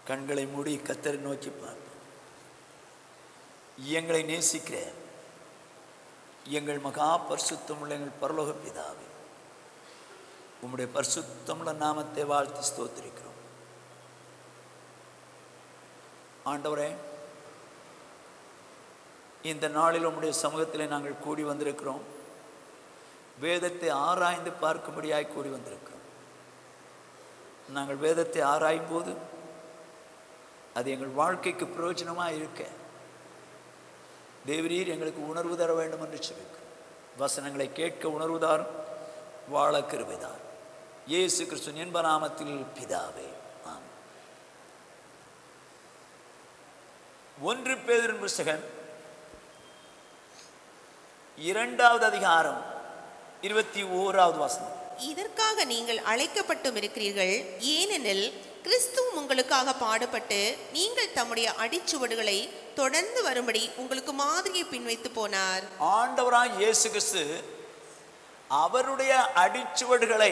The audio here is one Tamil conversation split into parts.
கண்களை மூடி கத்தரை நோக்கி பார்ப்போம் எங்களை நேசிக்கிற எங்கள் மகா பரிசுத்தமுள்ள எங்கள் பரலோக பிதாவே உம்முடைய பரிசுத்தமுள்ள நாமத்தை வாழ்த்தி ஸ்தோத்திரிக்கிறோம் ஆண்டவரே இந்த நாளில் உம்முடைய சமூகத்தில் நாங்கள் கூடி வந்திருக்கிறோம் வேதத்தை ஆராய்ந்து பார்க்கும்படியாய் கூடி வந்திருக்கிறோம் நாங்கள் வேதத்தை ஆராயும் போது அது எங்கள் வாழ்க்கைக்கு பிரயோஜனமாக இருக்க தேவரீர் எங்களுக்கு உணர்வு தர வேண்டும் என்று சொல்லிக்கிறோம் வசனங்களை கேட்க உணர்வு தாரும் வாழ கிருபைதார் இயேசு கிறிஸ்து என்ப நாமத்தில் பிதாவே ஆமென். ஒன்று பேதரின் புஸ்தகம் இரண்டாவது அதிகாரம் இருபத்தி ஓராவது வசனம் இதற்காக நீங்கள் அழைக்கப்பட்டும் இருக்கிறீர்கள் ஏனெனில் கிறிஸ்துவ உங்களுக்காக பாடுபட்டு நீங்கள் தம்முடைய அடிச்சுவடுகளை தொடர்ந்து வரும்படி உங்களுக்கு மாதிரியை பின்வைத்து போனார் ஆண்டவராய் இயேசு கிறிஸ்து அவருடைய அடிச்சுவடுகளை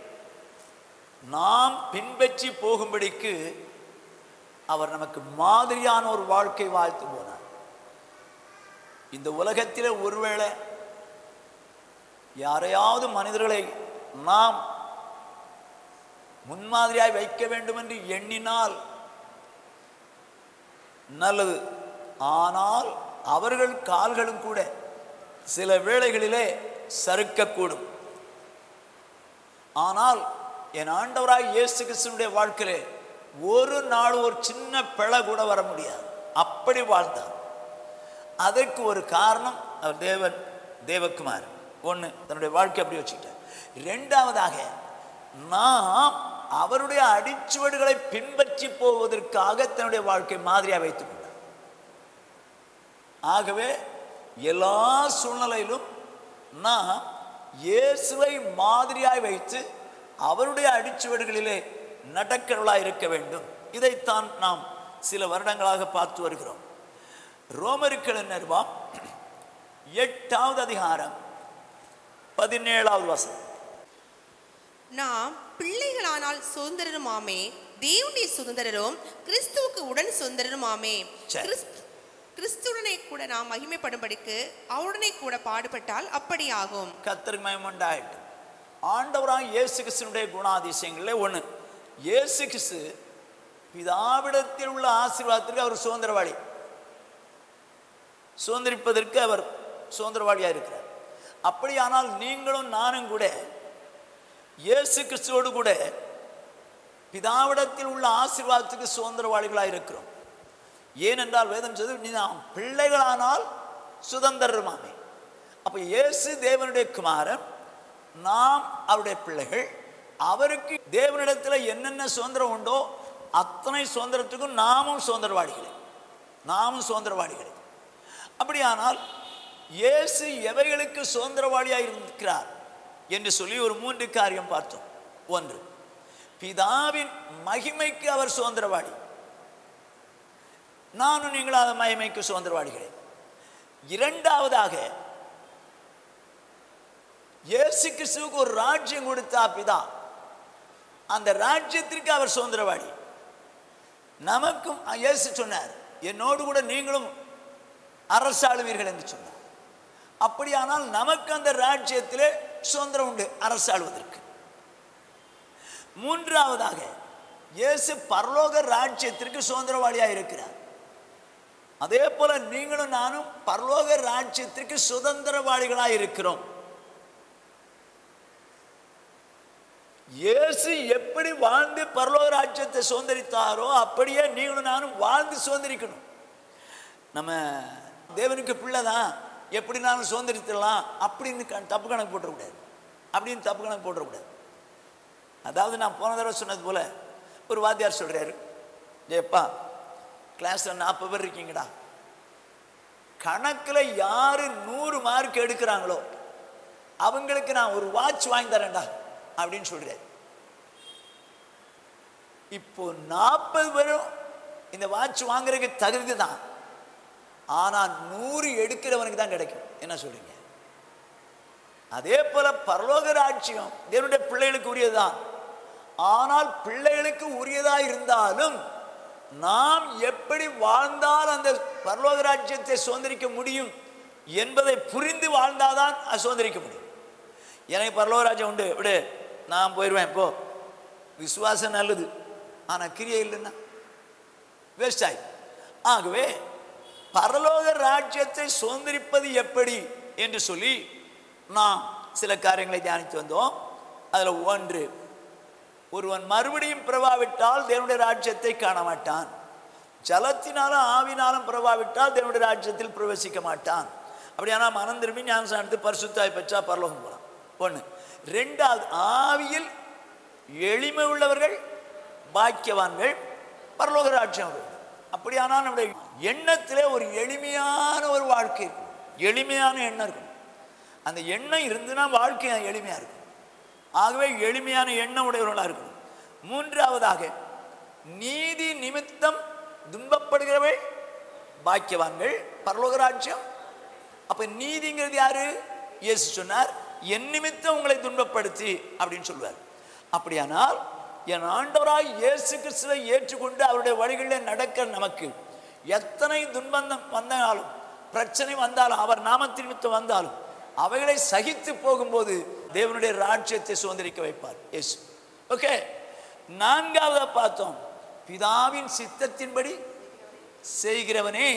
நாம் பின்பற்றி போகும்படிக்கு அவர் நமக்கு மாதிரியான ஒரு வாழ்க்கை வாழ்த்து போனார் இந்த உலகத்திலே ஒருவேளை யாரையாவது மனிதர்களை நாம் முன்மாதிரியாய் வைக்க வேண்டும் என்று எண்ணினால் நல்லது ஆனால் அவர்கள் கால்களும் கூட சில வேளைகளிலே சறுக்கக்கூடும் ஆனால் என் ஆண்டவராய் இயேசு கிறிஸ்துனுடைய வாழ்க்கையிலே ஒரு நாள் ஒரு சின்ன பிழை கூட வர முடியாது அப்படி வாழ்ந்தார் அதற்கு ஒரு காரணம் அவர் தேவன் தேவகுமார் ஒன்று தன்னுடைய வாழ்க்கை அப்படி வச்சுக்கிட்டார் ரெண்டாவதாக நாம் அவருடைய அடிச்சுவடுகளை பின்பற்றி போவதற்காக தன்னுடைய வாழ்க்கை மாதிரியாக வைத்துக் கொண்டார் ஆகவே எல்லா சூழ்நிலையிலும் நாம் இயேசுவை மாதிரியாய் வைத்து அவருடைய அடிச்சுவடுகளிலே நடக்கிறவளாய் இருக்க வேண்டும் இதைத்தான் நாம் சில வருடங்களாக பார்த்து வருகிறோம் ரோமருக்கள் நிர்வாம் எட்டாவது அதிகாரம் பதினேழாவது வசனம் நாம் பிள்ளைகளானால் சுதந்திரருமாமே தேவனுடைய சுதந்திரரும் கிறிஸ்துவுக்கு உடன் சுதந்திரருமாமே சரி. கிறிஸ்து- கிறிஸ்துவுடனே கூட நாம் மகிமைப்படும்படிக்கு அவருடனே கூட பாடுபட்டால் அப்படியாகும் கத்தருக்கு மயமுண்டாயிட்டு ஆண்டவராக இயேசு கிறிஸ்துனுடைய குணாதிசயங்களில் ஒன்று இயேசு கிறிஸ்து பிதாவிடத்தில் உள்ள ஆசீர்வாதத்திற்கு அவர் சுதந்திரவாளி சுதந்திரிப்பதற்கு அவர் சுதந்திரவாளியாக இருக்கிறார் அப்படியானால் நீங்களும் நானும் கூட இயேசு கிறிஸ்துவோடு கூட பிதாவிடத்தில் உள்ள ஆசீர்வாதத்துக்கு சுதந்திரவாளிகளாக இருக்கிறோம் ஏனென்றால் வேதம் சொல்லுது நீ நாம் பிள்ளைகளானால் சுதந்திரமாமே அப்போ இயேசு தேவனுடைய குமாரன் நாம் அவருடைய பிள்ளைகள் அவருக்கு தேவனிடத்தில் என்னென்ன சுதந்திரம் உண்டோ அத்தனை சுதந்திரத்துக்கும் நாமும் சுதந்திரவாளிகளே நாமும் சுதந்திரவாளிகளே அப்படியானால் இயேசு எவைகளுக்கு சுதந்திரவாளியாக இருக்கிறார் என்று சொல்லி ஒரு மூன்று காரியம் பார்த்தோம் ஒன்று பிதாவின் மகிமைக்கு அவர் சுதந்திரவாளி நானும் நீங்களும் அந்த மகிமைக்கு சுதந்திரவாளிகளே இரண்டாவதாக இயேசு கிறிஸ்துவுக்கு ஒரு ராஜ்யம் கொடுத்தா பிதா அந்த ராஜ்யத்திற்கு அவர் சுதந்திரவாளி நமக்கும் இயேசு சொன்னார் என்னோடு கூட நீங்களும் அரசாளுவீர்கள் என்று சொன்னார் அப்படியானால் நமக்கு அந்த ராஜ்யத்திலே சுதந்திரம் உண்டு அரசாளுவதற்கு மூன்றாவதாக இயேசு பரலோக ராஜ்யத்திற்கு சுதந்திரவாளியாக இருக்கிறார் அதே போல நீங்களும் நானும் பரலோக ராஜ்யத்திற்கு சுதந்திரவாளிகளாக இருக்கிறோம் இயேசு எப்படி வாழ்ந்து பரலோக ராஜ்யத்தை சுதந்திரித்தாரோ அப்படியே நீங்களும் நானும் வாழ்ந்து சுதந்திரிக்கணும் நம்ம தேவனுக்கு பிள்ளை தான் எப்படினாலும் சுதந்திரித்திடலாம் அப்படின்னு க- தப்பு கணக்கு போட்டுறக்கூடாது அப்படின்னு தப்பு கணக்கு போட்டுறக்கூடாது அதாவது நான் போன தடவை சொன்னது போல ஒரு வாத்தியார் சொல்கிறாரு ஏப்பா கிளாஸில் நாற்பது பேர் இருக்கீங்கடா கணக்கில் யார் நூறு மார்க் எடுக்கிறாங்களோ அவங்களுக்கு நான் ஒரு வாட்ச் வாங்கி தரேன்டா அப்படின்னு சொல்கிறார் இப்போ நாற்பது பேரும் இந்த வாட்ச் வாங்குறதுக்கு தகுதி தான் ஆனால் நூறு எடுக்கிறவனுக்கு தான் கிடைக்கும் என்ன சொல்றீங்க அதே போல பரலோக ராஜ்யம் தேவனுடைய பிள்ளைகளுக்கு உரியதுதான் ஆனால் பிள்ளைகளுக்கு உரியதா இருந்தாலும் நாம் எப்படி வாழ்ந்தால் அந்த பரலோக ராஜ்யத்தை சுதந்திரிக்க முடியும் என்பதை புரிந்து வாழ்ந்தாதான் அது சுதந்திரிக்க முடியும் எனக்கு பரலோக ராஜ்யம் உண்டு விடு நான் போயிடுவேன் இப்போ விசுவாசம் நல்லது ஆனால் கிரியை இல்லைன்னா வேஸ்ட் ஆகி ஆகவே பரலோக ராஜ்யத்தை சுதந்திரிப்பது எப்படி என்று சொல்லி நாம் சில காரியங்களை தியானித்து வந்தோம் அதில் ஒன்று ஒருவன் மறுபடியும் பிறவாவிட்டால் தேவனுடைய ராஜ்யத்தை காண மாட்டான் ஜலத்தினாலும் ஆவினாலும் பிறவாவிட்டால் தேவனுடைய ராஜ்யத்தில் பிரவேசிக்க மாட்டான் அப்படியானால் மனம் திரும்பி ஞானசானத்து எடுத்து பரிசுத்தாய் பெற்றா பரலோகம் போகலாம் ஒன்று ரெண்டாவது ஆவியில் எளிமை உள்ளவர்கள் பாக்கியவான்கள் பரலோக ராஜ்யம் அவர்கள். அப்படியானால் நம்முடைய எண்ணத்திலே ஒரு எளிமையான ஒரு வாழ்க்கை இருக்கும் எளிமையான எண்ணம் இருக்கும் அந்த எண்ணம் இருந்துன்னா வாழ்க்கை எளிமையாக இருக்கும் ஆகவே எளிமையான எண்ணம் உடையவர்களாக இருக்கணும் மூன்றாவதாக நீதி நிமித்தம் துன்பப்படுகிறவள் பாக்கியவான்கள் பரலோக ராஜ்யம் அப்ப நீதிங்கிறது யாரு இயேசு சொன்னார் என் நிமித்தம் உங்களை துன்பப்படுத்தி அப்படின்னு சொல்லுவார் அப்படியானால் என் ஆண்டவராய் இயேசு கிறிஸ்துவை ஏற்றுக்கொண்டு அவருடைய வழிகளில் நடக்க நமக்கு எத்தனை துன்பந்தம் வந்தாலும் பிரச்சனை வந்தாலும் அவர் நாமத்தின் நிமித்தம் வந்தாலும் அவைகளை சகித்து போகும்போது தேவனுடைய ராஜ்யத்தை சுதந்திரிக்க வைப்பார் இயேசு ஓகே நான்காவதா பார்த்தோம் பிதாவின் சித்தத்தின்படி செய்கிறவனே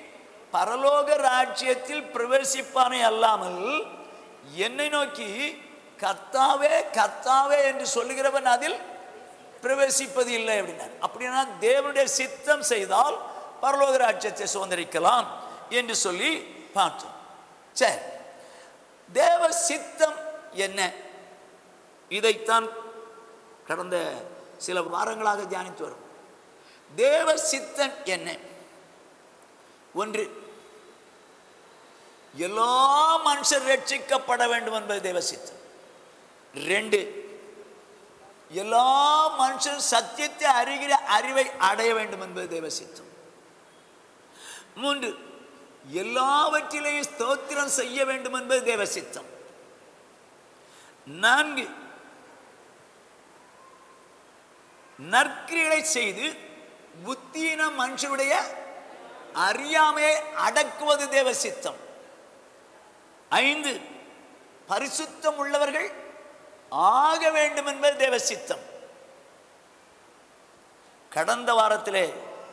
பரலோக ராஜ்யத்தில் பிரவேசிப்பானே அல்லாமல் என்னை நோக்கி கர்த்தாவே கர்த்தாவே என்று சொல்லுகிறவன் அதில் பிரவேசிப்பது இல்லை அப்படின்னார் அப்படின்னா தேவனுடைய சித்தம் செய்தால் பரலோக ராஜ்யத்தை சுதந்திரிக்கலாம் என்று சொல்லி பார்த்தோம் சரி தேவ சித்தம் என்ன இதைத்தான் கடந்த சில வாரங்களாக தியானித்து வரும் தேவ சித்தம் என்ன ஒன்று எல்லா மனுஷர் ரட்சிக்கப்பட வேண்டும் என்பது தேவ சித்தம் ரெண்டு எல்லா மனுஷரும் சத்தியத்தை அறிகிற அறிவை அடைய வேண்டும் என்பது தேவ சித்தம் மூன்று எல்லாவற்றிலேயும் ஸ்தோத்திரம் செய்ய வேண்டும் என்பது தேவ சித்தம் நான்கு நற்கிரிகளை செய்து புத்தீன மனுஷருடைய அறியாமையை அடக்குவது தேவ சித்தம் ஐந்து பரிசுத்தம் உள்ளவர்கள் ஆக வேண்டும் என்பது தேவ சித்தம் கடந்த வாரத்திலே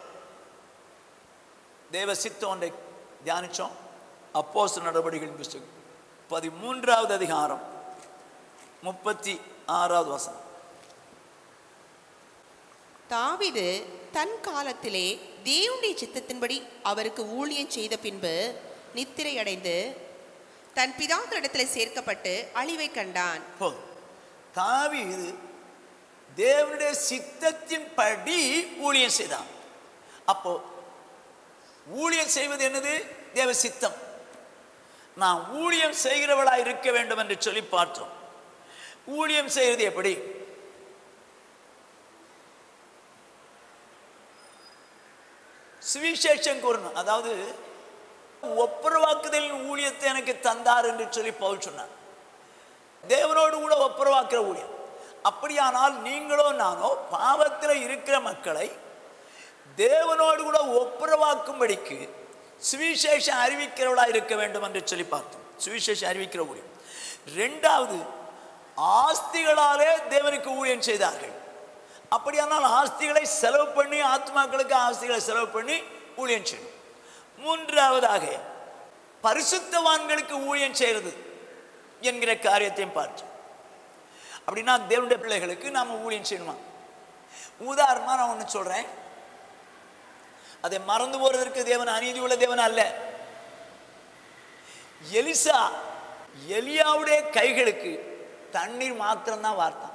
தேவ சித்தம் ஒன்றை தியானிச்சோம் அப்போஸ் நடவடிக்கைகளின் புஸ்தகம் பதிமூன்றாவது அதிகாரம் முப்பத்தி ஆறாவது வசனம் தாவீது தன் காலத்திலே தேவனுடைய சித்தத்தின்படி அவருக்கு ஊழியம் செய்த பின்பு நித்திரை அடைந்து தன் பிதாக்களிடத்தில் சேர்க்கப்பட்டு அழிவை கண்டான் போதும் தாவீது தேவனுடைய சித்தத்தின் படி ஊழியம் செய்தான் அப்போ ஊழியம் செய்வது என்னது தேவ சித்தம் நான் ஊழியம் செய்கிறவளாய் இருக்க வேண்டும் என்று சொல்லி பார்த்தோம் ஊழியம் செய்வது எப்படி சுவிசேஷம் கூறணும் அதாவது ஒப்புரவாக்குதலின் ஊழியத்தை எனக்கு தந்தார் என்று சொல்லி பவுல் சொன்னார் தேவனோடு கூட ஒப்புரவாக்குற ஊழியம் அப்படியானால் நீங்களோ நானோ பாவத்தில் இருக்கிற மக்களை தேவனோடு கூட ஒப்புரவாக்கும்படிக்கு சுவிசேஷம் அறிவிக்கிறவளாக இருக்க வேண்டும் என்று சொல்லி பார்த்தோம் சுவிசேஷம் அறிவிக்கிற ஊழியம் ரெண்டாவது ஆஸ்திகளாலே தேவனுக்கு ஊழியம் செய்தார்கள் அப்படியானால் ஆஸ்திகளை செலவு பண்ணி ஆத்மாக்களுக்கு ஆஸ்திகளை செலவு பண்ணி ஊழியம் செய்யணும் மூன்றாவதாக பரிசுத்தவான்களுக்கு ஊழியம் செய்கிறது என்கிற காரியத்தையும் பார்த்தோம் அப்படின்னா தேவனுடைய பிள்ளைகளுக்கு நாம் ஊழியம் செய்யணுமா உதாரணமாக நான் ஒன்று சொல்கிறேன் அதை மறந்து போறதற்கு தேவன் அநீதி உள்ள தேவன் அல்ல எலிசா எலியாவுடைய கைகளுக்கு தண்ணீர் மாத்திரம்தான் வார்த்தான்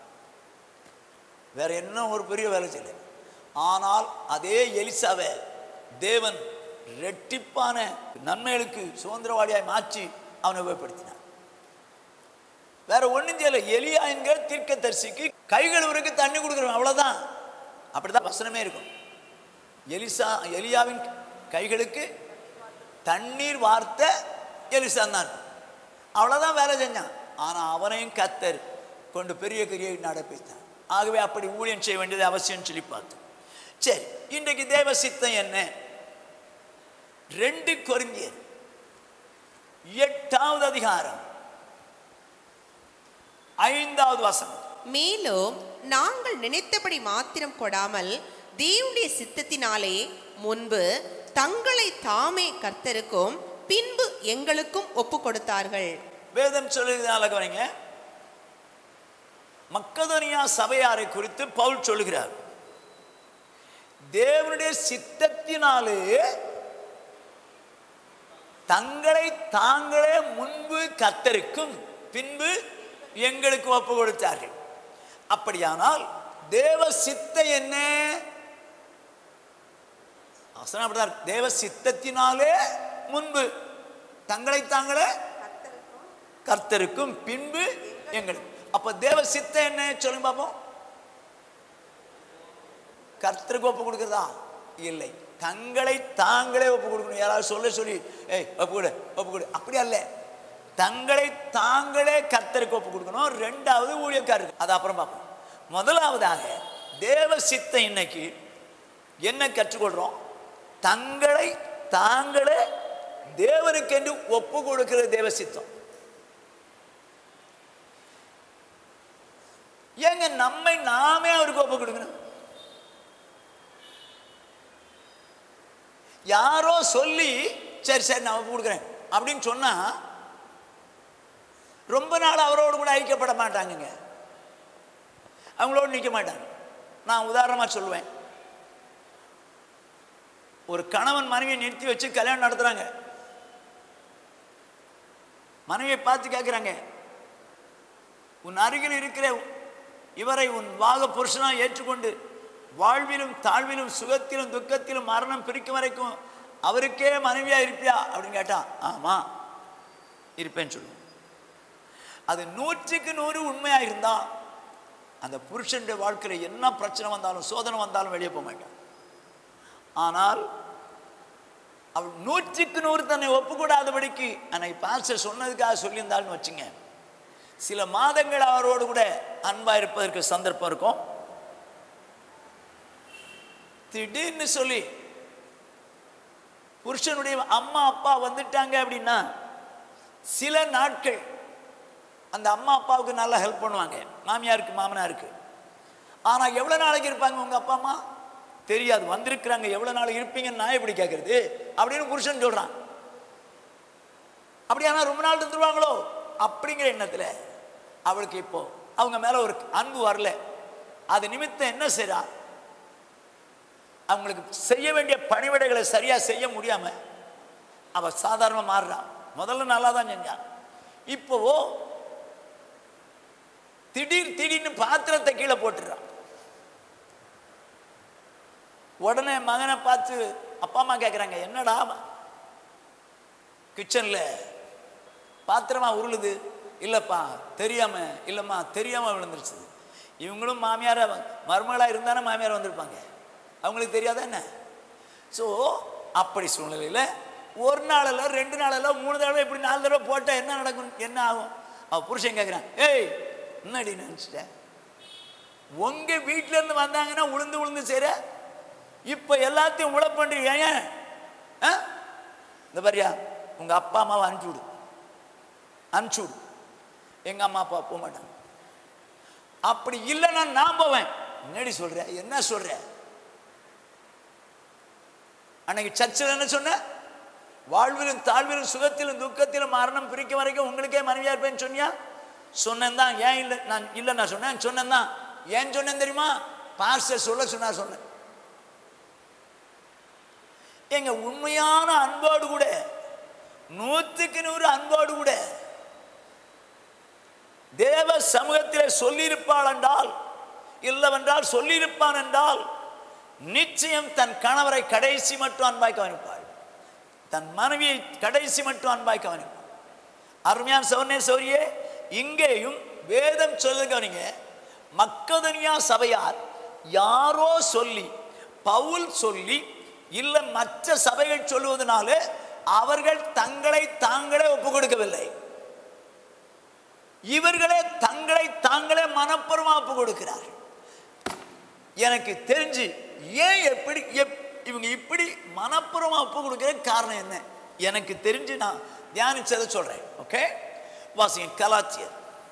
வேற என்ன ஒரு பெரிய வேலை செய்யல ஆனால் அதே எலிசாவை தேவன் ரெட்டிப்பான நன்மைகளுக்கு சுதந்திரவாடியாய் மாற்றி அவனை உபயோகப்படுத்தினார் வேற ஒன்றும் செய்யல எலியா என்கிற தீர்க்கதரிசிக்கு கைகளுவருக்கு தண்ணி கொடுக்குறவன் அவ்வளோதான் அப்படிதான் வசனமே இருக்கும் எலிசா எலியாவின் கைகளுக்கு தண்ணீர் வார்த்த எலிசா தான் அவ்வளோதான் வேலை செஞ்சான் ஆனால் அவனையும் கத்தர் கொண்டு பெரிய கிரியை நடப்பித்தான் ஆகவே அப்படி ஊழியம் செய்ய வேண்டியது அவசியம் சொல்லி பார்த்தோம் சரி இன்றைக்கு தேவ சித்தம் என்ன ரெண்டு கொரிந்தியர் எட்டாவது அதிகாரம் ஐந்தாவது வசனம் மேலும் நாங்கள் நினைத்தபடி மாத்திரம் கொடாமல் தேவனுடைய சித்தத்தினாலே முன்பு தங்களை தாமே கர்த்தருக்கும் பின்பு எங்களுக்கும் ஒப்பு கொடுத்தார்கள் வேதம் சொல்லுகிறதால கவனிங்க மக்கதனியா சபையாரை குறித்து பவுல் சொல்லுகிறார் தேவனுடைய சித்தத்தினாலே தங்களை தாங்களே முன்பு கத்தருக்கும் பின்பு எங்களுக்கு ஒப்பு கொடுத்தார்கள் அப்படியானால் தேவ சித்த என்ன வசனம் அப்படிதான் இருக்கு. தேவ சித்தத்தினாலே முன்பு தங்களை தாங்களே கர்த்தருக்கும் பின்பு எங்களுக்கு அப்ப தேவ சித்தம் என்ன சொல்லுங்க பாப்போம் கர்த்தருக்கு ஒப்பு கொடுக்குறதா இல்லை தங்களை தாங்களே ஒப்பு கொடுக்கணும் யாராவது சொல்ல சொல்லி ஏய் ஒப்பு கொடு ஒப்பு கொடு அப்படி அல்ல தங்களை தாங்களே கர்த்தருக்கு ஒப்பு கொடுக்கணும் ரெண்டாவது ஊழியக்காரருக்கு அது அப்புறம் பார்ப்போம் முதலாவதாக தேவ சித்தம் இன்னைக்கு என்ன கற்றுக்கொள்றோம் தங்களை தாங்களே தேவனுக்கென்று ஒப்பு கொடுக்கிற தேவ சித்தம் ஏங்க நம்மை நாமே அவருக்கு ஒப்பு கொடுக்கணும் யாரோ சொல்லி சரி சரி நான் ஒப்பு கொடுக்குறேன் அப்படின்னு சொன்னா ரொம்ப நாள் அவரோடு கூட ஐக்கியப்பட மாட்டாங்கங்க அவங்களோடு நிற்க மாட்டாங்க நான் உதாரணமாக சொல்லுவேன் ஒரு கணவன் மனைவியை நிறுத்தி வச்சு கல்யாணம் நடத்துறாங்க மனைவியை பார்த்து கேட்குறாங்க உன் அருகில் இருக்கிற இவரை உன் வாக புருஷனா ஏற்றுக்கொண்டு வாழ்விலும் தாழ்விலும் சுகத்திலும் துக்கத்திலும் மரணம் பிரிக்கும் வரைக்கும் அவருக்கே மனைவியா இருப்பியா அப்படின்னு கேட்டா ஆமா இருப்பேன்னு சொல்லுவோம் அது நூற்றுக்கு நூறு உண்மையா இருந்தா அந்த புருஷனுடைய வாழ்க்கையில் என்ன பிரச்சனை வந்தாலும் சோதனை வந்தாலும் வெளியே போக மாட்டான் ஆனால் அவள் நூற்றுக்கு நூறு தன்னை ஒப்புக்கூடாதபடிக்கு அன்னைக்கு பாஸ்டர் சொன்னதுக்காக சொல்லியிருந்தாள்னு வச்சுங்க சில மாதங்கள் அவரோடு கூட அன்பா இருப்பதற்கு சந்தர்ப்பம் இருக்கும் திடீர்னு சொல்லி புருஷனுடைய அம்மா அப்பா வந்துட்டாங்க அப்படின்னா சில நாட்கள் அந்த அம்மா அப்பாவுக்கு நல்லா ஹெல்ப் பண்ணுவாங்க மாமியாருக்கு மாமனாருக்கு ஆனால் எவ்வளோ நாளைக்கு இருப்பாங்க உங்கள் அப்பா அம்மா தெரியாது வந்திருக்கிறாங்க எவ்வளோ நாள் இருப்பீங்கன்னு நான் எப்படி கேட்குறது அப்படின்னு புருஷன் சொல்கிறான் அப்படியானா ரொம்ப நாள் இருந்துருவாங்களோ அப்படிங்கிற எண்ணத்தில் அவளுக்கு இப்போ அவங்க மேலே ஒரு அன்பு வரல அது நிமித்தம் என்ன செய்றா அவங்களுக்கு செய்ய வேண்டிய பணிவிடைகளை சரியாக செய்ய முடியாம அவ சாதாரணமாக மாறுறான் முதல்ல நல்லா தான் செஞ்சான் இப்போ திடீர் திடீர்னு பாத்திரத்தை கீழே போட்டுறான் உடனே மகனை பார்த்து அப்பா அம்மா கேட்குறாங்க என்னடா கிச்சனில் பாத்திரமா உருளுது இல்லைப்பா தெரியாம இல்லைம்மா தெரியாம விழுந்துருச்சு இவங்களும் மாமியார மருமகளாக இருந்தானே மாமியார் வந்திருப்பாங்க அவங்களுக்கு தெரியாதா என்ன ஸோ அப்படி சூழ்நிலையில் ஒரு நாளில் ரெண்டு நாளில் மூணு தடவை இப்படி நாலு தடவை போட்டால் என்ன நடக்கும் என்ன ஆகும் அவ புருஷன் கேட்குறான் ஏய் என்னடி நினச்சிட்டேன் உங்கள் வீட்டிலேருந்து வந்தாங்கன்னா உளுந்து உளுந்து செய்கிற இப்போ எல்லாத்தையும் உழ பண்ணுறீங்க ஏன் ஆ இந்த பாரியா உங்கள் அப்பா அம்மாவை அனுப்பிச்சி விடு அனுப்பிச்சி விடு எங்கள் அம்மா அப்பா போக மாட்டாங்க அப்படி இல்லைன்னா நான் போவேன் என்னடி சொல்ற என்ன சொல்ற அன்னைக்கு சர்ச்சில் என்ன சொன்ன வாழ்விலும் தாழ்விலும் சுகத்திலும் துக்கத்திலும் மரணம் பிரிக்க வரைக்கும் உங்களுக்கே மனைவியா இருப்பேன்னு சொன்னியா சொன்னேன் தான் ஏன் இல்லை நான் இல்லை நான் சொன்னேன் சொன்னேன் தான் ஏன் சொன்னேன் தெரியுமா பாஸ்டர் சொல்ல சொன்னா சொன்னேன் எங்க உண்மையான அன்போடு கூட நூற்றுக்கு நூறு அன்போடு கூட தேவ சமூகத்திலே சொல்லியிருப்பாள் என்றால் இல்லவென்றால் சொல்லியிருப்பான் என்றால் நிச்சயம் தன் கணவரை கடைசி மட்டும் அன்பாய் கவனிப்பாள் தன் மனைவியை கடைசி மட்டும் அன்பாய் கவனிப்பாள் அருமையான சவனே சௌரியே இங்கேயும் வேதம் சொல்ல கவனிங்க மக்கதனியா சபையார் யாரோ சொல்லி பவுல் சொல்லி இல்லை மற்ற சபைகள் சொல்லுவதனால அவர்கள் தங்களை தாங்களே ஒப்புக் கொடுக்கவில்லை இவர்களே தங்களை தாங்களே மனப்பூர்வமா ஒப்பு கொடுக்கிறார்கள் எனக்கு தெரிஞ்சு ஏன் எப்படி எப்- இவங்க இப்படி மனப்பூர்வமா ஒப்பு கொடுக்கிற காரணம் என்ன எனக்கு தெரிஞ்சு நான் தியானிச்சதை சொல்றேன் ஓகே வாசிங்க கலாச்சியர்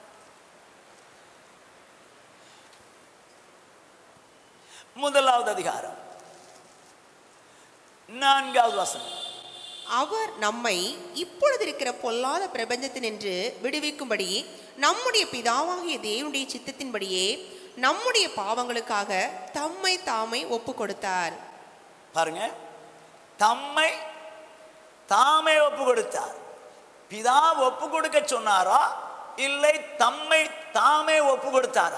முதலாவது அதிகாரம் நான்காவது வசனம் அவர் நம்மை இப்பொழுது இருக்கிற பொல்லாத பிரபஞ்சத்தினின்று விடுவிக்கும்படி நம்முடைய பிதாவாகிய தேவனுடைய சித்தத்தின்படியே நம்முடைய பாவங்களுக்காக தம்மை தாமே ஒப்பு கொடுத்தார் பாருங்க தம்மை தாமே ஒப்பு கொடுத்தார் பிதா ஒப்பு கொடுக்க சொன்னாரா இல்லை தம்மை தாமே ஒப்பு கொடுத்தாரா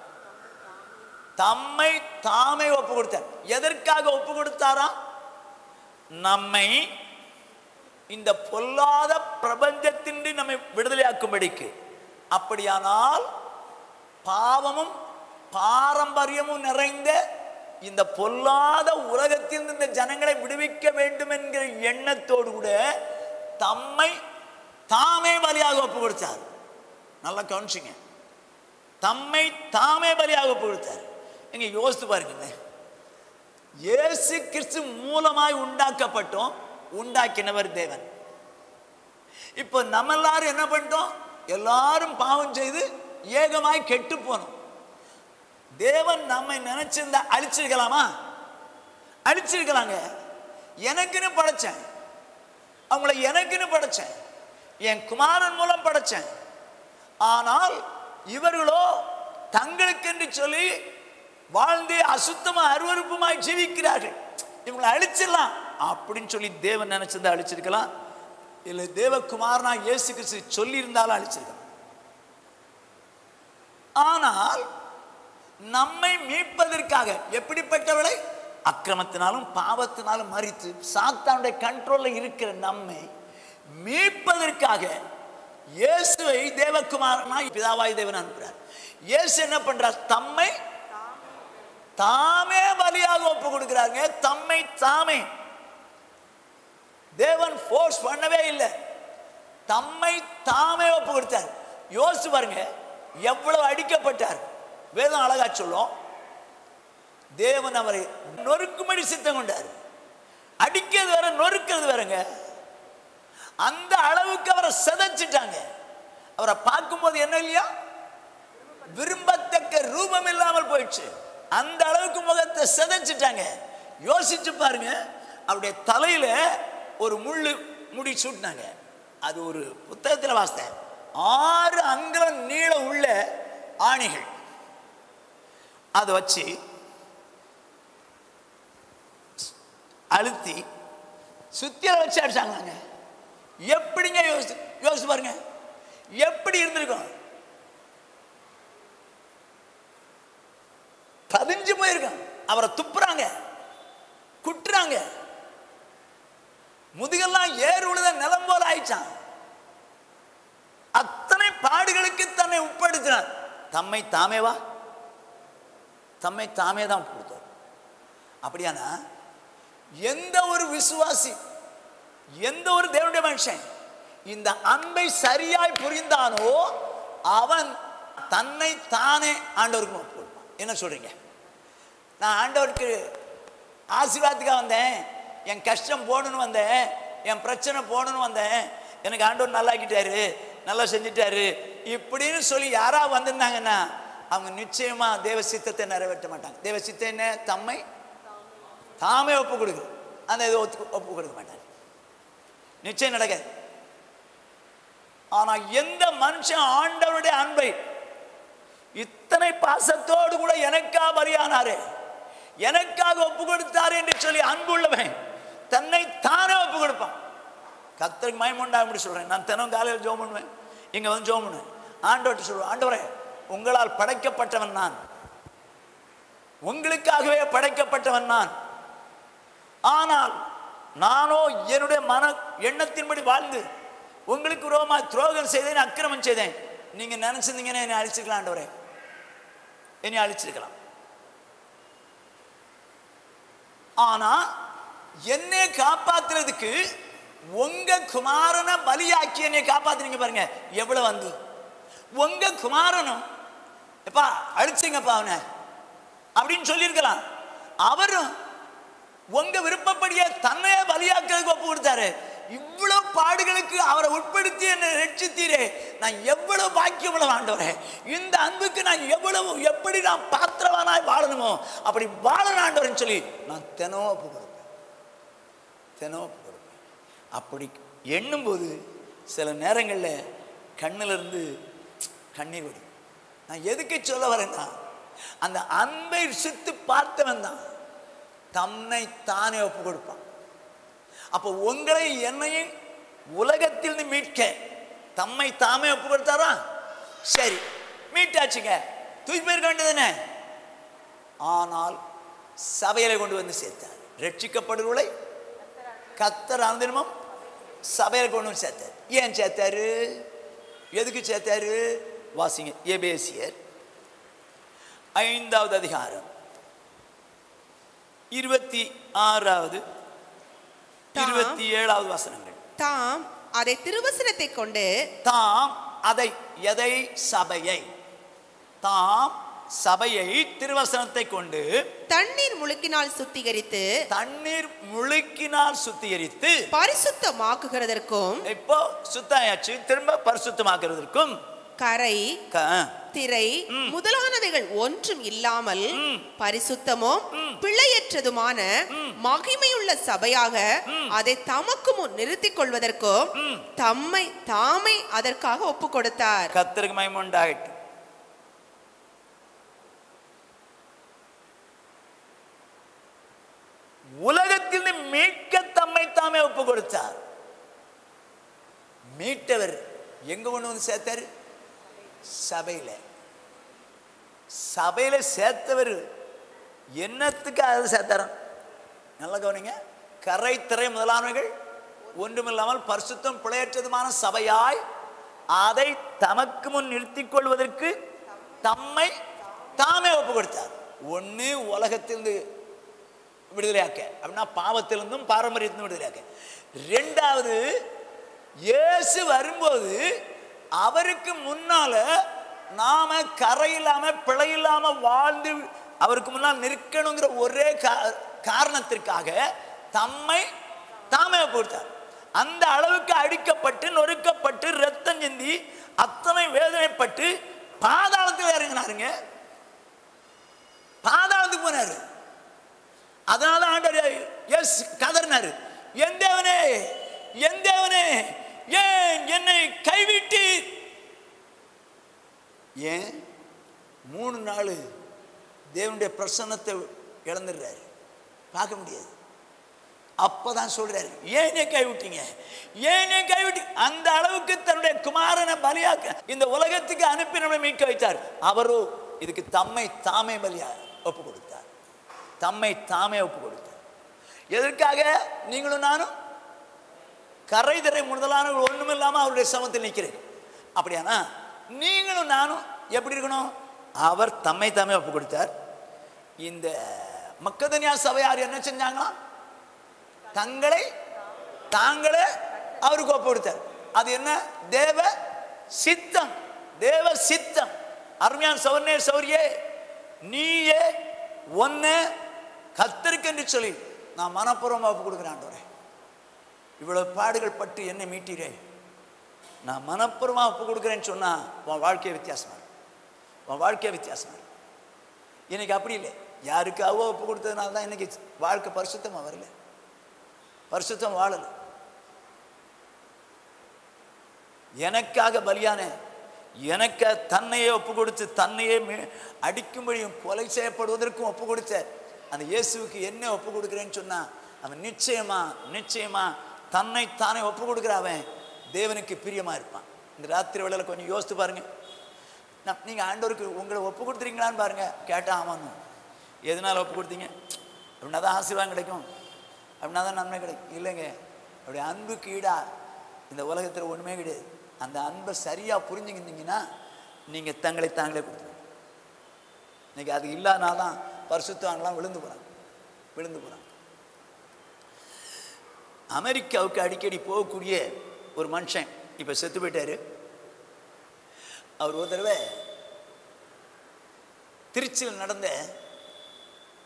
தம்மை தாமே ஒப்பு கொடுத்தார் எதற்காக ஒப்பு கொடுத்தாரா நம்மை இந்த பொல்லாத பிரபஞ்சத்தின்றி நம்மை விடுதலையாக்கும்படிக்கு அப்படியானால் பாவமும் பாரம்பரியமும் நிறைந்த இந்த பொல்லாத உலகத்தில் இந்த ஜனங்களை விடுவிக்க வேண்டும் என்கிற எண்ணத்தோடு கூட தம்மை தாமே பலியாக ஒப்பு கொடுத்தார் நல்லா கவனிச்சுங்க தம்மை தாமே பலியாக ஒப்பு கொடுத்தார் எங்க யோசித்து பாருங்க இயேசு கிறிஸ்து மூலமாய் உண்டாக்கப்பட்டோம் உண்டாக்கினவர் தேவன் இப்போ நம்ம எல்லாரும் என்ன பண்ணிட்டோம் எல்லாரும் பாவம் செய்து ஏகமாய் கெட்டு போனோம் தேவன் நம்மை நினைச்சிருந்தா அழிச்சிருக்கலாமா அழிச்சிருக்கலாங்க எனக்குன்னு படைச்சேன் அவங்கள எனக்குன்னு படைச்சேன் என் குமாரன் மூலம் படைச்சேன் ஆனால் இவர்களோ தங்களுக்கென்று சொல்லி வாழ்ந்து அசுத்தமா அருவருப்புமாய் ஜீவிக்கிறார்கள் இவங்களை அழிச்சிடலாம் அப்படின்னு சொல்லி தேவன் நினைச்சிருந்தா அழிச்சிருக்கலாம் இல்லை தேவகுமாரனா இயேசு கிறிஸ்து சொல்லி இருந்தாலும் அழிச்சிருக்கலாம் ஆனால் நம்மை மீட்பதற்காக எப்படிப்பட்டவளை அக்கிரமத்தினாலும் பாவத்தினாலும் மறித்து சாத்தானுடைய கண்ட்ரோல்ல இருக்கிற நம்மை மீட்பதற்காக இயேசுவை தேவகுமாரனாய் பிதாவாய் தேவன் அனுப்புறார் இயேசு என்ன பண்றார் தம்மை தாமே பலியாக ஒப்பு கொடுக்கிறாங்க தம்மை தாமே தேவன் ஃபோர்ஸ் பண்ணவே இல்லை தம்மை தாமே ஒப்பு கொடுத்தார் யோசிச்சு பாருங்க எவ்வளவு அடிக்கப்பட்டார் வேதம் அழகா சொல்லும் தேவன் அவரை நொறுக்கும்படி சித்தம் கொண்டார் அடிக்கிறது வேற நொறுக்கிறது வேறங்க அந்த அளவுக்கு அவரை சிதைச்சிட்டாங்க அவரை பார்க்கும்போது என்ன இல்லையா விரும்பத்தக்க ரூபம் இல்லாமல் போயிடுச்சு அந்த அளவுக்கு முகத்தை சிதைச்சிட்டாங்க யோசிச்சு பாருங்க அவருடைய தலையில ஒரு முள்ளு முடி சூட்டினாங்க அது ஒரு புத்தகத்தில் வாசித்தேன் ஆறு அங்குலம் நீளம் உள்ள ஆணிகள் அதை வச்சு அழுத்தி சுத்தியில வச்சு அடிச்சாங்களாங்க எப்படிங்க யோசிச்சு யோசிச்சு பாருங்க எப்படி இருந்திருக்கும் பதிஞ்சு போயிருக்கான் அவரை துப்புறாங்க குட்டுறாங்க முதுகெல்லாம் ஏறு உழுத நிலம் போல ஆயிடுச்சான் அத்தனை பாடுகளுக்கு தன்னை உட்படுத்தினார் தம்மை தாமேவா தம்மை தாமே தான் கொடுத்தார் அப்படியானா எந்த ஒரு விசுவாசி எந்த ஒரு தேவனுடைய மனுஷன் இந்த அன்பை சரியாய் புரிந்தானோ அவன் தன்னை தானே ஆண்டவருக்கு ஒப்பு கொடுப்பான் என்ன சொல்றீங்க நான் ஆண்டவருக்கு ஆசீர்வாதத்துக்காக வந்தேன் என் கஷ்டம் போகணும்னு வந்தேன் என் பிரச்சனை போகணும்னு வந்தேன் எனக்கு ஆண்டவர் நல்லாக்கிட்டாரு நல்லா செஞ்சிட்டாரு இப்படின்னு சொல்லி யாரா வந்திருந்தாங்கன்னா அவங்க நிச்சயமா தேவ சித்தத்தை நிறைவேற்ற மாட்டாங்க தேவ சித்தம் என்ன தம்மை தாமே ஒப்பு கொடுக்குது அந்த இதை ஒத்து ஒப்பு கொடுக்க மாட்டாங்க நிச்சயம் நடக்காது ஆனா எந்த மனுஷன் ஆண்டவருடைய அன்பை இத்தனை பாசத்தோடு கூட எனக்கா பலியானாரு எனக்காக ஒப்பு கொடுத்தாரு என்று சொல்லி அன்புள்ளவன் தன்னை தானே ஒப்பு கொடுப்பான் கத்தருக்கு மயமுண்டா அப்படி சொல்றேன் நான் தினம் காலையில் ஜோம் பண்ணுவேன் இங்க வந்து ஜோம் பண்ணுவேன் ஆண்டவர்கிட்ட சொல்லுவேன் ஆண்டவரே உங்களால் படைக்கப்பட்டவன் நான் உங்களுக்காகவே படைக்கப்பட்டவன் நான் ஆனால் நானோ என்னுடைய மன எண்ணத்தின்படி வாழ்ந்து உங்களுக்கு ரோமா துரோகம் செய்தேன் அக்கிரமம் செய்தேன் நீங்க நினைச்சிருந்தீங்கன்னா என்னை அழிச்சிருக்கலாம் ஆண்டவரே என்னை அழிச்சிருக்கலாம் ஆனா என்னை காப்பாத்துறதுக்கு உங்க குமாரனை பலியாக்கி என்னை காப்பாத்துறீங்க பாருங்க எவ்வளவு வந்து உங்க குமாரனும் எப்பா அழிச்சிங்கப்பா அவனை அப்படின்னு சொல்லியிருக்கலாம் அவரும் உங்க விருப்பப்படியே தன்னையே பலியாக்கிறதுக்கு ஒப்பு கொடுத்தாரு இவ்வளவு பாடுகளுக்கு அவரை உட்படுத்தி என்னை ரட்சித்தீரே நான் எவ்வளவு பாக்கியம் உள்ள ஆண்டவரே இந்த அன்புக்கு நான் எவ்வளவு எப்படி நான் பாத்திரவானாய் வாழணுமோ அப்படி வாழணும் ஆண்டவர்னு சொல்லி நான் தினம் ஒப்பு கொடுப்பேன் தினம் ஒப்பு கொடுப்பேன் அப்படி எண்ணும்போது சில நேரங்களில் கண்ணிலிருந்து கண்ணீர் வடி நான் எதுக்கு சொல்ல வரேன்னா அந்த அன்பை ருசித்து பார்த்தவன் தான் தன்னை தானே ஒப்பு கொடுப்பான் அப்போ உங்களை என்னையும் உலகத்திலிருந்து மீட்க தம்மை தாமே ஒப்பு கொடுத்தாரா சரி மீட்டாச்சுங்க தூக்கி போயிருக்க வேண்டியதுதானே ஆனால் சபையில கொண்டு வந்து சேர்த்தார் ரட்சிக்கப்படுகளை கத்தர் அனுதினமும் சபையில கொண்டு வந்து சேர்த்தார் ஏன் சேர்த்தாரு எதுக்கு சேர்த்தாரு வாசிங்க எபேசியர் ஐந்தாவது அதிகாரம் இருபத்தி ஆறாவது இருபத்தி ஏழாவது வசனங்கள் தாம் அதை திருவசனத்தை கொண்டு தாம் அதை எதை சபையை தாம் சபையை திருவசனத்தை கொண்டு தண்ணீர் முழுக்கினால் சுத்திகரித்து தண்ணீர் முழுக்கினால் சுத்திகரித்து பரிசுத்தமாக்குகிறதற்கும் இப்போ சுத்தாயாச்சு திரும்ப பரிசுத்தமாக்குறதற்கும் கரை க- திரை ம். முதலானவைகள் ஒன்றும் இல்லாமல் ம். பரிசுத்தமும் ம். பிழையற்றதுமான ம். மகிமையுள்ள சபையாக ம். அதை தமக்கு முன் நிறுத்திக் கொள்வதற்கும் ம். தம்மை தாமே அதற்காக ஒப்பு கொடுத்தார் கத்தருக்கு மகிமை உண்டாகட்டும் உலகத்தில் மீட்க தம்மை தாமே ஒப்பு கொடுத்தார் மீட்டவர் எங்க கொண்டு வந்து சேர்த்தாரு சபையில சபையில சேர்த்தவர் என்னத்துக்கு அதை சேர்த்தாராம் நல்லா கவனிங்க கரை திரை முதலானவைகள் ஒன்றுமில்லாமல் பரிசுத்தம் பிழையற்றதுமான சபையாய் அதை தமக்கு முன் நிறுத்திக் கொள்வதற்கு தம்மை தாமே ஒப்பு கொடுத்தார் ஒன்று உலகத்திலிருந்து விடுதலையாக்க அப்படின்னா பாவத்திலிருந்தும் பாரம்பரியத்திலிருந்தும் விடுதலையாக்க ரெண்டாவது இயேசு வரும்போது அவருக்கு முன்னால நாம கரை இல்லாம பிழை இல்லாம வாழ்ந்து அவருக்கு முன்னால் நிற்கணுங்கிற ஒரே கா- காரணத்திற்காக தம்மை தாமே கொடுத்தார் அந்த அளவுக்கு அடிக்கப்பட்டு நொறுக்கப்பட்டு ரத்தம் சிந்தி அத்தனை வேதனைப்பட்டு பாதாளத்தில் இறங்கினாருங்க பாதாளத்துக்கு போனாரு அதனால ஆண்டவர் எஸ் கதறினாரு என் தேவனே என் தேவனே ஏன் என்னை கைவிட்டீர் ஏன் மூணு நாள் தேவனுடைய பிரசன்னத்தை இழந்துடுறாரு பார்க்க முடியாது அப்பதான் சொல்றாரு ஏன் ஏன் கைவிட்டீங்க ஏன் ஏன் கைவிட்டி அந்த அளவுக்கு தன்னுடைய குமாரனை பலியாக்க இந்த உலகத்துக்கு அனுப்பி நம்மை மீட்க வைத்தார் அவரோ இதுக்கு தம்மை தாமே பலியா ஒப்பு கொடுத்தார் தம்மை தாமே ஒப்பு கொடுத்தார் எதற்காக நீங்களும் நானும் கரை திரை முதலான ஒண்ணும் இல்லாம அவருடைய சமத்தில் நிற்கிறேன் அப்படியானா நீங்களும் நானும் எப்படி இருக்கணும் அவர் தம்மை தாமே ஒப்பு கொடுத்தார் இந்த மக்கதனியா சபையார் என்ன செஞ்சாங்களாம் தங்களை தாங்களே அவருக்கு ஒப்பு கொடுத்தார் அது என்ன தேவ சித்தம் தேவ சித்தம் அருமையான சௌர்ணே சௌரியே நீயே ஒன்னு கத்திருக்கு என்று சொல்லி நான் மனப்பூர்வமாக ஒப்பு கொடுக்குறேன் ஆண்டவரே இவ்வளவு பாடுகள் பட்டு என்னை மீட்டீரே நான் மனப்பூர்வமாக ஒப்பு கொடுக்குறேன்னு சொன்னா உன் வாழ்க்கையை வித்தியாசமா இருக்கும் உன் வாழ்க்கையை வித்தியாசமா இருக்கும் இன்னைக்கு அப்படி இல்லை யாருக்காவோ ஒப்பு கொடுத்ததுனால தான் இன்னைக்கு வாழ்க்கை பரிசுத்தமா வரல பரிசுத்தம் வாழல எனக்காக பலியான எனக்க தன்னையே ஒப்பு கொடுத்து தன்னையே மீ- அடிக்கும்படியும் கொலை செய்யப்படுவதற்கும் ஒப்பு கொடுத்த அந்த இயேசுவுக்கு என்ன ஒப்பு கொடுக்குறேன்னு சொன்னா அவன் நிச்சயமா நிச்சயமா தன்னை தானே ஒப்பு கொடுக்குற அவன் தேவனுக்கு பிரியமா இருப்பான் இந்த ராத்திரி வேளையில கொஞ்சம் யோசித்து பாருங்க நான் நீங்க ஆண்டவருக்கு உங்களை ஒப்பு கொடுத்துறீங்களான்னு பாருங்க கேட்டா ஆமான்னு எதனால ஒப்பு கொடுத்தீங்க அப்படின்னா தான் ஆசீர்வாதம் கிடைக்கும் அப்படின்னா தான் நன்மை கிடைக்கும் இல்லைங்க அப்படி அன்புக்கு ஈடா இந்த உலகத்தில் ஒன்றுமே கிடையாது அந்த அன்பை சரியாக புரிஞ்சுக்கிட்டீங்கன்னா நீங்கள் தங்களை தாங்களே கொடுத்துருங்க இன்னைக்கு அது இல்லாதனால தான் பரிசுத்தவான்லாம் விழுந்து போகிறாங்க விழுந்து போகிறாங்க அமெரிக்காவுக்கு அடிக்கடி போகக்கூடிய ஒரு மனுஷன் இப்போ செத்து போயிட்டாரு அவர் ஒரு தடவை திருச்சியில் நடந்த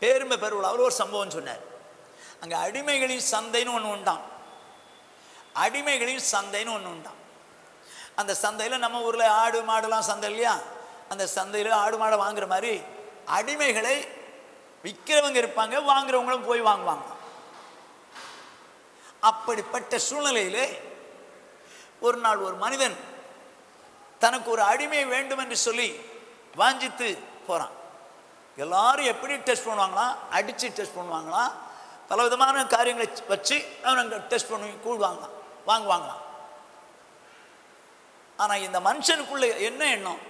பேருமை பெருவில் அவர் ஒரு சம்பவம் சொன்னார் அங்கே அடிமைகளின் சந்தைன்னு ஒன்று உண்டாம் அடிமைகளின் சந்தைன்னு ஒன்று உண்டாம் அந்த சந்தையில் நம்ம ஊரில் ஆடு மாடுலாம் சந்தை இல்லையா அந்த சந்தையில் ஆடு மாடை வாங்குற மாதிரி அடிமைகளை விற்கிறவங்க இருப்பாங்க வாங்குறவங்களும் போய் வாங்குவாங்க அப்படிப்பட்ட சூழ்நிலையிலே ஒரு நாள் ஒரு மனிதன் தனக்கு ஒரு அடிமை வேண்டும் என்று சொல்லி வாஞ்சித்து போகிறான் எல்லாரும் எப்படி டெஸ்ட் பண்ணுவாங்களாம் அடித்து டெஸ்ட் பண்ணுவாங்களாம் பல விதமான காரியங்களை வச்சு அவனுங்க டெஸ்ட் பண்ணி கூடுவாங்களாம் வாங்குவாங்களாம் ஆனால் இந்த மனுஷனுக்குள்ள என்ன எண்ணம்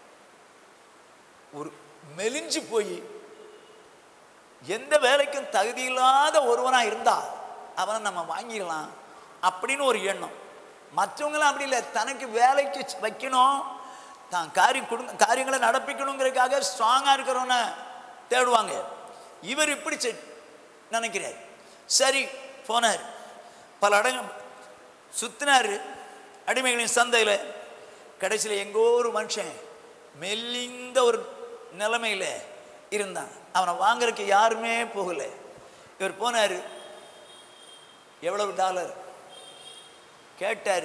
ஒரு மெலிஞ்சு போய் எந்த வேலைக்கும் தகுதி இல்லாத ஒருவனாக இருந்தா அவனை நம்ம வாங்கிடலாம் அப்படின்னு ஒரு எண்ணம் மற்றவங்களும் அப்படி இல்லை தனக்கு வேலைக்கு வைக்கணும் தான் காரியம் குடும்ப காரியங்களை நடப்பிக்கணுங்கிறதுக்காக ஸ்ட்ராங்காக இருக்கிறவனை தேடுவாங்க இவர் இப்படி செ- நினைக்கிறார் சரி போனார் பல அடங்க சுத்தினார் அடிமைகளின் சந்தையில் கடைசியில் எங்கோ ஒரு மனுஷன் மெல்லிந்த ஒரு நிலைமையில் இருந்தான் அவனை வாங்குறதுக்கு யாருமே போகலை இவர் போனார் எவ்வளவு டாலர் கேட்டார்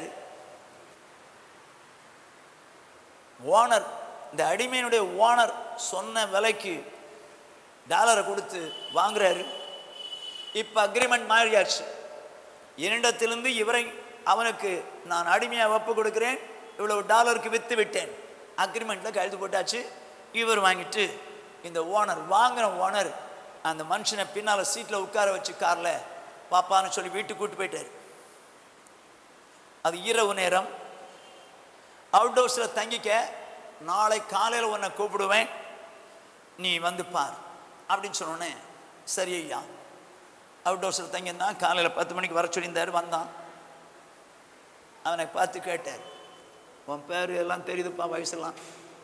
ஓனர் இந்த அடிமையினுடைய ஓனர் சொன்ன விலைக்கு டாலரை கொடுத்து வாங்குறாரு இப்போ அக்ரிமெண்ட் மாறியாச்சு என்னிடத்திலிருந்து இவரை அவனுக்கு நான் அடிமையாக ஒப்பு கொடுக்கிறேன் இவ்வளவு டாலருக்கு விற்று விட்டேன் அக்ரிமெண்ட்டில் கையெழுத்து போட்டாச்சு இவர் வாங்கிட்டு இந்த ஓனர் வாங்கின ஓனர் அந்த மனுஷனை பின்னால் சீட்டில் உட்கார வச்சு காரில் பாப்பான்னு சொல்லி வீட்டுக்கு கூட்டு போயிட்டார் அது இரவு நேரம் அவுட்டோர்ஸில் தங்கிக்க நாளை காலையில் உன்னை கூப்பிடுவேன் நீ வந்து பார் அப்படின்னு சொன்னோன்னே சரி ஐயா அவுட்டோர்ஸில் தங்கியிருந்தான் காலையில் பத்து மணிக்கு வர சொல்லியிருந்தார் வந்தான் அவனை பார்த்து கேட்டார் உன் பேர் எல்லாம் தெரியுதுப்பா வயசெல்லாம்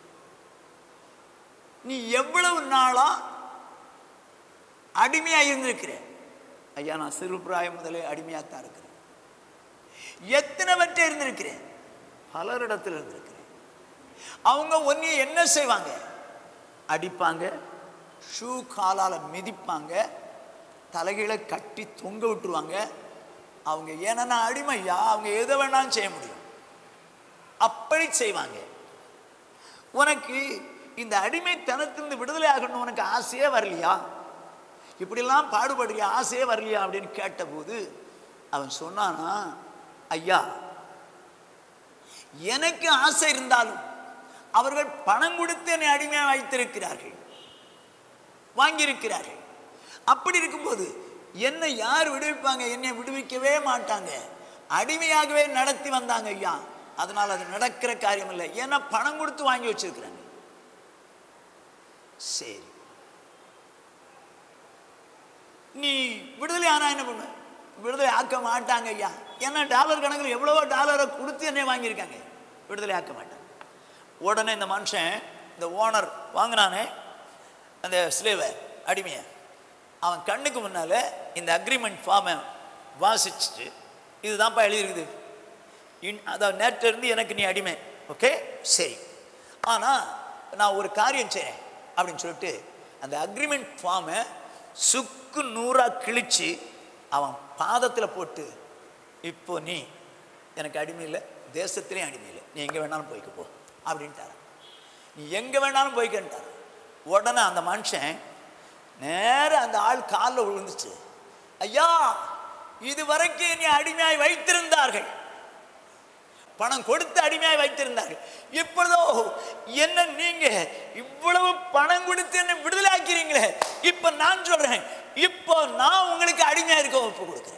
நீ எவ்வளவு நாளா அடிமையா இருந்திருக்கிற ஐயா நான் சிறு பிராயம் முதலே அடிமையாக தான் இருக்கிறேன் எத்தனை வற்ற இருந்திருக்கிறேன் பலரிடத்தில் இருந்திருக்கிறேன் அவங்க ஒன்றைய என்ன செய்வாங்க அடிப்பாங்க ஷூ காலால் மிதிப்பாங்க தலைகளை கட்டி தொங்க விட்டுருவாங்க அவங்க ஏன்னா அடிமையா அவங்க எதை வேணாலும் செய்ய முடியும் அப்படி செய்வாங்க உனக்கு இந்த அடிமைத்தனத்திலிருந்து விடுதலை ஆகணும் உனக்கு ஆசையே வரலையா இப்படிலாம் பாடுபடுறியா ஆசையே வரலையா அப்படின்னு கேட்டபோது அவன் சொன்னானா ஐயா எனக்கு ஆசை இருந்தாலும் அவர்கள் பணம் கொடுத்து என்னை அடிமையாக வைத்திருக்கிறார்கள் வாங்கியிருக்கிறார்கள் அப்படி இருக்கும்போது என்னை யார் விடுவிப்பாங்க என்னை விடுவிக்கவே மாட்டாங்க அடிமையாகவே நடத்தி வந்தாங்க ஐயா அதனால் அது நடக்கிற காரியம் இல்லை ஏன்னா பணம் கொடுத்து வாங்கி வச்சிருக்கிறாங்க சரி நீ விடுதலை ஆனா என்ன பண்ணு விடுதலை ஆக்க மாட்டாங்க ஐயா ஏன்னா டாலர் கணக்கில் எவ்வளவோ டாலரை கொடுத்து என்னை வாங்கியிருக்காங்க விடுதலை ஆக்க மாட்டாங்க உடனே இந்த மனுஷன் இந்த ஓனர் வாங்கினானே அந்த ஸ்லேவை அடிமையை அவன் கண்ணுக்கு முன்னால் இந்த அக்ரிமெண்ட் ஃபார்மை வாசிச்சுட்டு இதுதான்ப்பா எழுதியிருக்குது இன் அதாவது நேற்று இருந்து எனக்கு நீ அடிமை ஓகே சரி ஆனால் நான் ஒரு காரியம் செய்கிறேன் அப்படின்னு சொல்லிட்டு அந்த அக்ரிமெண்ட் ஃபார்மை சுக்கு நூறாக கிழிச்சு அவன் பாதத்தில் போட்டு இப்போ நீ எனக்கு அடிமை இல்லை தேசத்திலையும் அடிமை இல்லை நீ எங்கே வேணாலும் போய்க்க போ அப்படின்ட்டார் நீ எங்கே வேணாலும் போய்க்கன்ட்டார் உடனே அந்த மனுஷன் நேரா அந்த ஆள் காலில் விழுந்துச்சு ஐயா இது வரைக்கும் நீ அடிமையாய் வைத்திருந்தார்கள் பணம் கொடுத்து அடிமையாய் வைத்திருந்தார்கள் இப்பொழுதோ என்ன நீங்க இவ்வளவு பணம் கொடுத்து என்ன விடுதலை ஆக்கிறீங்களே இப்ப நான் சொல்றேன் இப்போ நான் உங்களுக்கு அடிமையா இருக்க ஒப்பு கொடுக்குறேன்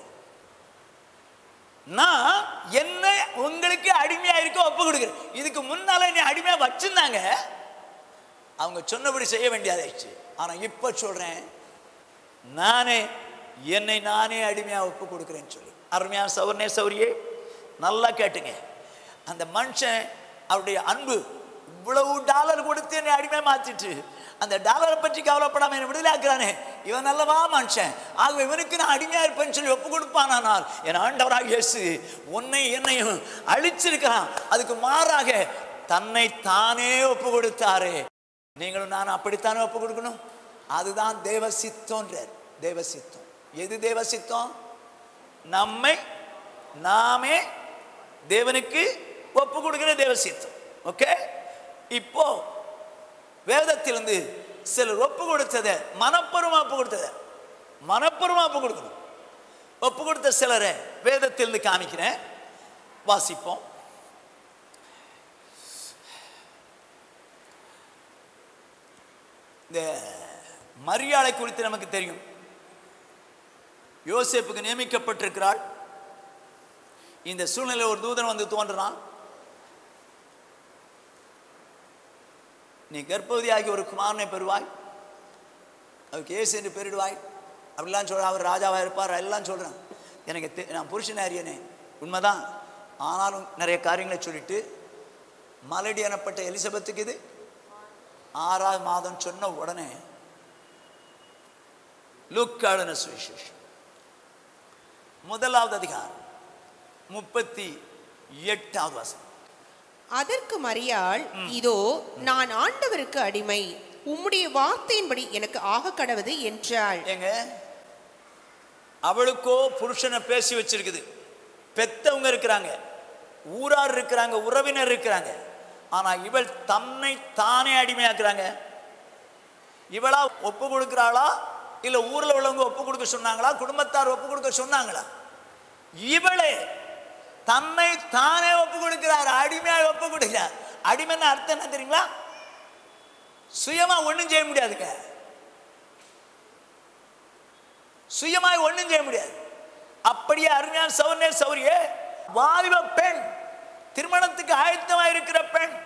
நான் என்ன உங்களுக்கு அடிமையா இருக்க ஒப்பு கொடுக்குறேன் இதுக்கு முன்னால நீ அடிமையா வச்சிருந்தாங்க அவங்க சொன்னபடி செய்ய வேண்டியதாயிடுச்சு ஆனா இப்ப சொல்றேன் நானே என்னை நானே அடிமையா ஒப்பு கொடுக்குறேன்னு சொல்லி அருமையான சௌர்ணே சௌரியே நல்லா கேட்டுங்க அந்த மனுஷன் அவருடைய அன்பு இவ்வளவு டாலர் கொடுத்து என்னை அடிமை மாத்திட்டு அந்த டாலரை பற்றி கவலைப்படாம என்னை விடுதலை ஆக்குறானே இவன் நல்லவா மனுஷன் ஆகவே இவனுக்கு நான் அடிமையா இருப்பேன்னு சொல்லி ஒப்பு கொடுப்பானால் என் ஆண்டவராக இயேசு உன்னை என்னையும் அழிச்சிருக்கிறான் அதுக்கு மாறாக தன்னை தானே ஒப்பு கொடுத்தாரே நீங்களும் நான் அப்படித்தானே ஒப்பு கொடுக்கணும் அதுதான் தேவ சித்தம்ன்றார் தேவ சித்தம் எது தேவ சித்தம் நம்மை நாமே தேவனுக்கு ஒப்பு கொடுக்கிற தேவ சித்தம் ஓகே இப்போ வேதத்திலிருந்து சிலர் ஒப்பு கொடுத்ததை மனப்பூர்வமா ஒப்பு கொடுத்ததை மனப்பூர்வமா ஒப்பு கொடுக்கணும் ஒப்பு கொடுத்த சிலரை வேதத்திலிருந்து காமிக்கிறேன் வாசிப்போம் இந்த மரியாதை குறித்து நமக்கு தெரியும் யோசேப்புக்கு நியமிக்கப்பட்டிருக்கிறாள் இந்த சூழ்நிலை ஒரு தூதன் வந்து தோன்றுறான் நீ கர்ப்பவதியாகி ஒரு குமாரனை பெறுவாய் அவருக்கு ஏசு என்று பெயரிடுவாய் அப்படிலாம் சொல்ற அவர் ராஜாவாக இருப்பார் எல்லாம் சொல்கிறேன் எனக்கு தெ- நான் புருஷன் அறியனே உண்மைதான் ஆனாலும் நிறைய காரியங்களை சொல்லிட்டு மலடி எனப்பட்ட எலிசபெத்துக்கு இது ஆறாவது மாதம் சொன்ன உடனே லூக்காளுன சுவிசேஷம் முதலாவது அதிகாரம் முப்பத்தி எட்டாவது வசனம் அதற்கு மரியாள் இதோ நான் ஆண்டவருக்கு அடிமை உம்முடைய வார்த்தையின்படி எனக்கு ஆக கடவுது என்றாள் ஏங்க அவளுக்கோ புருஷனை பேசி வச்சிருக்குது பெத்தவங்க இருக்கிறாங்க ஊரார் இருக்கிறாங்க உறவினர் இருக்கிறாங்க ஆனா இவள் தன்னை தானே அடிமையாக்குறாங்க இவளா ஒப்பு கொடுக்கிறாளா இல்ல ஊர்ல உள்ளவங்க ஒப்பு கொடுக்க சொன்னாங்களா குடும்பத்தார் ஒப்பு கொடுக்க சொன்னாங்களா இவளே தன்னை தானே ஒப்பு கொடுக்கிறார் அடிமையாக ஒப்பு கொடுக்கிறார் அடிமைன்னு அர்த்தம் என்ன தெரியுங்களா சுயமா ஒண்ணும் செய்ய முடியாதுங்க சுயமாய் ஒண்ணும் செய்ய முடியாது அப்படியே அருமையான சௌர்ணே சௌரியே வாலிப பெண் திருமணத்துக்கு ஆயத்தமாக இருக்கிற பெண்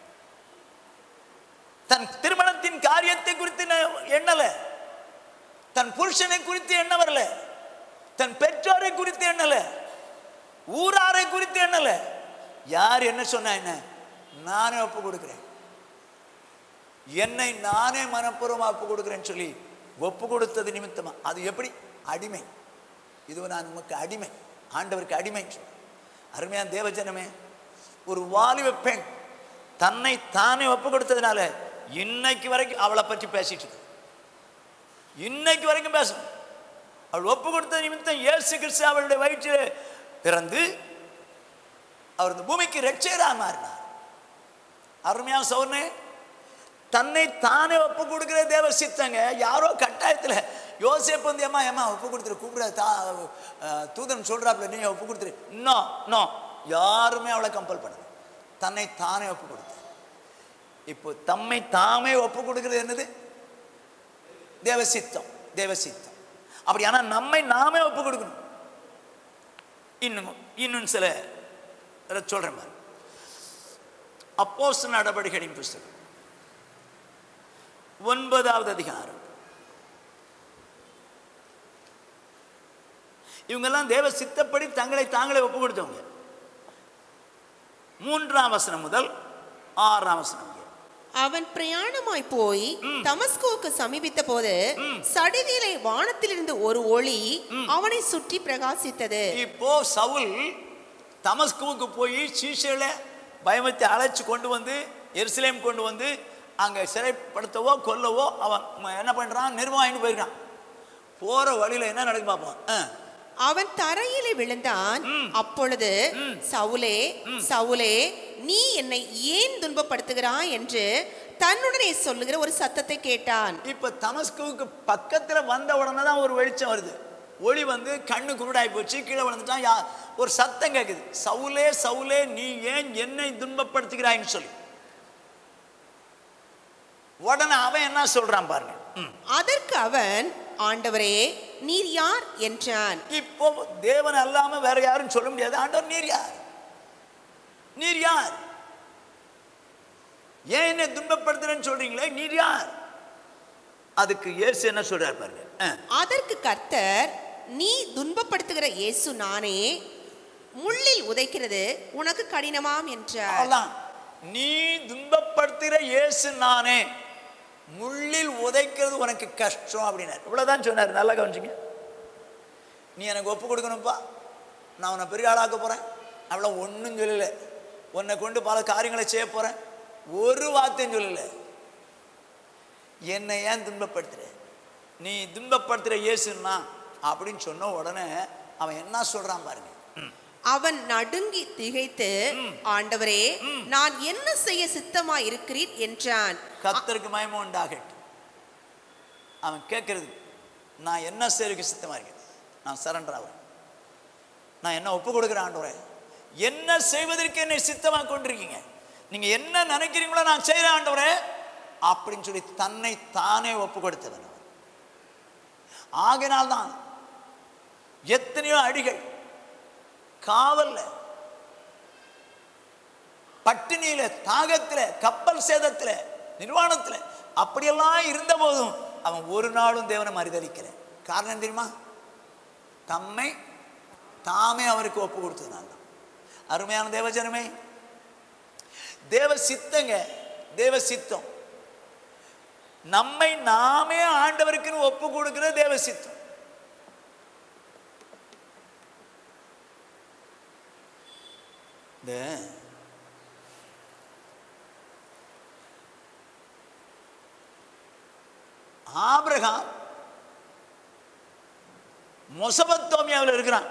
தன் திருமணத்தின் காரியத்தை குறித்து ந- எண்ணல தன் புருஷனை குறித்து எண்ண வரல தன் பெற்றோரை குறித்து எண்ணல ஊராரை குறித்து எண்ணல யார் என்ன சொன்னா என்ன நானே ஒப்பு கொடுக்கிறேன் என்னை நானே மனப்பூர்வமா ஒப்பு கொடுக்கிறேன்னு சொல்லி ஒப்பு கொடுத்தது நிமித்தமா அது எப்படி அடிமை இது நான் உமக்கு அடிமை ஆண்டவருக்கு அடிமை அருமையான தேவஜனமே ஒரு வாலிப பெண் தன்னை தானே ஒப்பு கொடுத்ததுனால இன்னைக்கு வரைக்கும் அவளை பற்றி பேசிட்டு இருக்கு இன்னைக்கு வரைக்கும் பேசணும் அவள் ஒப்பு கொடுத்த நிமித்தம் இயேசு கிறிஸ்து அவளுடைய வயிற்றில் பிறந்து அவர் இந்த பூமிக்கு ரட்சகராக மாறினார் அருமையான சௌர்ணே தன்னை தானே ஒப்பு கொடுக்கிற தேவ சித்தங்க யாரோ கட்டாயத்தில் யோசேப்பு வந்து ஏமா ஏமா ஒப்பு கொடுத்துரு கூப்பிட தா அஹ், தூதன் சொல்றாப்புல நீ ஒப்பு கொடுத்துரு இன்னும் இன்னும் யாருமே அவளை கம்பல் பண்ணல தன்னை தானே ஒப்பு கொடுத்து இப்போ தம்மை தாமே ஒப்பு கொடுக்கிறது என்னது தேவ சித்தம் தேவ சித்தம் அப்படி ஆனால் நம்மை நாமே ஒப்பு கொடுக்கணும் இன்னும் இன்னும் சில சொல்றேன் பாரு அப்போஸ் நடவடிக்கைகளின் புஸ்தகம் ஒன்பதாவது அதிகாரம் இவங்கெல்லாம் தேவ சித்தப்படி தங்களை தாங்களே ஒப்பு கொடுத்தவங்க மூன்றாம் வசனம் முதல் ஆறாம் வசனம் வரை. அவன் பிரயாணமாய் போய் தமஸ்கோவுக்கு சமீபித்த போது சடிதியிலே வானத்திலிருந்து ஒரு ஒளி அவனை சுற்றி பிரகாசித்தது இப்போ சவுல் தமஸ்குவுக்கு போய் சீஷையில பயமத்தை அழைச்சு கொண்டு வந்து எருசலேம் கொண்டு வந்து அங்க சிறைப்படுத்தவோ கொல்லவோ அவன் ம- என்ன பண்றான் நிர்வாகின்னு போயிருக்கான் போற வழியில என்ன நடக்கும் பார்ப்போம் ஆ. அவன் தரையிலே விழுந்தான் அப்பொழுது சவுலே சவுலே நீ என்னை ஏன் துன்பப்படுத்துகிறாய் என்று தன்னுடனே சொல்லுகிற ஒரு சத்தத்தை கேட்டான் இப்ப தமஸ்குவுக்கு பக்கத்துல வந்த உடனே தான் ஒரு வெளிச்சம் வருது ஒளி வந்து கண்ணு குருடாய் போச்சு கீழே விழுந்துட்டான் யா ஒரு சத்தம் கேட்குது சவுலே சவுலே நீ ஏன் என்னை துன்பப்படுத்துகிறாய்ன்னு சொல்லி உடனே அவன் என்ன சொல்றான் பாருங்க ம். அதற்கு அவன் ஆண்டவரே நீர் யார் என்றான் இப்போ தேவன் அல்லாம வேற யாரும் சொல்ல முடியாது ஆண்டவர் நீர் யார் நீர் யார் ஏன் என்னை துன்பப்படுத்துறேன்னு சொல்றீங்களே நீர் யார் அதுக்கு இயேசு என்ன சொல்றார் பாருங்க ஆ. அதற்கு கர்த்தர் நீ துன்பப்படுத்துகிற இயேசு நானே முள்ளில் உதைக்கிறது உனக்கு கடினமாம் என்றார் அவ்வளவுதான் நீ துன்பப்படுத்துகிற இயேசு நானே முள்ளில் உதைக்கிறது உனக்கு கஷ்டம் அப்படின்னார் இவ்வளவுதான் சொன்னார் நல்லா கவனிச்சுங்க நீ எனக்கு ஒப்பு கொடுக்கணும்ப்பா நான் உன்னை பெரிய ஆளாக்க போறேன் அவ்வளோ ஒன்றும் சொல்லலை உன்னை கொண்டு பல காரியங்களை செய்ய போறேன் ஒரு வார்த்தையும் சொல்லலை என்னை ஏன் துன்பப்படுத்துற நீ துன்பப்படுத்துகிற இயேசுன்னா அப்படின்னு சொன்ன உடனே அவன் என்ன சொல்கிறான் பாருங்க அவன் நடுங்கி திகைத்து ஆண்டவரே நான் என்ன செய்ய சித்தமா இருக்கிறீர் என்றான் கத்தருக்கு மயமும் உண்டாகட்டும் அவன் கேட்கறது நான் என்ன செய்யறதுக்கு சித்தமாக இருக்கேன் நான் சரண்டர் ஆகிறேன் நான் என்ன ஒப்பு கொடுக்குறேன் ஆண்டவரே என்ன செய்வதற்கு என்னை சித்தமாக கொண்டிருக்கீங்க நீங்க என்ன நினைக்கிறீங்களோ நான் செய்கிறேன் ஆண்டவரே அப்படின்னு சொல்லி தன்னை தானே ஒப்பு கொடுத்தவன் அவன். ஆகையினால்தான் எத்தனையோ அடிகள் காவல்ல பட்டினியில தாகத்துல கப்பல் சேதத்துல நிர்வாணத்துல அப்படியெல்லாம் இருந்த போதும் அவன் ஒரு நாளும் தேவனை மறுதளிக்கல காரணம் என்ன தெரியுமா தம்மை தாமே அவருக்கு ஒப்பு கொடுத்ததுனால தான். அருமையான தேவஜனமே தேவ சித்தங்க தேவ சித்தம் நம்மை நாமே ஆண்டவருக்குன்னு ஒப்பு கொடுக்கிற தேவ சித்தம் இந்த ஆபிரகாம் மொசபத்தோமியாவில் இருக்கிறான்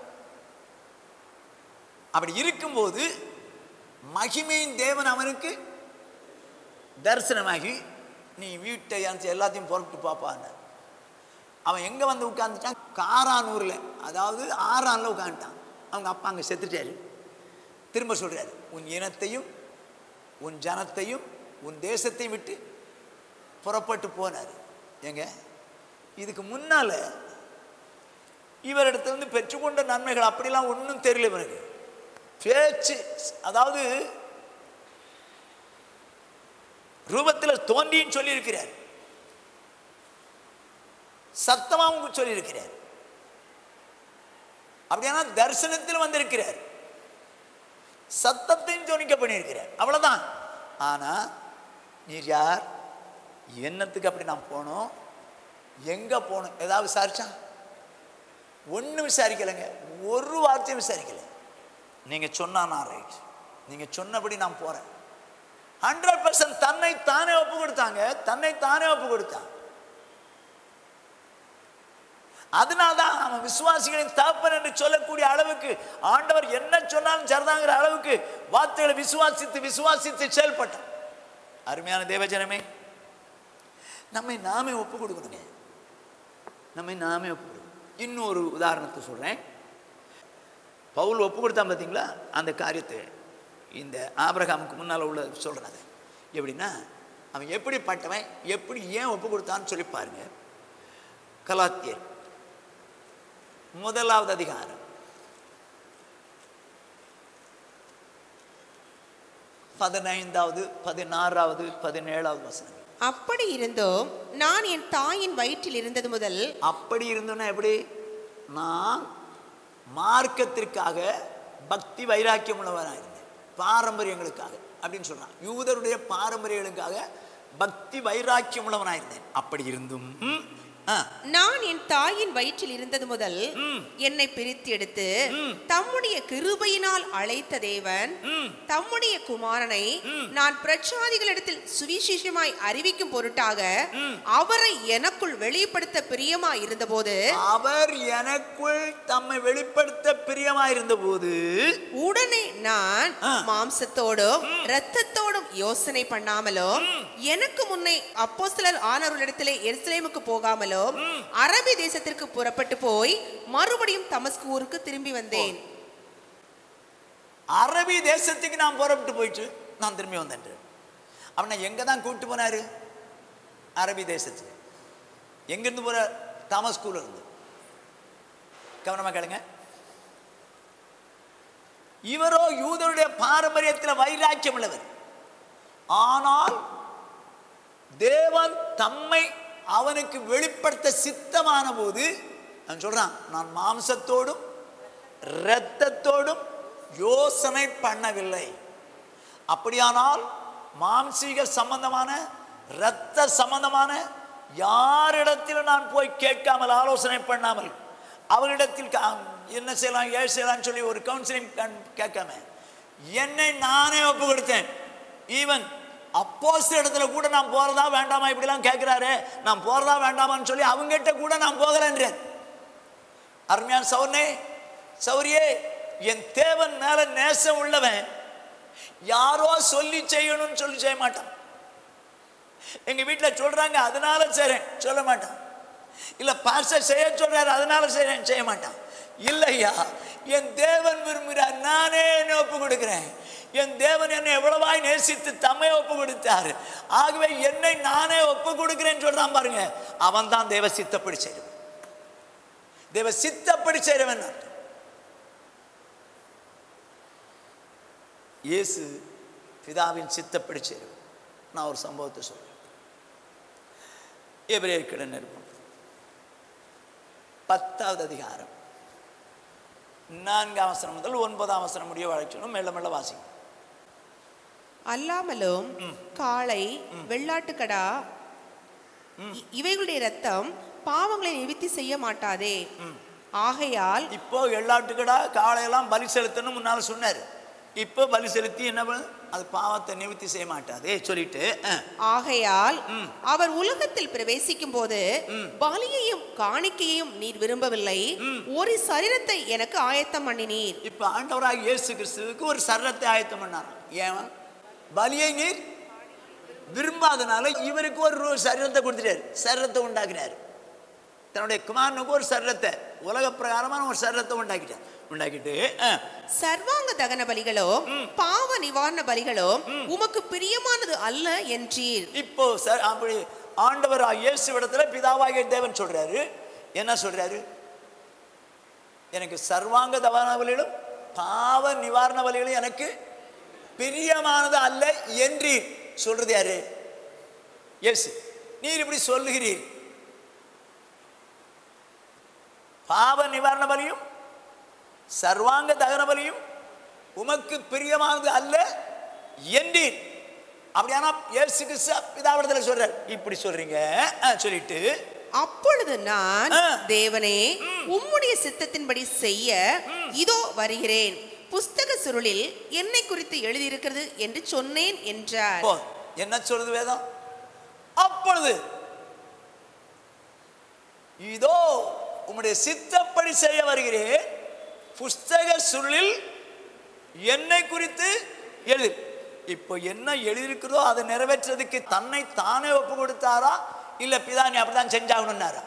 அப்படி இருக்கும்போது மகிமையின் தேவன் அவனுக்கு தரிசனமாகி நீ வீட்டை அனுப்பிச்சு எல்லாத்தையும் புறப்பட்டு பார்ப்பான்னு அவன் எங்கே வந்து உட்காந்துட்டான் காரானூரில் அதாவது ஆறானில் உட்காந்துட்டான் அவங்க அப்பா அங்கே செத்துட்டாரு திரும்ப சொல்கிறாரு உன் இனத்தையும் உன் ஜனத்தையும் உன் தேசத்தையும் விட்டு புறப்பட்டு போனார் ஏங்க இதுக்கு முன்னால் இவரிடத்திலிருந்து பெற்றுக்கொண்ட நன்மைகள் அப்படிலாம் ஒன்றும் தெரியல இவனுக்கு பேச்சு அதாவது ரூபத்தில் தோன்றின்னு சொல்லியிருக்கிறார் சத்தமாகவும் சொல்லியிருக்கிறார் அப்படியானா தரிசனத்தில் வந்திருக்கிறார் சத்தத்தையும் ஜோனிக்க பண்ணியிருக்கிறார் அவ்வளவுதான் ஆனா நீர் யார் என்னத்துக்கு அப்படி நான் போனோம் எங்க போகணும் ஏதாவது விசாரிச்சா ஒன்றும் விசாரிக்கலைங்க ஒரு வார்த்தையும் விசாரிக்கல நீங்க சொன்னா நான் ரைட் நீங்க சொன்னபடி நான் போறேன் ஹண்ட்ரட் பர்சன்ட் தன்னை தானே ஒப்பு கொடுத்தாங்க தன்னை தானே ஒப்பு கொடுத்தான் அதனால்தான் அவன் விசுவாசிகளின் தகப்பன் என்று சொல்லக்கூடிய அளவுக்கு ஆண்டவர் என்ன சொன்னாலும் சரிதாங்கிற அளவுக்கு வார்த்தைகளை விசுவாசித்து விசுவாசித்து செயல்பட்டான் அருமையான தேவஜனமே நம்மை நாமே ஒப்பு கொடுக்கணுங்க நம்மை நாமே ஒப்பு கொடுக்கணும் இன்னொரு உதாரணத்தை சொல்றேன் பவுல் ஒப்பு கொடுத்தான் பார்த்தீங்களா அந்த காரியத்தை இந்த ஆபிரகாமுக்கு முன்னால் உள்ள சொல்கிறது எப்படின்னா அவன் எப்படிப்பட்டவன் எப்படி ஏன் ஒப்பு கொடுத்தான்னு சொல்லி பாருங்க கலாத்தியர் முதலாவது அதிகாரம் பதினைந்தாவது பதினாறாவது பதினேழாவது வசனம் அப்படி இருந்தோம் நான் என் தாயின் வயிற்றில் இருந்தது முதல் அப்படி இருந்தோன்னா எப்படி நான் மார்க்கத்திற்காக பக்தி வைராக்கியம் உள்ளவனாக இருந்தேன் பாரம்பரியங்களுக்காக அப்படின்னு சொல்றான் யூதருடைய பாரம்பரியங்களுக்காக பக்தி வைராக்கியம் உள்ளவனாக இருந்தேன் அப்படி இருந்தும் ம், ஆ, நான் என் தாயின் வயிற்றில் இருந்தது முதல் ம். என்னை பிரித்து எடுத்து ம். தம்முடைய கிருபையினால் அழைத்த தேவன் ம். தம்முடைய குமாரனை ம். நான் பிரச்சாதிகளிடத்தில் சுவிசேஷமாய் அறிவிக்கும் பொருட்டாக ம். அவரை எனக்குள் வெளிப்படுத்த பிரியமாய் இருந்தபோது அவர் எனக்குள் தம்மை வெளிப்படுத்த பிரியமாயிருந்த போது உடனே நான் ஆ. மாம்சத்தோடும் இரத்தத்தோடும் யோசனை பண்ணாமலும் எனக்கு முன்னே அப்போஸ்தலர் ஆனவர்களிடத்திலே எருசலேமுக்கு போகாமலும் அரபி தேசத்திற்கு புறப்பட்டு போய் மறுபடியும் தமஸ்கு ஊருக்கு திரும்பி வந்தேன் அரபி தேசத்துக்கு நான் புறப்பட்டு போயிட்டு நான் திரும்பி வந்தேன் அவனை எங்க தான் கூப்பிட்டு போனாரு அரபி தேசத்துக்கு எங்கிருந்து போற தாமஸ்கூல இருந்து கவனமா கேளுங்க இவரோ யூதருடைய பாரம்பரியத்தில் வைராக்கியம் உள்ளவர் ஆனால் தேவன் தம்மை அவனுக்கு வெளிப்படுத்த சித்தமான போது அவன் சொல்றான் நான் மாம்சத்தோடும் இரத்தத்தோடும் யோசனை பண்ணவில்லை அப்படியானால் மாம்சீக சம்பந்தமான இரத்த சம்பந்தமான யாரிடத்தில் நான் போய் கேட்காமல் ஆலோசனை பண்ணாமல் அவரிடத்தில் கா- என்ன செய்யலாம் ஏன் செய்யலாம்னு சொல்லி ஒரு கவுன்சிலிங் கேட்காம என்னை நானே ஒப்பு கொடுத்தேன் ஈவன் அப்போஸ் இடத்துல கூட நான் போறதா வேண்டாமா இப்படிலாம் கேட்குறாரு நான் போறதா வேண்டாமான்னு சொல்லி அவங்ககிட்ட கூட நான் போகலன்றேன் அருமையான சௌர்ணே சௌரியே என் தேவன் மேல நேசம் உள்ளவன் யாரோ சொல்லி செய்யணும்னு சொல்லி செய்ய மாட்டான் எங்க வீட்டில் சொல்றாங்க அதனால செய்றேன் சொல்ல மாட்டான் இல்ல பாஸ்டர் செய்ய சொல்றாரு அதனால செய்றேன் செய்ய மாட்டான் இல்லையா என் தேவன் விரும்புகிறார் நானே என்னை ஒப்பு கொடுக்கிறேன் என் தேவன் என்னை எவ்வளவாய் நேசித்து தம்மை ஒப்பு கொடுத்தார் ஆகவே என்னை நானே ஒப்பு கொடுக்கிறேன்னு சொல்றான் பாருங்க அவன் தான் தேவ சித்தப்படி செய்றவன் தேவ சித்தப்படி செய்றவன் அர்த்தம். இயேசு பிதாவின் சித்தப்படி செய்றவன் நான் ஒரு சம்பவத்தை சொல்றேன் எபிரேயர் கிட நிருப்பம் பத்தாவது அதிகாரம் நான்காம் அவசரம் முதல் ஒன்பதாம் அவசரம் முடிய வழக்கணும் மெல்ல மெல்ல வாசிக்கும் அல்லாமலும் காளை வெள்ளாட்டுக்கடா இ- இவைகளுடைய ரத்தம் பாவங்களை நிவித்தி செய்ய மாட்டாதே ஆகையால் இப்போ எல்லாட்டுக்கடா காளையெல்லாம் பலி செலுத்தணும் முன்னால சொன்னார் இப்போ பலி செலுத்தி என்ன பண்ணு அது பாவத்தை நிவர்த்தி செய்ய மாட்டாதே சொல்லிட்டு அஹ், ஆகையால் அவர் உலகத்தில் பிரவேசிக்கும் போது பலியையும் காணிக்கையையும் நீர் விரும்பவில்லை ஒரு சரீரத்தை எனக்கு ஆயத்தம் பண்ணினீர் இப்போ ஆண்டவராக இயேசு கிறிஸ்துவுக்கு ஒரு சரத்தை ஆயத்தம் பண்ணாராம் ஏன் பலியை நீர் விரும்பாதனால இவருக்கு ஒரு ரூ- சரீரத்தை கொடுத்துட்டாரு சரீரத்தை உண்டாக்கினார் தன்னுடைய குமாரனுக்கு ஒரு சரீரத்தை உலக பிரகாரமான ஒரு சரீரத்தை உண்டாக்கிட்டார் உண்டாக்கிட்டு அஹ், சர்வாங்க தகன பலிகளோ பாவ நிவாரண பலிகளோ உமக்கு பிரியமானது அல்ல என்றீர் இப்போ சார் அப்படி ஆண்டவர் இயேசு இடத்துல பிதாவாகிய தேவன் சொல்றாரு என்ன சொல்றாரு எனக்கு சர்வாங்க தவண பலிகளும் பாவ நிவாரண பலிகளும் எனக்கு பிரியமானது அல்ல என்று சொல்றது யாரு இயேசு நீர் இப்படி சொல்லுகிறீர் பாவ நிவாரண பலியும் சர்வாங்க தகன பலியும் உமக்கு பிரியமானது அல்ல என்றீர் அப்படியானா இயேசு கிறிஸ்து பிதாவிடத்தில் சொல்றார் இப்படி சொல்றீங்க ஆ, சொல்லிட்டு அப்பொழுது நான் ஆ. தேவனே உம்முடைய சித்தத்தின்படி செய்ய இதோ வருகிறேன் புஸ்தக சுருளில் என்னை குறித்து எழுதியிருக்கிறது என்று சொன்னேன் என்றார் போ என்ன சொல்றது வேதம் அப்பொழுது இதோ உம்முடைய சித்தப்படி செய்ய வருகிறேன் புஸ்தக சுருளில் என்னை குறித்து எழுது இப்போ என்ன எழுதியிருக்கிறதோ அதை நிறைவேற்றுறதுக்கு தன்னை தானே ஒப்பு கொடுத்தாரா இல்ல பிதா நீ அப்படிதான் செஞ்சாகணும்னாரா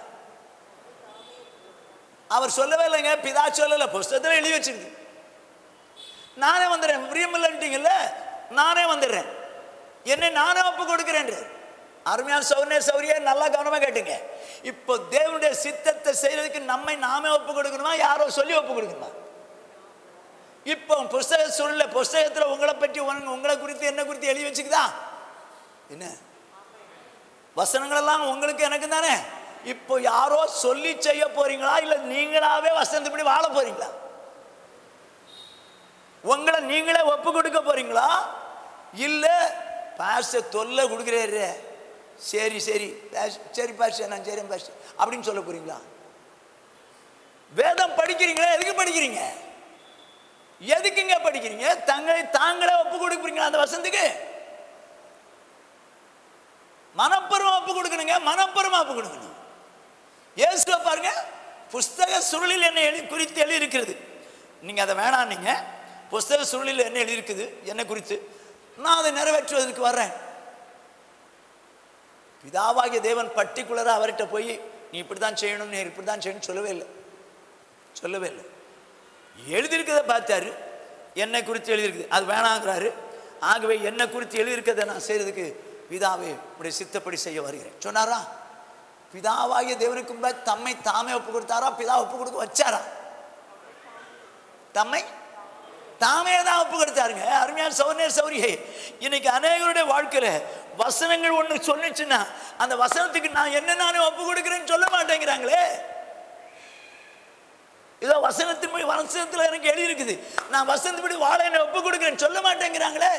அவர் சொல்லவே இல்லைங்க பிதா சொல்லல புஸ்தகத்தில் எழுதி வச்சிருக்கு நானே வந்துடுறேன் பிரியமில்லைன்ட்டீங்கல்ல நானே வந்துடுறேன் என்னை நானே ஒப்பு கொடுக்கிறேன் அருமையான சௌர்ணே சௌரியா நல்லா கவனமா கேட்டுங்க இப்போ தேவனுடைய சித்தத்தை செய்யறதுக்கு நம்மை நாமே ஒப்பு கொடுக்கணுமா யாரோ சொல்லி ஒப்பு கொடுக்கணுமா இப்போ புஸ்தக சூழ்நிலை புஸ்தகத்தில் உங்களை பற்றி உங்க- உங்களை குறித்து என்ன குறித்து எழுதி வச்சுக்குதா என்ன வசனங்கள் எல்லாம் உங்களுக்கு எனக்கு தானே இப்போ யாரோ சொல்லி செய்ய போறீங்களா இல்ல நீங்களாவே வசனத்துப்படி வாழ போறீங்களா உங்களை நீங்களே ஒப்பு கொடுக்க போறீங்களா இல்ல பாச தொல்லை கொடுக்குறாரு சரி சரி பாஸ்- சரி பாஷ நான் சரி பாஷ அப்படின்னு சொல்ல போறீங்களா வேதம் படிக்கிறீங்களா எதுக்கு படிக்கிறீங்க எதுக்குங்க படிக்கிறீங்க தங்களை தாங்களே ஒப்பு கொடுக்குறீங்களா அந்த வசனத்துக்கு மனப்பூர்வம் ஒப்பு கொடுக்கணுங்க மனப்பூர்வம் ஒப்பு கொடுக்கணும் இயேசுவை பாருங்க புஸ்தக சுருளில் என்ன எழுதி குறித்து எழுதி இருக்கிறது நீங்க அதை வேணாம் நீங்க புஸ்தக சுருளில் என்ன எழுதி இருக்குது என்ன குறித்து நான் அதை நிறைவேற்றுவதற்கு வர்றேன் பிதாவாகிய தேவன் பர்டிகுலராக அவர்கிட்ட போய் நீ இப்படி தான் செய்யணும் நீ இப்படி தான் செய்யணும் சொல்லவே இல்லை சொல்லவே இல்லை எழுதியிருக்கிறத பார்த்தாரு என்னை குறித்து எழுதியிருக்குது அது வேணாங்கிறாரு ஆகவே என்னை குறித்து எழுதியிருக்கிறத நான் செய்யறதுக்கு பிதாவே உடைய சித்தப்படி செய்ய வருகிறேன் சொன்னாரா பிதாவாகிய தேவனுக்கு முன்பாக தம்மை தாமே ஒப்பு கொடுத்தாரா பிதா ஒப்பு கொடுக்க வச்சாரா தம்மை தாமே தான் ஒப்பு கொடுத்தாருங்க அருமையான சௌர்ண சௌரியை இன்னைக்கு அநேகருடைய வாழ்க்கையில வசனங்கள் ஒன்று சொன்னுச்சுன்னா அந்த வசனத்துக்கு நான் என்ன நானே ஒப்பு கொடுக்குறேன்னு சொல்ல மாட்டேங்கிறாங்களே இதோ வசனத்தின் போய் வசனத்தில் எனக்கு எழுதி இருக்குது நான் வசனத்துப்படி வாழ என்னை ஒப்பு கொடுக்குறேன்னு சொல்ல மாட்டேங்கிறாங்களே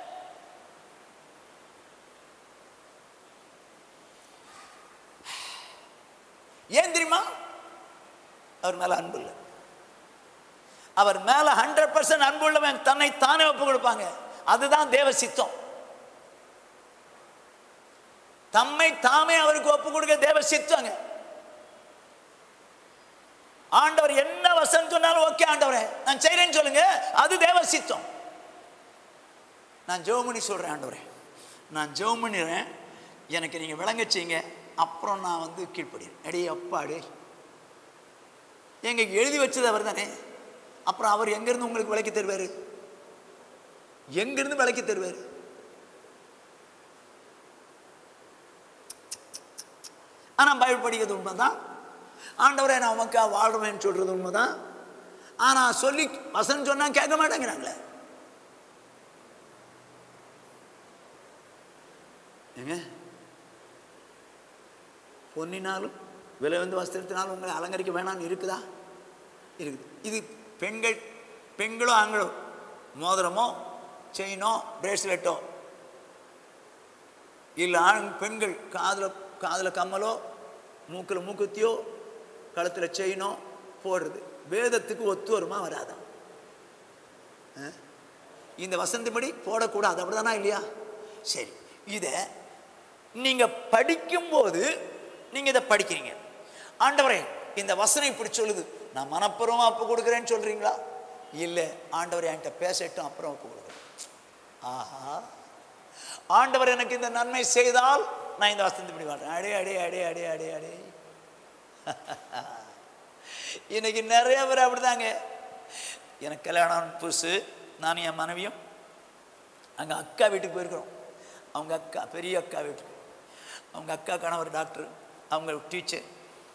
ஏன் தெரியுமா அவர் மேல அன்பு இல்லை அவர் மேல ஹண்ட்ரட் பர்சன்ட் அன்பு உள்ளவன் தன்னை தானே ஒப்பு கொடுப்பாங்க அதுதான் தேவ சித்தம் தம்மை தாமே அவருக்கு ஒப்பு கொடுக்க தேவ சித்தங்க ஆண்டவர் என்ன வசனம் சொன்னாலும் ஓகே ஆண்டவரே நான் செய்றேன்னு சொல்லுங்க அது தேவ சித்தம் நான் ஜெபம் பண்ணி சொல்றேன் ஆண்டவரே நான் ஜெபம் பண்ணிடுறேன் எனக்கு நீங்க விளங்க செய்யுங்க அப்புறம் நான் வந்து கீழ்ப்படுறேன் அடே அப்பாடே எங்க எழுதி வச்சது அவர் தானே அப்புறம் அவர் எங்கிருந்து உங்களுக்கு விளக்கி தருவாரு எங்கிருந்து விளக்கி தருவாரு ஆனா பைபிள் படிக்கிறது உண்மைதான் ஆண்டவரே நான் உமக்காக வாழ்றேன்னு சொல்றது உண்மைதான் ஆனா சொல்லி வசனம் சொன்னா கேட்க மாட்டேங்கிறாங்களே ஏங்க பொன்னினாலும் விலை வந்து வஸ்திரத்தினாலும் உங்களை அலங்கரிக்க வேணாம்னு இருக்குதா இருக்குது இது பெண்கள் பெண்களோ ஆண்களோ மோதிரமோ செயினோ பிரேஸ்லெட்டோ இல்லை ஆண் பெண்கள் காதில் காதில் கம்மலோ மூக்கில் மூக்குத்தியோ கழுத்தில் செயினோ போடுறது வேதத்துக்கு ஒத்து வருமா வராதா ஆ? இந்த வசந்தபடி போடக்கூடாது அப்படிதானா இல்லையா சரி இதை நீங்கள் படிக்கும்போது நீங்கள் இதை படிக்கிறீங்க ஆண்டவரே இந்த வசனம் இப்படி சொல்லுது நான் மனப்பூர்வமாக அப்பு கொடுக்குறேன்னு சொல்கிறீங்களா இல்லை ஆண்டவர் என்கிட்ட பேசட்டும் அப்புறம் அப்பு கொடுக்குறேன் ஆஹா ஆண்டவர் எனக்கு இந்த நன்மை செய்தால் நான் இந்த வசனத்தை இப்படி வாழ்றேன் அடே அடே அடே அடே அடே அடே இன்னைக்கு நிறைய பேர் அப்படிதாங்க எனக்கு கல்யாணம் புதுசு நானும் என் மனைவியும் அங்கே அக்கா வீட்டுக்கு போயிருக்கிறோம் அவங்க அக்கா பெரிய அக்கா வீட்டுக்கு அவங்க அக்கா கணவர் டாக்டர் அவங்க டீச்சர்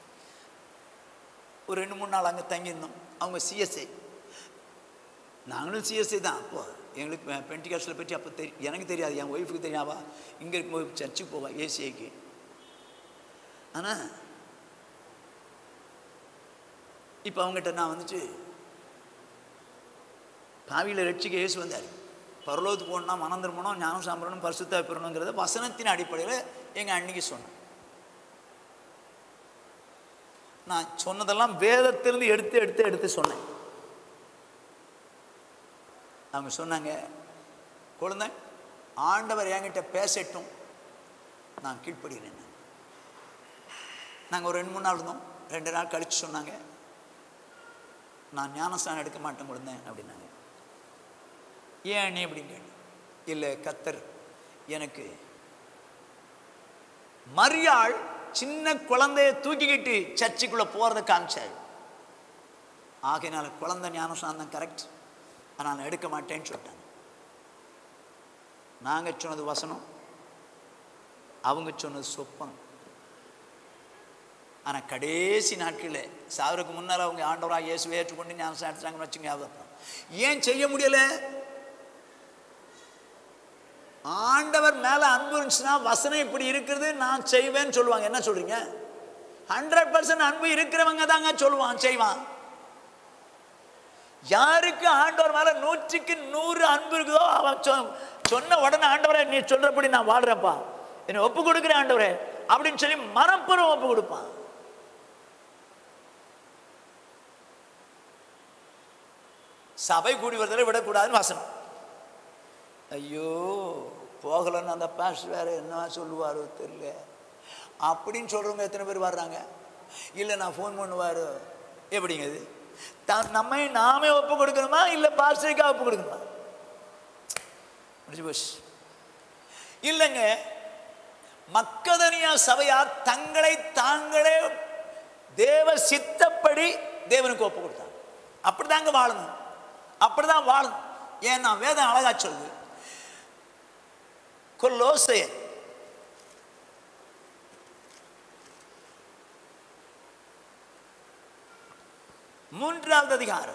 ஒரு ரெண்டு மூணு நாள் அங்கே தங்கியிருந்தோம் அவங்க சிஎஸ்ஐ நாங்களும் சிஎஸ்ஐ தான் அப்போ எங்களுக்கு பென்டிகாஸ்டில் பற்றி அப்போ தெரியும் எனக்கு தெரியாது என் ஒய்ஃபுக்கு தெரியாவா இங்கே இருக்கும்போது சர்ச்சுக்கு போவா ஏசிஐக்கு ஆனால் இப்போ அவங்ககிட்ட நான் வந்துட்டு பாவியில் ரட்சிக்க இயேசு வந்தார் பரலோகத்துக்கு போகணும்னா மனம் திரும்பணும் ஞானம் சாம்பிடணும் பரிசுத்தா பெறணுங்கிறத வசனத்தின் அடிப்படையில் எங்கள் அன்னைக்கு சொன்னேன் நான் சொன்னதெல்லாம் வேதத்திலிருந்து எடுத்து எடுத்து எடுத்து சொன்னேன் அவங்க சொன்னாங்க குழந்தை ஆண்டவர் என்கிட்ட பேசட்டும் நான் கீழ்ப்படுகிறேன் நாங்கள் ஒரு ரெண்டு மூணு நாள் இருந்தோம் ரெண்டு நாள் கழித்து சொன்னாங்க நான் ஞானஸ்தானம் எடுக்க மாட்டேன் குழந்தேன் அப்படின்னாங்க ஏன் நீ அப்படின்னு கேட்டேன் இல்லை கத்தர் எனக்கு மரியாள் சின்ன குழந்தைய தூக்கிக்கிட்டு சர்ச்சுக்குள்ளே போகிறத காமிச்சார் ஆகையினால குழந்தை ஞானஸ்தானம் கரெக்ட் ஆனால் நான் எடுக்க மாட்டேன்னு சொல்லிட்டாங்க நாங்கள் சொன்னது வசனம் அவங்க சொன்னது சொப்பனம் ஆனால் கடைசி நாட்களில் சாவருக்கு முன்னால் அவங்க ஆண்டவராக இயேசுவை ஏற்றுக்கொண்டு ஞானம் எடுத்தாங்கன்னு வச்சுங்க அவ்வளோ ஏன் செய்ய முடியல ஆண்டவர் மேல அன்பு இருந்துச்சுன்னா வசனம் இப்படி இருக்கிறது நான் செய்வேன்னு சொல்லுவாங்க என்ன சொல்றீங்க ஹண்ட்ரட் பர்சன்ட் அன்பு இருக்கிறவங்க தாங்க சொல்லுவான் செய்வான் யாருக்கு ஆண்டவர் மேல நூற்றுக்கு நூறு அன்பு இருக்குதோ அவன் சொ- சொன்ன உடனே ஆண்டவரே நீ சொல்றபடி நான் வாழ்றேன்ப்பா என்னை ஒப்பு கொடுக்குறேன் ஆண்டவரே அப்படின்னு சொல்லி மனப்பூர்வம் ஒப்பு கொடுப்பான் சபை கூடி வருதலை விடக்கூடாதுன்னு வசனம் ஐயோ போகலன்னு அந்த பாஸ்டர் வேற என்ன சொல்லுவாரோ தெரியல அப்படின்னு சொல்றவங்க எத்தனை பேர் வர்றாங்க இல்லை நான் ஃபோன் பண்ணுவார் எப்படிங்க இது தான் நம்மை நாமே ஒப்பு கொடுக்கணுமா இல்லை பாஸ்டருக்கா ஒப்பு கொடுக்கணுமா முடிஞ்சு போச்சு இல்லைங்க மக்கதனியா சபையார் தங்களை தாங்களே தேவ சித்தப்படி தேவனுக்கு ஒப்பு கொடுத்தாங்க அப்படிதாங்க வாழணும் அப்படிதான் வாழணும் ஏன்னா வேதம் அழகா சொல்லுது கொல்லோசையர் மூன்றாவது அதிகாரம்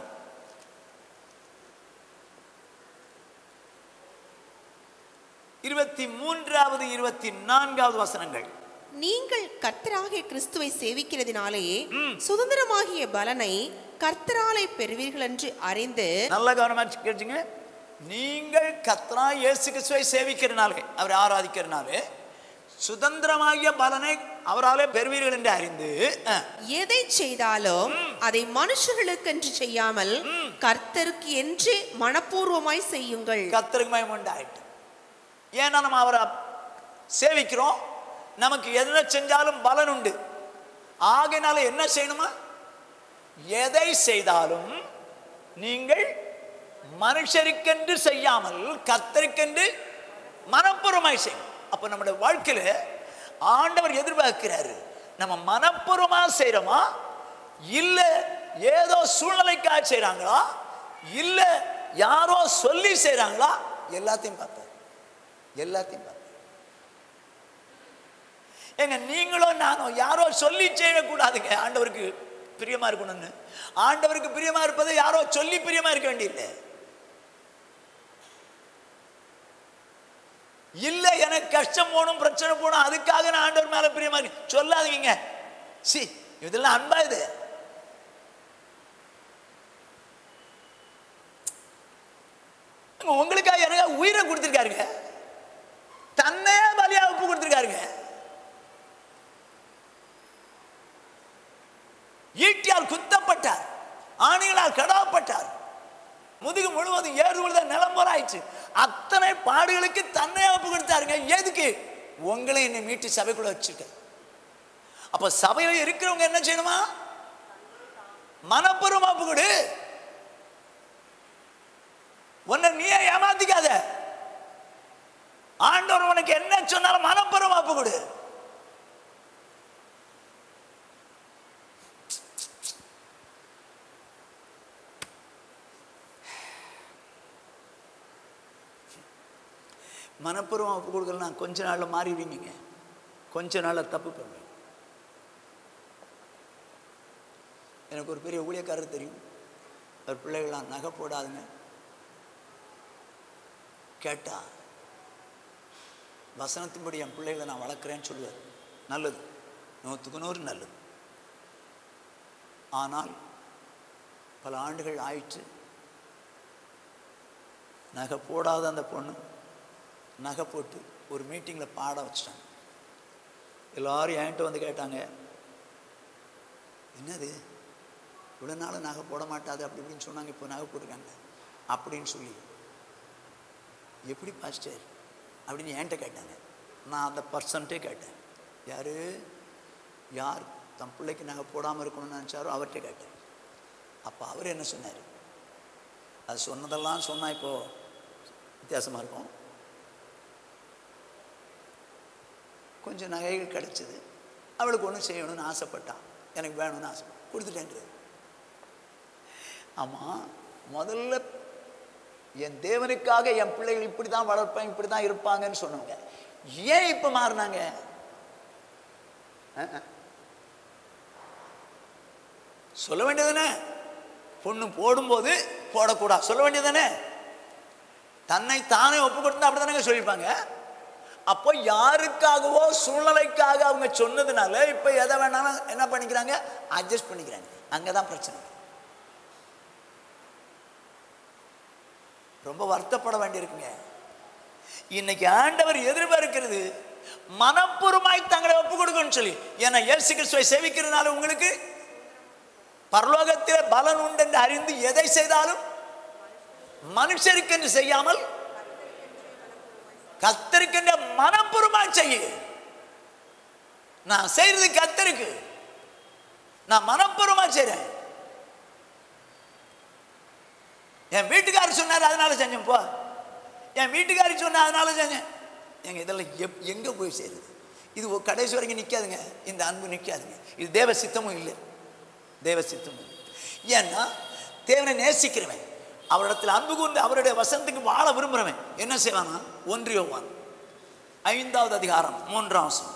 இருபத்தி மூன்றாவது இருபத்தி நான்காவது வசனங்கள் நீங்கள் கர்த்தராகிய கிறிஸ்துவை சேவிக்கிறதினாலே சுதந்திரமாகிய பலனை கர்த்தராலே பெறுவீர்கள் என்று அறிந்து நல்ல கவனமா கேட்டுங்க நீங்கள் கத்ரா இயேசு கிறிஸ்துவை சேவிக்கிறனாலே அவரை ஆராதிக்கிறனாலே சுதந்திரமாகிய பலனை அவராலே பெறுவீர்கள் என்று அறிந்து அஹ், எதை செய்தாலும் அதை மனுஷர்களுக்கென்று செய்யாமல் கர்த்தருக்கு என்று மனப்பூர்வமாய் செய்யுங்கள் கர்த்தருக்கு மயம் உண்டாயிட்டு ஏன்னா நம்ம அவரை சேவிக்கிறோம் நமக்கு என்ன செஞ்சாலும் பலன் உண்டு ஆகையினால என்ன செய்யணுமா எதை செய்தாலும் நீங்கள் மனுஷருக்கென்று செய்யாமல் கர்த்தருக்கென்று மனப்பூர்வமாய் செய்யணும் அப்ப நம்முடைய வாழ்க்கையில ஆண்டவர் எதிர்பார்க்கிறாரு நம்ம மனப்பூர்வமா செய்யறோமா இல்ல ஏதோ சூழ்நிலைக்காக செய்றாங்களா இல்ல யாரோ சொல்லி செய்றாங்களா எல்லாத்தையும் பார்த்தார் எல்லாத்தையும் பார்த்தார் ஏங்க நீங்களும் நானும் யாரோ சொல்லி செய்யக்கூடாதுங்க ஆண்டவருக்கு பிரியமா இருக்கணும்னு ஆண்டவருக்கு பிரியமா இருப்பது யாரோ சொல்லி பிரியமா இருக்க வேண்டியதில்லை இல்ல எனக்கு கஷ்டம் போகணும் பிரச்சனை போகணும் அதுக்காக நான் ஆண்டவர் மேல பிரியமா இருக்கு சொல்லாதீங்க சி இதெல்லாம் அன்பா இது உங்களுக்காக எனக்கு உயிரை கொடுத்துருக்காருங்க தன்னையே பலியா ஒப்பு கொடுத்துருக்காருங்க ஈட்டியால் குத்தப்பட்டார் ஆணிகளால் கடாப்பட்டார் முதுகு முழுவதும் ஏறு விழுத நிலம் போல ஆயிடுச்சு அத்தனை பாடுகளுக்கு தன்னை ஒப்பு கொடுத்தாருங்க எதுக்கு உங்களை என்னை மீட்டு சபைக்குள்ள வச்சிருக்க அப்ப சபையில இருக்கிறவங்க என்ன செய்யணுமா மனப்பூர்வமா ஒப்பு கொடு உன்னை நீயே ஏமாத்திக்காத ஆண்டவர் உனக்கு என்ன சொன்னாலும் மனப்பூர்வமா ஒப்பு கொடு மனப்பூர்வம் ஒப்பு கொடுக்கலாம் கொஞ்ச நாள்ல மாறிடுவீங்க கொஞ்ச நாள்ல தப்பு பண்ணுவீங்க எனக்கு ஒரு பெரிய ஊழியக்காரர் தெரியும் அவர் பிள்ளைகளாம் நகை போடாதுங்க கேட்டா வசனத்தின்படி என் பிள்ளைகளை நான் வளர்க்குறேன்னு சொல்லுவார் நல்லது நூற்றுக்கு நூறு நல்லது ஆனால் பல ஆண்டுகள் ஆயிற்று நகை போடாத அந்த பொண்ணு நகை போட்டு ஒரு மீட்டிங்கில் பாட வச்சிட்டாங்க எல்லாரும் என்கிட்ட வந்து கேட்டாங்க என்னது இவ்வளோ நாள் நகை போட மாட்டாது அப்படி இப்படின்னு சொன்னாங்க இப்போ நகை போட்டிருக்காங்க அப்படின்னு சொல்லி எப்படி பாஸ்டர் அப்படின்னு என்கிட்ட கேட்டாங்க நான் அந்த பர்சன்ட்டே கேட்டேன் யார் யார் தன் பிள்ளைக்கு நகை போடாமல் இருக்கணும்னு நினச்சாரோ அவர்கிட்ட கேட்டேன் அப்போ அவர் என்ன சொன்னார் அது சொன்னதெல்லாம் சொன்னால் இப்போது வித்தியாசமாக இருக்கும் கொஞ்சம் நகைகள் கிடைச்சது அவளுக்கு ஒன்றும் செய்யணும்னு ஆசைப்பட்டான் எனக்கு வேணும்னு ஆசை கொடுத்துட்டேன்றது ஆமாம் முதல்ல என் தேவனுக்காக என் பிள்ளைகள் இப்படி தான் வளர்ப்பேன் இப்படி தான் இருப்பாங்கன்னு சொன்னவங்க ஏன் இப்போ மாறினாங்க அஹ், அஹ். சொல்ல வேண்டியதுதானே பொண்ணு போடும்போது போடக்கூடாது சொல்ல வேண்டியதுதானே தன்னை தானே ஒப்பு கொடுத்தா அப்படி தானே சொல்லியிருப்பாங்க அப்போ யாருக்காகவோ சூழ்நிலைக்காக அவங்க சொன்னதுனால இப்போ எதை வேணாலும் என்ன பண்ணிக்கிறாங்க அட்ஜஸ்ட் பண்ணிக்கிறாங்க அங்கே தான் பிரச்சனை ரொம்ப வருத்தப்பட வேண்டியிருக்குங்க இன்னைக்கு ஆண்டவர் எதிர்பார்க்கிறது மனப்பூர்வமாய் தங்களை ஒப்பு கொடுக்கணும்னு சொல்லி ஏன்னா இயேசு கிறிஸ்துவை சேவிக்கிறதுனால உங்களுக்கு பரலோகத்திலே பலன் உண்டு என்று அறிந்து எதை செய்தாலும் மனுஷருக்கென்று செய்யாமல் கத்தருக்கென்ற மனப்பூர்வமாய் செய்ய நான் செய்யறது கத்தருக்கு நான் மனப்பூர்வமா செய்றேன் என் வீட்டுக்காரர் சொன்னார் அதனால செஞ்சேன் போ என் வீட்டுக்காரி சொன்ன அதனால செஞ்சேன் எங்க இதெல்லாம் எப் எங்கே போய் சேருது இது ஒரு கடைசி வரைக்கும் நிற்காதுங்க இந்த அன்பு நிற்காதுங்க இது தேவ சித்தமும் இல்லை தேவ சித்தமும் இல்லை ஏன்னா தேவனை நேசிக்கிறவன் அவரிடத்தில் அன்பு கூர்ந்து அவருடைய வசனத்துக்கு வாழ விரும்புகிறவன் என்ன செய்வானா ஒன்றியோவான் ஐந்தாவது அதிகாரம் மூன்றாம் வசனம்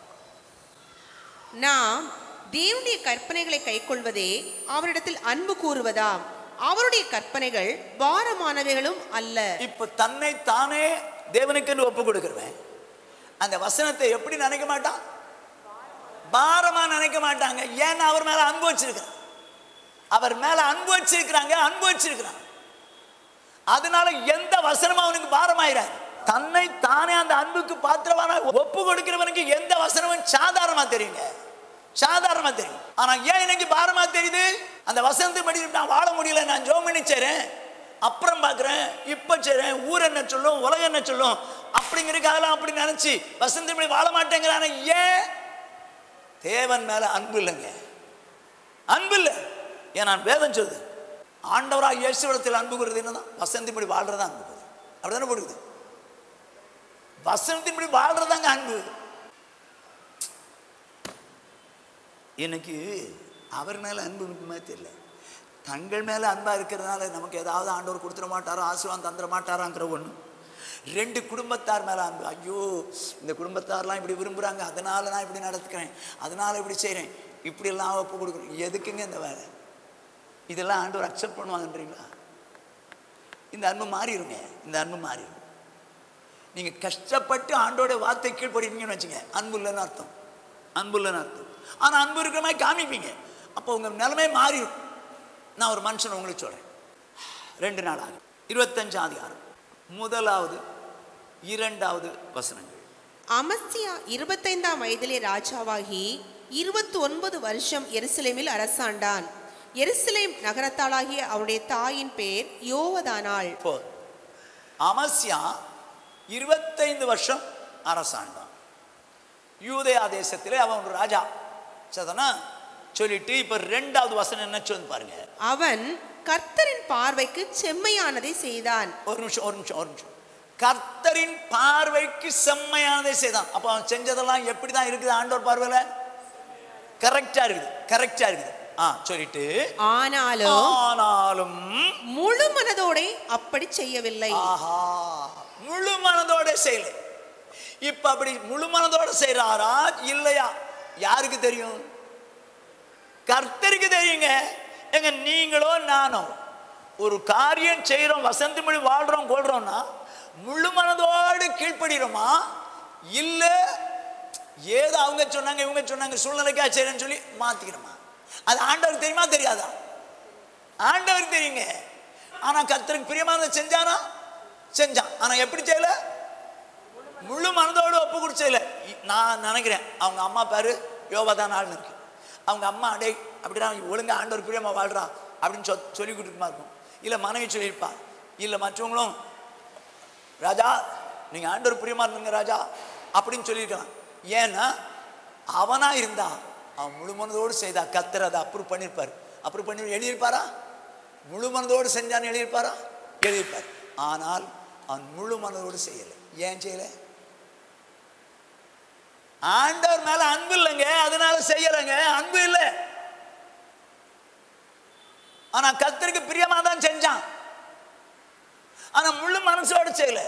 நாம் தேவனுடைய கற்பனைகளை கைக்கொள்வதே அவரிடத்தில் அன்பு கூறுவதாம் அவருடைய கற்பனைகள் பாரமானவைகளும் அல்ல இப்போ தன்னை தானே தேவனுக்கென்று ஒப்பு கொடுக்கிறவன் அந்த வசனத்தை எப்படி நினைக்க மாட்டான் பாரமா நினைக்க மாட்டாங்க ஏன்னா அவர் மேல அன்பு வச்சிருக்கிறான் அவர் மேல அன்பு வச்சிருக்கிறாங்க அன்பு வச்சிருக்கிறான் அதனால எந்த வசனமும் அவனுக்கு பாரமாயிராது தன்னை தானே அந்த அன்புக்கு பாத்திரமான ஒப்பு கொடுக்கிறவனுக்கு எந்த வசனமும் சாதாரணமா தெரியுங்க சாதாரணமா தெரியும் ஆனா ஏன் எனக்கு பாரமா தெரியுது அந்த வசனத்தை படி நான் வாழ முடியல நான் ஜோம் பண்ணி செய்றேன் அப்புறம் பார்க்குறேன் இப்போ செய்றேன் ஊர் என்ன சொல்லும் உலகம் என்ன சொல்லும் அப்படிங்கிறதுக்காக அப்படி நினைச்சு வசந்தி இப்படி வாழ மாட்டேங்கிறான ஏன் தேவன் மேல அன்பு இல்லைங்க அன்பு இல்லை ஏன் நான் வேதம் சொல்லுது ஆண்டவராக இயேசுவிடத்தில் அன்பு கூறுறது என்னதான் வசந்திப்படி வாழ்றதா அன்பு கூறுது அப்படிதானே போடுது வசனத்தின்படி வாழ்றதாங்க அன்பு எனக்கு அவர் மேல அன்பு இருக்குமே தெரியல தங்கள் மேல அன்பா இருக்கிறதுனால நமக்கு ஏதாவது ஆண்டவர் கொடுத்துட மாட்டாரோ ஆசீர்வாதம் தந்துட மாட்டாராங்கிற ஒண்ணு ரெண்டு குடும்பத்தார் மேல அன்பு ஐயோ இந்த குடும்பத்தார்லாம் இப்படி விரும்புறாங்க அதனால நான் இப்படி நடத்துக்கிறேன் அதனால இப்படி செய்றேன் இப்படி எல்லாம் ஒப்பு கொடுக்குறேன் எதுக்குங்க இந்த வேலை இதெல்லாம் ஆண்டவர் அக்செப்ட் பண்ணுவாங்கன்றீங்களா இந்த அன்பு மாறிடுங்க இந்த அன்பு மாறிடும் நீங்க கஷ்டப்பட்டு ஆண்டோட வார்த்தை கீழ்ப்படுறீங்கன்னு வச்சுங்க அன்பு இல்லைன்னு அர்த்தம் அன்பு இல்லைன்னு அர்த்தம் ஆனா அன்பு இருக்கிற மாதிரி காமிப்பீங்க அப்போ உங்க நிலைமை மாறிடும் நான் ஒரு மனுஷன் உங்களுக்கு சொல்றேன் ரெண்டு நாள் ஆகும் இருபத்தஞ்சு அதிகாரம் முதலாவது இரண்டாவது வசனங்கள் அமஸ்தியா இருபத்தைந்தாம் வயதிலே ராஜாவாகி இருபத்தி ஒன்பது வருஷம் எருசலேமில் அரசாண்டான் எருசலேம் நகரத்தாளாகிய அவருடைய தாயின் பேர் யோவதானாள் இப்போ அமஸ்யா இருபத்தைந்து வருஷம் அரசாண்டான் யூதயா தேசத்திலே அவன் ஒரு ராஜா சதனா சொல்லிட்டு இப்ப ரெண்டாவது வசனம் என்ன சொல்லு பாருங்க அவன் கர்த்தரின் பார்வைக்கு செம்மையானதை செய்தான் ஒரு நிமிஷம் ஒரு நிமிஷம் ஒரு நிமிஷம் கர்த்தரின் பார்வைக்கு செம்மையானதை செய்தான் அப்ப அவன் செஞ்சதெல்லாம் எப்படி தான் இருக்குது ஆண்டவர் பார்வையில கரெக்டா இருக்குது கரெக்டா இருக்குது ஆ சொல்லிட்டு ஆனாலும் ஆனாலும் முழு மனதோட அப்படி செய்யவில்லை ஆஹா முழு மனதோட செய்யல இப்ப அப்படி முழு மனதோட செய்யறாரா இல்லையா யாருக்கு தெரியும் கர்த்தருக்கு தெரியுங்க எங்க நீங்களோ நானோ ஒரு காரியம் செய்யறோம் வசந்தி மொழி வாழ்றோம் கொள்றோம்னா முழு மனதோடு கீழ்ப்படுகிறோமா இல்ல ஏதோ அவங்க சொன்னாங்க இவங்க சொன்னாங்க சூழ்நிலைக்கா செய்யறேன்னு சொல்லி மாத்திக்கிறோமா அது ஆண்டவருக்கு தெரியுமா தெரியாதா ஆண்டவருக்கு தெரியுங்க ஆனா கர்த்தருக்கு பிரியமானதை செஞ்சானா செஞ்சான் ஆனா எப்படி செய்யல முழு மனதோடு ஒப்பு கொடுத்து செய்யல இ- நான் நினைக்கிறேன் அவங்க அம்மா பேரு யோபாதான் ஆள்னு இருக்கு அவங்க அம்மா அடே அப்படின்னா ஒழுங்கா ஆண்டவர் பிரியமா வாழ்றா அப்படின்னு சொல் சொல்லி கொடுக்குமா இருக்கும் இல்ல மனைவி சொல்லியிருப்பா இல்ல மற்றவங்களும் ராஜா நீங்க ஆண்டவர் பிரியமா இருந்தீங்க ராஜா அப்படின்னு சொல்லியிருக்கலாம் ஏன்னா அவனா இருந்தா அவன் முழு மனதோடு செய்தா கத்தர் அதை அப்ரூவ் பண்ணியிருப்பார் அப்ரூவ் பண்ணி எழுதியிருப்பாரா முழு மனதோடு செஞ்சான்னு எழுதியிருப்பாரா எழுதியிருப்பார் ஆனால் அவன் முழு மனதோடு செய்யலை ஏன் செய்யலை ஆண்டவர் மேல அன்பு இல்லைங்க அதனால செய்யலைங்க அன்பு இல்லை ஆனா கத்தருக்கு பிரியமா தான் செஞ்சான் ஆனா முழு மனசோட செய்யல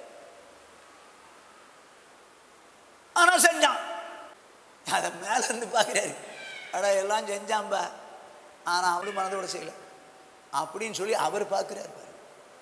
ஆனா செஞ்சான் அதை மேல இருந்து பார்க்கிறாரு அட எல்லாம் செஞ்சான்பா ஆனா அவரு மனதோட செய்யல அப்படின்னு சொல்லி அவர் பார்க்கிறார் பாரு.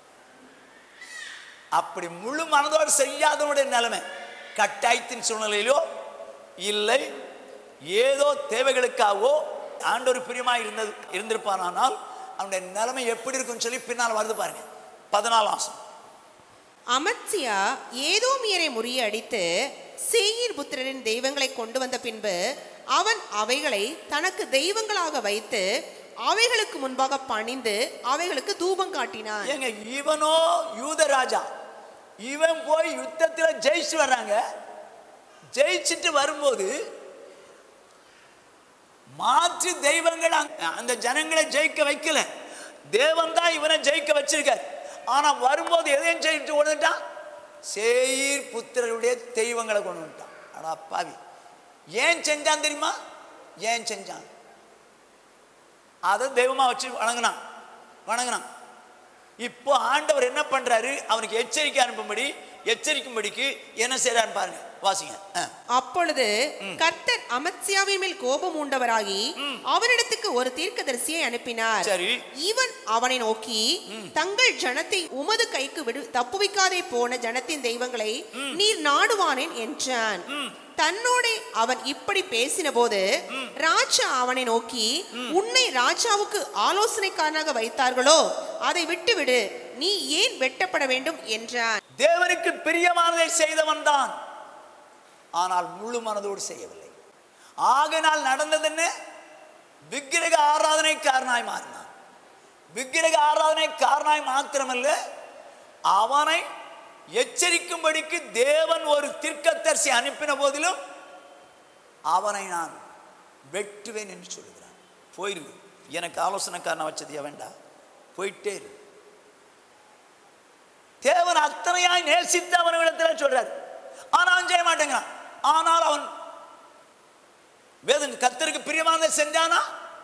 அப்படி முழு மனதோடு செய்யாதவனுடைய நிலைமை கட்டாயத்தின் சூழ்நிலையிலோ இல்லை ஏதோ தேவைகளுக்காகவோ ஆண்டவர் பிரியமா இருந்தது இருந்திருப்பானால் அவனுடைய நிலைமை எப்படி இருக்குன்னு சொல்லி பின்னால் வருது பாருங்க பதினாலாம் ஆசம் அமத்சியா ஏதோமியரை முறியடித்து சேயீர் புத்திரரின் தெய்வங்களை கொண்டு வந்த பின்பு அவன் அவைகளை தனக்கு தெய்வங்களாக வைத்து அவைகளுக்கு முன்பாக பணிந்து அவைகளுக்கு தூபம் காட்டினான் ஏங்க இவனோ யூத ராஜா இவன் போய் யுத்தத்துல ஜெயிச்சு வர்றாங்க ஜெயிச்சுட்டு வரும்போது மாற்று தெய்வங்கள் அங்க- அந்த ஜனங்களை ஜெயிக்க வைக்கல தேவன் தான் இவனை ஜெயிக்க வச்சிருக்கார் ஆனா வரும்போது எதையும் ஜெயிச்சு கொண்டு வந்துட்டான் சேயீர் புத்திரருடைய தெய்வங்களை கொண்டு வந்துட்டான் அடா பாவி ஏன் செஞ்சான் தெரியுமா ஏன் செஞ்சான் அதை தெய்வமா வச்சு வணங்கினான் வணங்கினான் இப்போ ஆண்டவர் என்ன பண்றாரு அவனுக்கு எச்சரிக்கை அனுப்பும்படி எச்சரிக்கும்படிக்கு என்ன செய்றான்னு பாருங்க வாசிங்க ஆ. அப்பொழுது கர்த்தர் அமத்சியாவின் மேல் கோபம் உண்டவராகி அவனிடத்துக்கு ஒரு தீர்க்கதரிசியை அனுப்பினார் சரி இவன் அவனை நோக்கி தங்கள் ஜனத்தை உமது கைக்கு விடு தப்புவிக்காதே போன ஜனத்தின் தெய்வங்களை நீர் நாடுவானேன் என்றான் தன்னோடே அவன் இப்படி பேசின போது ராஜா அவனை நோக்கி உன்னை ராஜாவுக்கு ஆலோசனைக்காரனாக வைத்தார்களோ அதை விட்டுவிடு நீ ஏன் வெட்டப்பட வேண்டும் என்றான் தேவனுக்கு பிரியமானதை செய்தவன் தான் ஆனால் முழு மனதோடு செய்யவில்லை ஆகையினால் நடந்தது என்ன விக்கிரக ஆராதனைக்காரனாய் மாறினான் விக்கிரக ஆராதனைக்காரனாய் மாத்திரமல்ல அவனை எச்சரிக்கும்படிக்கு தேவன் ஒரு தீர்க்கதரிசி அனுப்பின போதிலும் அவனை நான் வெட்டுவேன் என்று சொல்லுகிறான் போயிரு எனக்கு ஆலோசனைக்காரனை வச்சது வேண்டாம் போயிட்டே இரு தேவன் அத்தனையாய் நேசித்து அவனிடத்தில் சொல்றார் ஆனா அவன் செய்ய மாட்டேங்கிறான் ஆனால் அவன் வேதம் கத்தருக்கு பிரியமானதை செஞ்சானா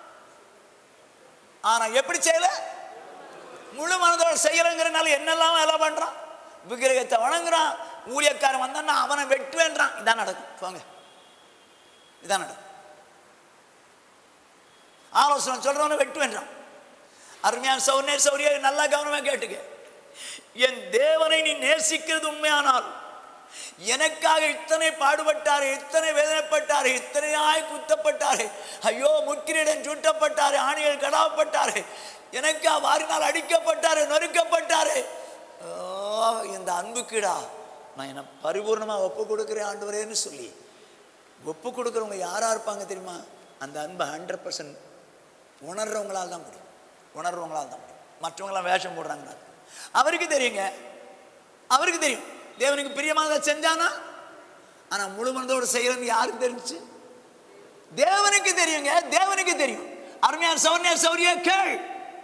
ஆனா எப்படி செய்யல முழு மனதோட செய்யறங்கிறனால என்னெல்லாம் வேலை பண்றான் விக்கிரகத்தை வணங்குறான் ஊழியக்காரன் வந்தான்னா அவனை வெட்டுவேன்றான் இதான் நடக்கும் போங்க இதான் நடக்கும் ஆலோசனை சொல்றவனை வெட்டுவேன்றான் அருமையான சௌர்ணே சௌரிய நல்லா கவனமா கேட்டுக்க என் தேவனை நீ நேசிக்கிறது உண்மையானால் எனக்காக இத்தனை பாடுபட்டாரு இத்தனை வேதனைப்பட்டாரு இத்தனையாய் குத்தப்பட்டாரு ஐயோ முக்கிரிடம் சுட்டப்பட்டாரு ஆணிகள் கடாவப்பட்டாரு எனக்கா வாரினால் அடிக்கப்பட்டாரு நொறுக்கப்பட்டாரு ஓ இந்த அன்புக்குடா நான் என்ன பரிபூர்ணமா ஒப்பு கொடுக்குறேன் ஆண்டவரேன்னு சொல்லி ஒப்பு கொடுக்குறவங்க யாரா இருப்பாங்க தெரியுமா அந்த அன்பை ஹண்ட்ரட் பர்சன்ட் உணர்றவங்களால் தான் முடியும் உணர்றவங்களால் தான் முடியும் மற்றவங்களாம் வேஷம் போடுறாங்கன்னா அவருக்கு தெரியுங்க அவருக்கு தெரியும் தேவனுக்கு பிரியமாக செஞ்சானா ஆனா முழு மனதோடு செய்யறது யாருக்கு தெரிஞ்சுச்சு தேவனுக்கு தெரியுங்க தேவனுக்கு தெரியும் அருமையார் சௌர்ணியார் சௌரிய கேள்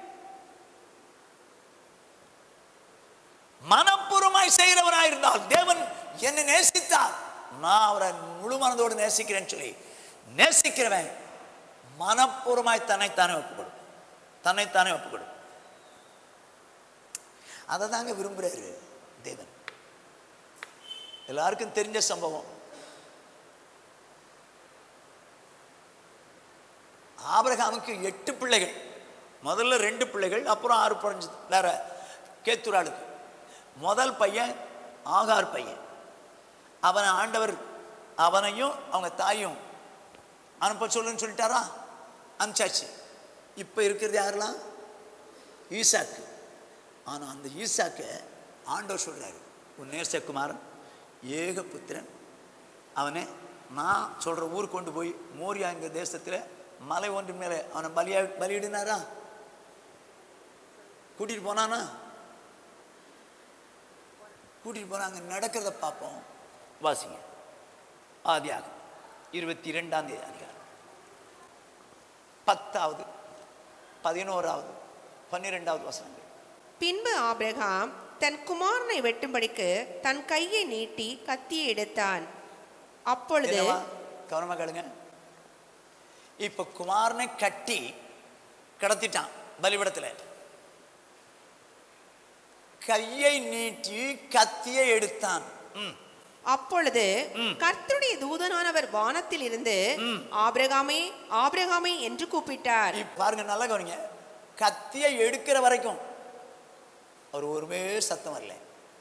மனப்பூர்வமாய் செய்கிறவராய் இருந்தால் தேவன் என்னை நேசித்தார் நான் அவரை முழு மனதோடு நேசிக்கிறேன்னு சொல்லி நேசிக்கிறவன் மனப்பூர்வமாய் தன்னைத்தானே ஒப்புக்கொடும் தன்னைத்தானே ஒப்புக்கொடும் அதை தாங்க விரும்புறாரு தேவன் எல்லாருக்கும் தெரிஞ்ச சம்பவம் ஆபிரகாமுக்கு எட்டு பிள்ளைகள் முதல்ல ரெண்டு பிள்ளைகள் அப்புறம் ஆறு குறைஞ்சது வேற கேத்துராளுக்கு முதல் பையன் ஆகார் பையன் அவனை ஆண்டவர் அவனையும் அவங்க தாயும் அனுப்ப சொல்லுன்னு சொல்லிட்டாரா அனுப்பிச்சாச்சு இப்போ இருக்கிறது யாரெல்லாம் ஈசாக்கு ஆனால் அந்த ஈசாக்கை ஆண்டவர் சொல்கிறாரு உன் நேசகுமாரன் ஏகபுத்திரன் அவனை நான் சொல்கிற ஊர் கொண்டு போய் மோரியாங்கிற தேசத்தில் மலை ஒன்று மேலே அவனை பலியா பலியிடினாரா கூட்டிகிட்டு போனானா கூட்டிகிட்டு போனாங்க நடக்கிறத பார்ப்போம் வாசிங்க ஆதியாகும் இருபத்தி ரெண்டாம் தேதி அதிகாரம் பத்தாவது பதினோராவது பன்னிரெண்டாவது வசனங்கள் பின்பு ஆபிரகாம் தன் குமாரனை வெட்டும்படிக்கு தன் கையை நீட்டி கத்தியை எடுத்தான் அப்பொழுது என்னவா? கவனமா கேளுங்க இப்ப குமாரனை கட்டி கடத்திட்டான் பலிபடத்துல கையை நீட்டி கத்தியை எடுத்தான் ம். அப்பொழுது கர்த்தருடைய தூதனானவர் வானத்தில் இருந்து ஆபிரகாமே ஆபிரகாமே என்று கூப்பிட்டார் இப்ப பாருங்க நல்லா கவனிங்க கத்தியை எடுக்கிற வரைக்கும் அவர் ஒருமே சத்தம் வரல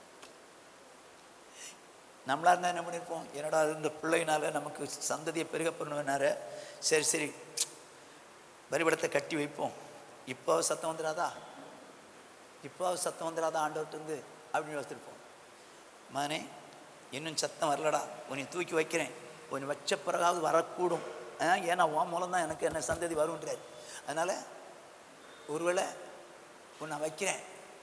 நம்மளா இருந்தா என்ன பண்ணியிருப்போம் என்னடா இந்த பிள்ளையினால நமக்கு சந்ததியை பெருக பண்ணுவேனாரு சரி சரி பலிபடத்தை கட்டி வைப்போம் இப்போ சத்தம் வந்துடாதா இப்போ சத்தம் வந்துடாதா ஆண்டவர்கிட்ட அப்படின்னு யோசிச்சிருப்போம் மகனே இன்னும் சத்தம் வரலடா உன்னை தூக்கி வைக்கிறேன் உன்னை வச்ச பிறகாவது வரக்கூடும் ஆ, ஏன்னா உன் மூலம் தான் எனக்கு என்ன சந்ததி வரும்ன்றார் அதனால் ஒருவேளை உன்னை வைக்கிறேன்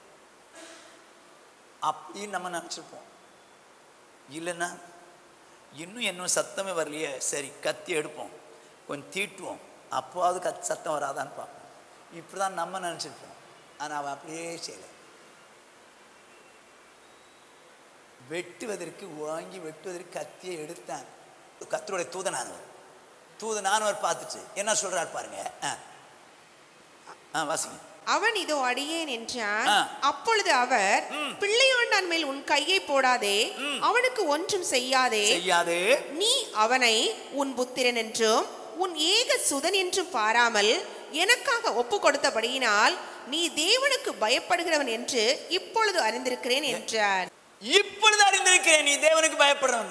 அப்படின்னு நம்ம நினச்சிருப்போம் இல்லைன்னா இன்னும் இன்னும் சத்தமே வரலையே சரி கத்தி எடுப்போம் கொஞ்சம் தீட்டுவோம் அப்போவாவது கத் சத்தம் வராதான்னு பார்ப்போம் இப்படி தான் நம்ம நினச்சிருப்போம் ஆனால் அவன் அப்படியே செய்யலை வெட்டுவதற்கு வாங்கி வெட்டுவதற்கு கத்தியை எடுத்தான் கத்தருடைய தூதனானவர் தூதனானவர் பார்த்துச்சு என்ன சொல்றார் பாருங்க ஆ ஆ வாசிங்க அவன் இதோ அடியேன் என்றான் ஆ. அப்பொழுது அவர் பிள்ளையாண்டான் மேல் உன் கையை போடாதே அவனுக்கு ஒன்றும் செய்யாதே செய்யாதே நீ அவனை உன் புத்திரன் என்றும் உன் ஏக சுதன் என்றும் பாராமல் எனக்காக ஒப்பு கொடுத்தபடியினால் நீ தேவனுக்கு பயப்படுகிறவன் என்று இப்பொழுது அறிந்திருக்கிறேன் என்றார் இப்பொழுது அறிந்திருக்கிறேன் நீ தேவனுக்கு பயப்படுறவன்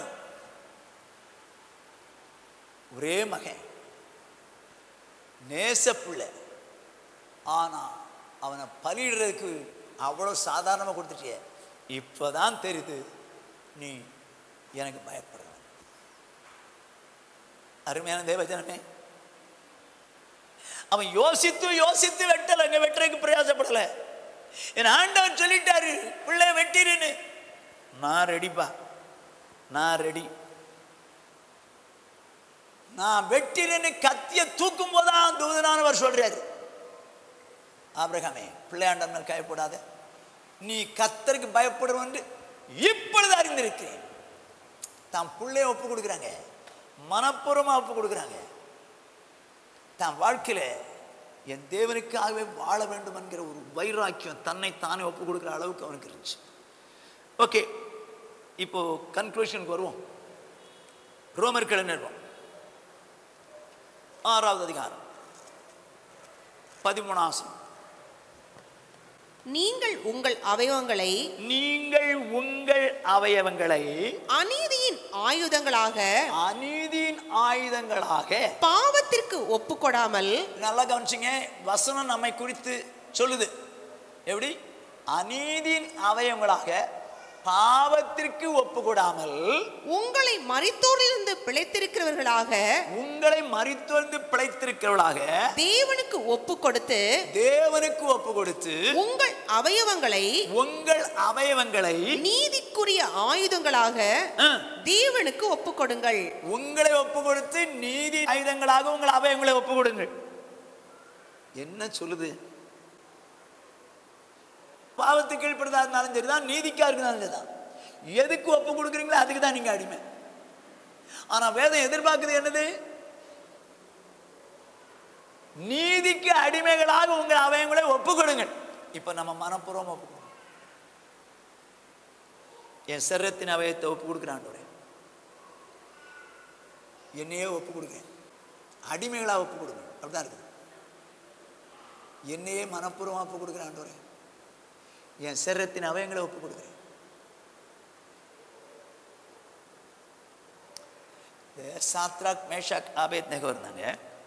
ஒரே மகன் நேச பிள்ளை ஆனா அவனை பலியிடுறதுக்கு அவ்வளோ சாதாரணமாக கொடுத்துட்டிய இப்போதான் தெரியுது நீ எனக்கு பயப்படுற அருமையான தேவஜனமே அவன் யோசித்து யோசித்து வெட்டலைங்க வெட்டுறதுக்கு பிரயாசப்படலை என் ஆண்டவன் சொல்லிட்டாரு பிள்ளை வெட்டிருன்னு நான் ரெடிப்பா நான் ரெடி நான் வெட்டினு கத்திய தூக்கும் போதான் தூதனானவர் சொல்றாரு ஆபிரகாமே பிள்ளையாண்ட மேல் கைப்படாத நீ கத்தருக்கு பயப்படுவன் என்று இப்பொழுது அறிந்திருக்கிறேன் தான் பிள்ளைய ஒப்பு கொடுக்குறாங்க மனப்பூர்வமாக ஒப்பு கொடுக்குறாங்க தான் வாழ்க்கையில என் தேவனுக்காகவே வாழ வேண்டும் என்கிற ஒரு வைராக்கியம் தன்னை தானே ஒப்பு கொடுக்குற அளவுக்கு அவனுக்கு இருந்துச்சு ஓகே இப்போ கன்க்ளூஷனுக்கு வருவோம் ரோமர் கிழநிறுவம் ஆறாவது அதிகாரம் பதிமூணாசனம் நீங்கள் உங்கள் அவயவங்களை நீங்கள் உங்கள் அவயவங்களை அநீதியின் ஆயுதங்களாக அநீதியின் ஆயுதங்களாக பாவத்திற்கு ஒப்புக்கொடாமல் நல்லா கவனிச்சிங்க வசனம் நம்மை குறித்து சொல்லுது எப்படி அநீதியின் அவயவங்களாக பாவத்திற்கு ஒப்புக்கூடாமல் உங்களை மரித்தோரிலிருந்து பிழைத்திருக்கிறவர்களாக உங்களை மறித்தொழுந்து பிழைத்திருக்கிறவர்களாக தேவனுக்கு ஒப்பு கொடுத்து தேவனுக்கு ஒப்பு கொடுத்து உங்கள் அவயவங்களை உங்கள் அவயவங்களை நீதிக்குரிய ஆயுதங்களாக ஆ, தேவனுக்கு ஒப்பு கொடுங்கள் உங்களை ஒப்பு கொடுத்து நீதி ஆயுதங்களாக உங்கள் அவயவங்களை ஒப்பு கொடுங்கள் என்ன சொல்லுது பாவத்துக்கு கீழ்ப்படுதா இருந்தாலும் சரிதான் நீதிக்கா இருந்தாலும் சரிதான் எதுக்கு ஒப்பு கொடுக்குறீங்களோ அதுக்கு தான் நீங்க அடிமை ஆனா வேதம் எதிர்பார்க்குது என்னது நீதிக்கு அடிமைகளாக உங்கள் அவயங்களை ஒப்பு கொடுங்கள் இப்ப நம்ம மனப்பூர்வம் ஒப்பு கொடுங்க என் சரத்தின் அவயத்தை ஒப்பு கொடுக்குறான் என்னையே ஒப்பு கொடுங்க அடிமைகளாக ஒப்பு கொடுங்க அப்படிதான் இருக்குது என்னையே மனப்பூர்வமாக ஒப்பு கொடுக்குறேன் ஆண்டவரே என் சரத்தின் அவயங்களை ஒப்பு கொடுக்குறேன் இந்த சாத்ராக் மேஷாக் ஆபேத் நகர் இருந்தாங்க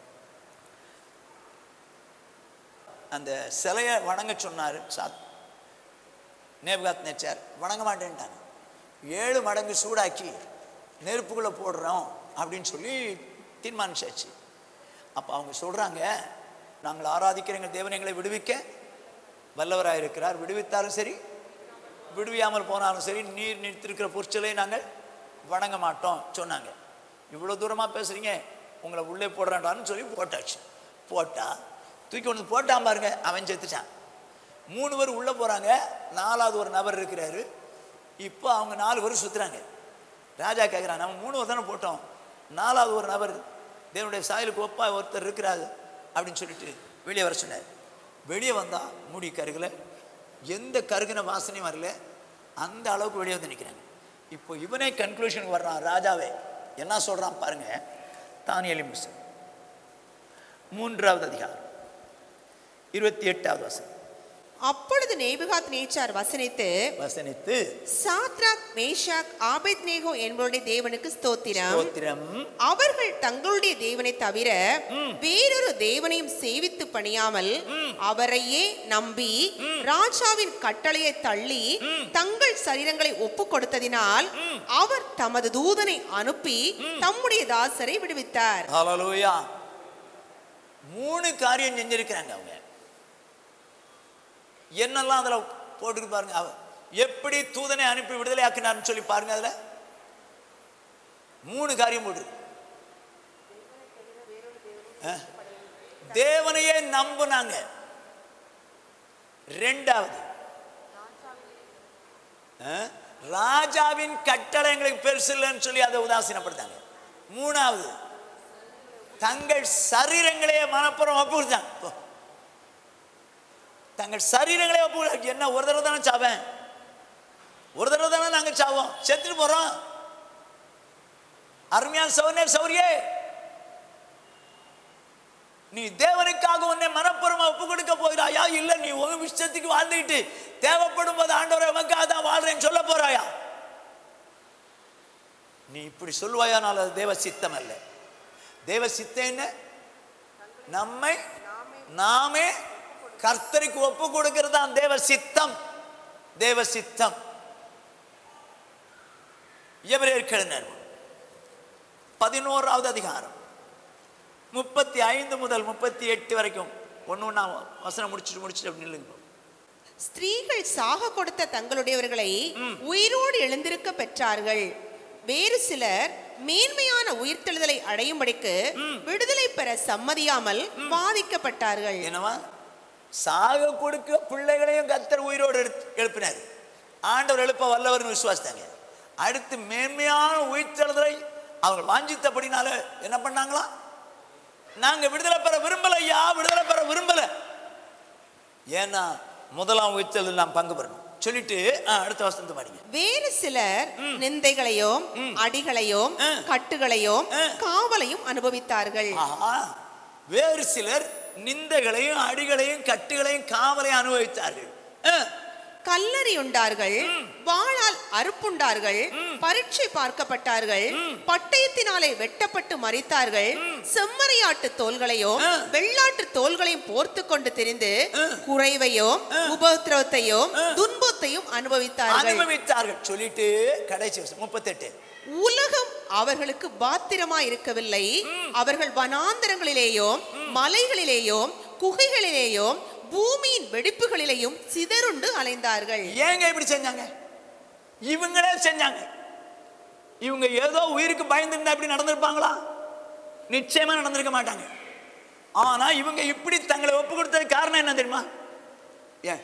அந்த சிலையை வணங்க சொன்னார் சாத் நேபுகாத் நேச்சார் வணங்க மாட்டேன்ட்டாங்க ஏழு மடங்கு சூடாக்கி நெருப்புக்குள்ளே போடுறோம் அப்படின்னு சொல்லி தீர்மானிச்சாச்சு அப்போ அவங்க சொல்கிறாங்க நாங்கள் ஆராதிக்கிற எங்கள் தேவன் எங்களை விடுவிக்க வல்லவராக இருக்கிறார் விடுவித்தாலும் சரி விடுவியாமல் போனாலும் சரி நீர் நிறுத்திருக்கிற பொருட்களை நாங்கள் வணங்க மாட்டோம் சொன்னாங்க இவ்வளோ தூரமாக பேசுகிறீங்க உங்களை உள்ளே போடுறான்டான்னு சொல்லி போட்டாச்சு போட்டா தூக்கி கொண்டு வந்து போட்டான் பாருங்க அவன் செத்துட்டான் மூணு பேர் உள்ளே போகிறாங்க நாலாவது ஒரு நபர் இருக்கிறாரு இப்போ அவங்க நாலு பேர் சுற்றுறாங்க ராஜா கேட்குறான் நம்ம மூணு பேர் தானே போட்டோம் நாலாவது ஒரு நபர் தேவனுடைய சாயலுக்கு ஒப்பா ஒருத்தர் இருக்கிறாரு அப்படின்னு சொல்லிட்டு வெளியே வர சொன்னார் வெளியே வந்தா முடி கருகல எந்த கருகின வாசனையும் வரல அந்த அளவுக்கு வெளியே வந்து நிற்கிறாங்க இப்போ இவனே கன்க்ளூஷனுக்கு வர்றான் ராஜாவே என்ன சொல்கிறான் பாருங்க தானியலி மிஸ் மூன்றாவது அதிகாரம் இருபத்தி எட்டாவது வசனம் அப்பொழுது நேபுகாத் நேச்சார் வசனித்து வசனித்து சாத்ராக் மேஷாக் ஆபேத்நேகோ என்பவருடைய தேவனுக்கு ஸ்தோத்திரம் ஸ்தோத்திரம் அவர்கள் தங்களுடைய தேவனை தவிர வேறொரு தேவனையும் சேவித்து பணியாமல் அவரையே நம்பி ராஜாவின் கட்டளையை தள்ளி தங்கள் சரீரங்களை ஒப்பு கொடுத்ததினால் அவர் தமது தூதனை அனுப்பி தம்முடைய தாசரை விடுவித்தார் ஹalleluya மூணு காரியம் செஞ்சிருக்கிறாங்க அவங்க என்னெல்லாம் அதில் போட்டுக்கு பாருங்க அவ எப்படி தூதனை அனுப்பி விடுதலை ஆக்கினார்னு சொல்லி பாருங்க அதில் மூணு காரியம் போட்டுருக்கு அஹ். தேவனையே நம்புனாங்க ரெண்டாவது அஹ், ராஜாவின் கட்டளை எங்களுக்கு பெருசு இல்லைன்னு சொல்லி அதை உதாசீனப்படுத்தாங்க மூணாவது தங்கள் சரீரங்களே மனப்புறம் ஒப்பு கொடுத்தாங்க போ. தங்கள் சரீரங்களே ஒப்பு கொடு- என்ன ஒரு தடவை தானே சாவேன் ஒரு தடவை தானே நாங்கள் சாவோம் செத்துட்டு போறோம் அருமையான சௌனே சௌரியே நீ தேவனுக்காக உன்னை மனப்பூர்வமா ஒப்பு கொடுக்க போகிறாயா இல்ல நீ உன் இஷ்டத்துக்கு வாழ்ந்துட்டு தேவைப்படும் போது ஆண்டவரை உமக்காக தான் வாழ்றேன்னு சொல்ல போறாயா நீ இப்படி சொல்லுவாயானால் அது தேவ சித்தம் அல்ல தேவ சித்தம் என்ன நம்மை நாமே கர்த்தருக்கு ஒப்பு கொடுக்கிறது தான் தேவ சித்தம் தேவ சித்தம் எவரேர் கிழனர் பதினோராவது அதிகாரம் முப்பத்தி ஐந்து முதல் முப்பத்தி எட்டு வரைக்கும் ஒன்று ஒன்றா வசனம் முடிச்சுட்டு முடிச்சுட்டு அப்படி நில்லுங்க ஸ்திரீகள் சாக கொடுத்த தங்களுடையவர்களை உயிரோடு எழுந்திருக்க பெற்றார்கள் வேறு சிலர் மேன்மையான உயிர்த்தெழுதலை அடையும்படிக்கு விடுதலை பெற சம்மதியாமல் பாதிக்கப்பட்டார்கள் என்னவா சாக கொடுக்க பிள்ளைகளையும் கத்தர் உயிரோடு எடுத்து எழுப்பினார் ஆண்டவர் எழுப்ப வல்லவர்னு விசுவாசித்தாங்க அடுத்து மேன்மையான உயிர்த்தெழுதலை அவங்க வாஞ்சித்தபடினால என்ன பண்ணாங்களா நாங்க விடுதலை பெற விரும்பல ஐயா விடுதலை பெற விரும்பல ஏன்னா முதலாம் உயிர்த்தெழுதல் நாம் பங்கு பெறணும் சொல்லிட்டு ஆ, அடுத்த வசனத்தை படிங்க வேறு சிலர் நிந்தைகளையும் அடிகளையும் ஆ. கட்டுகளையும் ஆ. காவலையும் அனுபவித்தார்கள் ஆஹா வேறு சிலர் நிந்தைகளையும் அடிகளையும் கட்டுகளையும் காவலையும் அனுபவித்தார்கள் ஆ, கல்லறியுண்டார்கள் வாளால் அறுப்புண்டார்கள் பரீட்சை பார்க்கப்பட்டார்கள் பட்டயத்தினாலே வெட்டப்பட்டு மறித்தார்கள் செம்மறியாட்டு தோள்களையும் ஆ. வெள்ளாட்டு தோள்களையும் போர்த்து கொண்டு திரிந்து குறைவையும் உபத்திரவத்தையும் துன்பத்தையும் அனுபவித்தார்கள் அனுபவித்தார்கள் சொல்லிட்டு கடைசி வருஷம் முப்பத்தெட்டு உலகம் அவர்களுக்கு பாத்திரமா இருக்கவில்லை அவர்கள் வனாந்தரங்களிலேயும் மலைகளிலேயும் குகைகளிலேயும் பூமியின் வெடிப்புகளிலேயும் சிதறுண்டு அலைந்தார்கள் ஏங்க இப்படி செஞ்சாங்க இவங்களே செஞ்சாங்க இவங்க ஏதோ உயிருக்கு பயந்துருந்தா இப்படி நடந்திருப்பாங்களா நிச்சயமா நடந்திருக்க மாட்டாங்க ஆனா இவங்க இப்படி தங்களை ஒப்பு கொடுத்தது காரணம் என்ன தெரியுமா ஏன்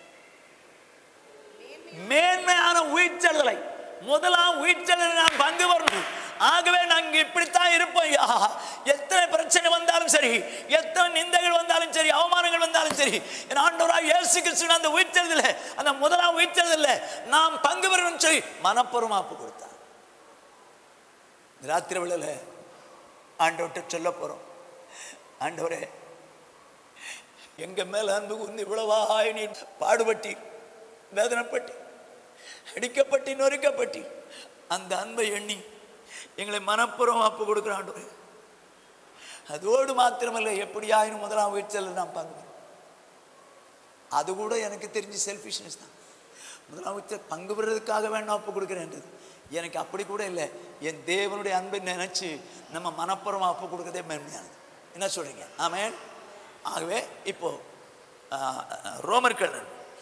மேன்மையான உயிர்ச்செழுதலை முதலாம் உயிர்ச்செழுதலை நாம் பங்கு வரணும் ஆகவே நாங்க இப்படித்தான் இருப்போம் ஐயா எத்தனை பிரச்சனை வந்தாலும் சரி எத்தனை நிந்தைகள் வந்தாலும் சரி அவமானங்கள் வந்தாலும் சரி என் ஆண்டவராக இயேசு கிறிஸ்துவின் அந்த உயிர்த்தெழுதல அந்த முதலாம் உயிர்த்தெழுதல நாம் பங்கு பெறணும்னு சொல்லி மனப்பூர்வமா ஒப்பு கொடுத்தார் இந்த ராத்திரி வேளையில ஆண்டவர்கிட்ட சொல்ல போறோம் ஆண்டவரே எங்க மேல அன்பு கூர்ந்து இவ்வளவாய் நீ பாடுபட்டி வேதனைப்பட்டி அடிக்கப்பட்டி நொறுக்கப்பட்டி அந்த அன்பை எண்ணி எங்களை மனப்புறம் அப்பு கொடுக்குற ஆண்டவரே அதோடு மாத்திரமல்ல எப்படியாயினும் முதலாம் வீழ்ச்சல் நான் பங்கு பெறும். அது கூட எனக்கு தெரிஞ்சு செல்ஃபிஷ்னஸ் தான் முதலாம் வீழ்ச்சல் பங்கு பெறுறதுக்காக வேண்டாம் ஒப்பு கொடுக்குறேன்றது எனக்கு அப்படி கூட இல்லை என் தேவனுடைய அன்பை நினைச்சு நம்ம மனப்புறம் அப்பு கொடுக்கறதே மேன்மையானது என்ன சொல்றீங்க ஆமென் ஆகவே இப்போ ஆஹ், ரோமர்கள்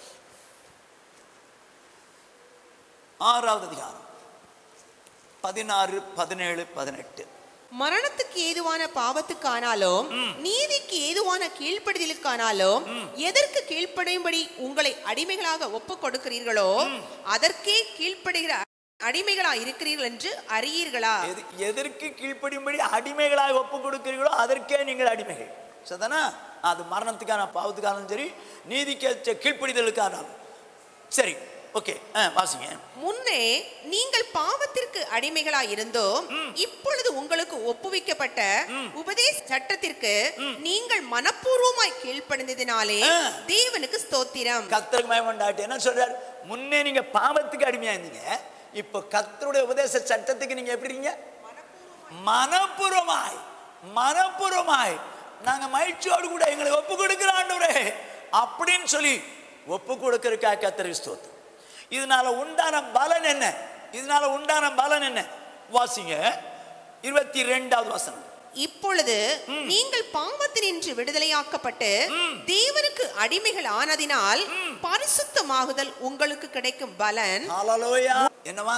ஆறாவது அதிகாரம் பதினாறு பதினேழு பதினெட்டு மரணத்துக்கு ஏதுவான பாவத்துக்கானாலும் நீதிக்கு ஏதுவான கீழ்ப்படிதலுக்கானாலும் எதற்கு கீழ்ப்படியும்படி உங்களை அடிமைகளாக ஒப்புக் கொடுக்கிறீர்களோ அதற்கே கீழ்ப்படுகிற அடிமைகளா இருக்கிறீர்கள் என்று அறியீர்களா எது எதற்கு கீழ்ப்படியும்படி அடிமைகளாக ஒப்பு கொடுக்கிறீர்களோ அதற்கே நீங்கள் அடிமைகள் சரிதானா அது மரணத்துக்கான பாவத்துக்கானாலும் சரி நீதிக்கு கீழ்ப்படிதலுக்கானாலும் சரி ஓகே ஆ வாசிங்க முன்னே நீங்கள் பாவத்திற்கு அடிமைகளா இருந்தோம் இப்பொழுது உங்களுக்கு ஒப்புவிக்கப்பட்ட உபதேச சட்டத்திற்கு நீங்கள் மனப்பூர்வமாய் கீழ்ப்படிந்ததினாலே ஆ. தேவனுக்கு ஸ்தோத்திரம் கத்தருக்கு மயமண்டாட்டு என்ன சொல்றாரு முன்னே நீங்க பாவத்துக்கு அடிமையா இருந்தீங்க இப்போ கத்தருடைய உபதேச சட்டத்துக்கு நீங்க எப்படி இருக்கீங்க மனப்பூர்வமாய் மனப்பூர்வமாய் நாங்க மகிழ்ச்சியோடு கூட எங்களை ஒப்பு கொடுக்கிற ஆண்டவரே அப்படின்னு சொல்லி ஒப்பு கொடுக்கறதுக்காக கத்தருக்கு ஸ்தோத்திரம் இதனால உண்டான பலன் என்ன இதனால உண்டான பலன் என்ன வாசிங்க இருபத்தி ரெண்டாவது வசனம் இப்பொழுது நீங்கள் பாவத்தினின்று விடுதலையாக்கப்பட்டு தேவனுக்கு அடிமைகள் ஆனதினால் பரிசுத்தமாகுதல் உங்களுக்கு கிடைக்கும் பலன் ஹalleluya என்னவா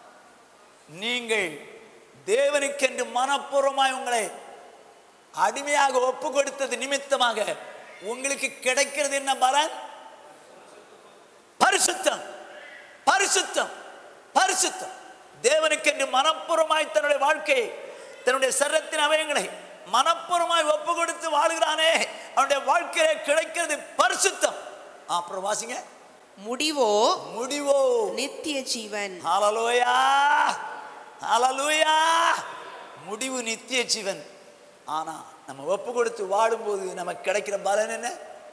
நீங்கள் தேவனுக்கென்று மனப்பூர்வமாய் உங்களை அடிமையாக ஒப்பு கொடுத்தது நிமித்தமாக உங்களுக்கு கிடைக்கிறது என்ன பலன் பரிசுத்தம் பரிசுத்தம் பரிசுத்தம் தேவனுக்கென்று மனப்பூர்வமாய் தன்னுடைய வாழ்க்கையை தன்னுடைய சரத்தின் அவயங்களை மனப்பூர்வமாய் ஒப்பு கொடுத்து வாழ்கிறானே அவனுடைய வாழ்க்கையில கிடைக்கிறது பரிசுத்தம் அப்புறம் வாசிங்க முடிவோ முடிவோ நித்திய ஜீவன் ஹalleluya ஹalleluya முடிவு நித்திய ஜீவன் ஆனா நம்ம ஒப்பு கொடுத்து வாடும்போது நமக்கு கிடைக்கிற பலன் என்ன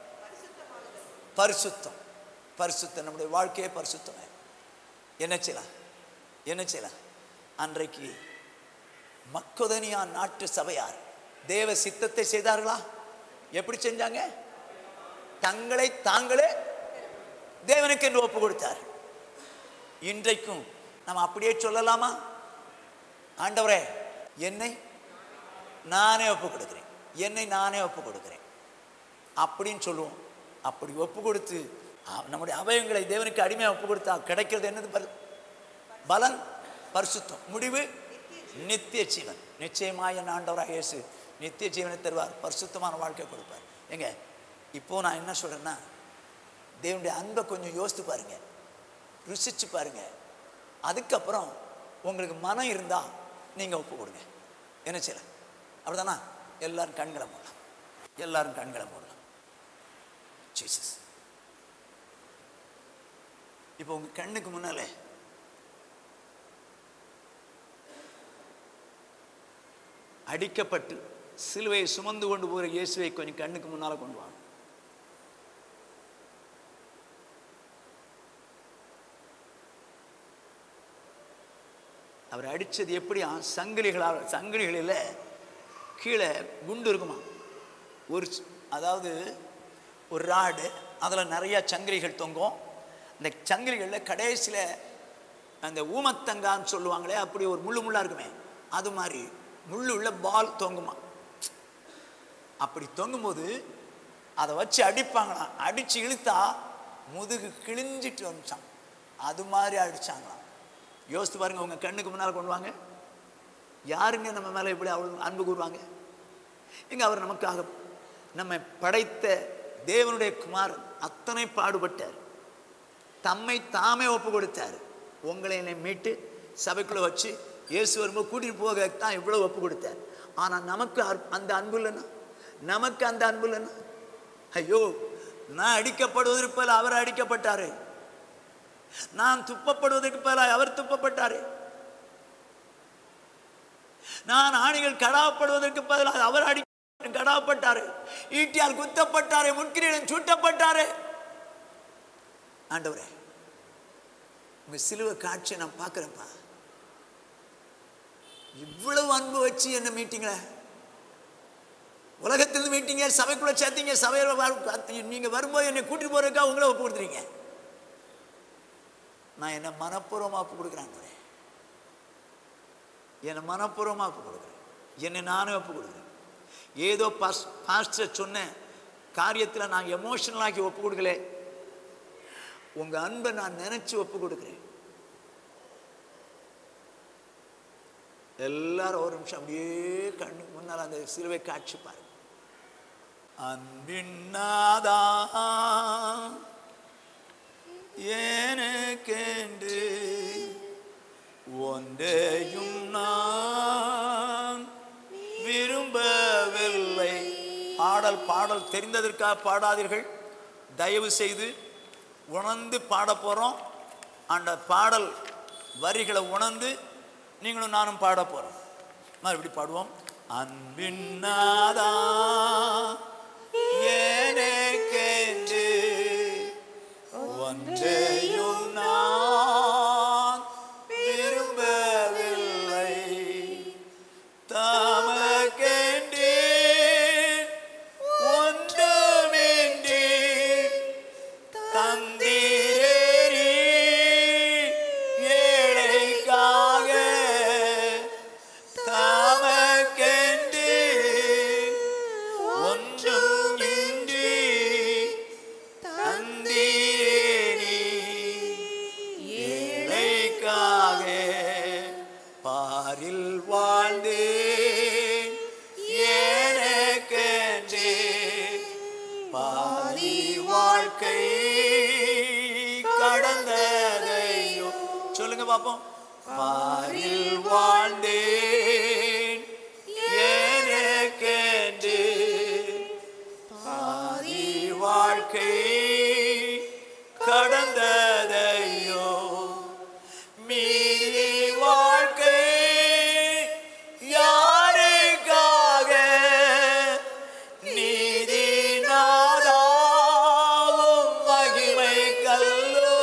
பரிசுத்தம் பரிசுத்தம் நம்முடைய வாழ்க்கையே பரிசுத்தமே என்ன செய்யலாம் என்ன செய்யலாம் அன்றைக்கு மக்கதனியா நாட்டு சபையார் தேவ சித்தத்தை செய்தார்களா எப்படி செஞ்சாங்க தங்களை தாங்களே தேவனுக்கு என்று ஒப்பு கொடுத்தார் இன்றைக்கும் நம்ம அப்படியே சொல்லலாமா ஆண்டவரே என்னை நானே ஒப்பு கொடுக்கிறேன் என்னை நானே ஒப்பு கொடுக்கிறேன் அப்படின்னு சொல்லுவோம் அப்படி ஒப்பு கொடுத்து அ- நம்முடைய அவயங்களை தேவனுக்கு அடிமையாக ஒப்பு கொடுத்தா கிடைக்கிறது என்னது பரு பலன் பரிசுத்தம் முடிவு நித்திய ஜீவன் நிச்சயமாக என் ஆண்டவராக இயேசு நித்திய ஜீவனை தருவார் பரிசுத்தமான வாழ்க்கை கொடுப்பார் ஏங்க இப்போ நான் என்ன சொல்றேன்னா தேவனுடைய அன்பை கொஞ்சம் யோசித்து பாருங்க ருசிச்சு பாருங்க அதுக்கப்புறம் உங்களுக்கு மனம் இருந்தால் நீங்கள் ஒப்பு கொடுங்க என்ன செய்யலாம் அப்படிதானா எல்லாரும் கண்களை மூடலாம் எல்லாரும் கண்களை மூடலாம் ஜீசஸ் இப்போ உங்கள் கண்ணுக்கு முன்னாலே அடிக்கப்பட்டு சிலுவையை சுமந்து கொண்டு போகிற இயேசுவை கொஞ்சம் கண்ணுக்கு முன்னால் கொண்டு வாங்க அவர் அடித்தது எப்படியா சங்கிலிகளால் சங்கிலிகளில் கீழே குண்டு இருக்குமா ஒரு ஸ்- அதாவது ஒரு ராடு அதில் நிறையா சங்கிலிகள் தொங்கும் அந்த சங்கிலிகளில் கடைசியில் அந்த ஊமத்தங்கான்னு சொல்லுவாங்களே அப்படி ஒரு முள்ளு முள்ளாக இருக்குமே அது மாதிரி முள்ளு உள்ள பால் தொங்குமா அப்படி தொங்கும்போது அதை வச்சு அடிப்பாங்களாம் அடித்து இழுத்தா முதுகு கிழிஞ்சிட்டு வந்துச்சான் அது மாதிரி அடிச்சாங்களாம் யோசித்து பாருங்க உங்க கண்ணுக்கு முன்னால் கொண்டு வாங்க யாருங்க நம்ம மேலே இப்படி அவ்வளோ அன்பு கூறுவாங்க எங்க அவர் நமக்காக நம்மை படைத்த தேவனுடைய குமாரன் அத்தனை பாடுபட்டார் தம்மை தாமே ஒப்பு கொடுத்தார் உங்களை என்னை மீட்டு சபைக்குள்ள வச்சு இயேசு வரும்போது கூட்டிட்டு போக தான் இவ்வளோ ஒப்பு கொடுத்தார் ஆனால் நமக்கு அற்- அந்த அன்பு இல்லைன்னா நமக்கு அந்த அன்பு இல்லைன்னா ஐயோ நான் அடிக்கப்படுவதற்கு பதில் அவர் அடிக்கப்பட்டாரு நான் துப்பப்படுவதற்கு பதிலாக அவர் துப்பப்பட்டாரு நான் ஆணிகள் கடாவப்படுவதற்கு பதிலாக அவர் அடி கடாவப்பட்டாரு ஈட்டியால் குத்தப்பட்டாரு முன்கிரீடம் சூட்டப்பட்டாரு ஆண்டவரே உங்க சிலுவை காட்சியை நான் பார்க்குறேன்ப்பா இவ்வளவு அன்பு வச்சு என்ன மீட்டிங்களே உலகத்திலிருந்து மீட்டிங்க சபைக்குள்ள சேர்த்தீங்க சபையில் வ- நீங்க வரும்போது என்னை கூட்டிட்டு போறதுக்காக உங்களை ஒப்பு கொடுத்துறீங்க நான் என்ன மனப்பூர்வமா ஒப்பு கொடுக்குறேன் ஆண்டவரே. என்னை மனப்பூர்வமா ஒப்பு கொடுக்குறேன் என்னை நானே ஒப்பு கொடுக்குறேன் ஏதோ பாஸ் பாஸ்டர் சொன்ன காரியத்தில் நான் எமோஷனலாக்கி ஒப்பு கொடுக்கல உங்க அன்பை நான் நினைச்சு ஒப்பு கொடுக்குறேன் எல்லாரும் ஒரு நிமிஷம் அப்படியே கண்ணுக்கு முன்னால் அந்த சிலுவை காட்சி பாருங்க அன்பின் நாதா எனக்கென்று ஒன்றையும் நான் விரும்பவில்லை பாடல் பாடல் தெரிந்ததற்காக பாடாதீர்கள் தயவு செய்து உணர்ந்து பாட போகிறோம் அந்த பாடல் வரிகளை உணர்ந்து நீங்களும் நானும் பாட போகிறோம் மறுபடி பாடுவோம் அன்பின் நாதா எனக்கென்று ஒன்றையும் நான் விரும்பவில்லை தமக்கென்றே ஒன்றுமின்றி தந்தீரேரி ஏழைக்காக தமக்கென்றே ஒன்றும் இன்றி தந்தீரேரி ஏழைக்காக பாரில் வாழ்ந்தேன் எனக்கென்றே பாதி வாழ்க்கை கடந்ததையோ சொல்லுங்க பாப்போம் பாரில் வாழ்ந்தேன் எனக்கென்று பாதி வாழ்க்கை கடந்ததையோ மீதி வாழ்க்கை யாருக்காக நீதி நாதாவும் மகிமை கல்லோ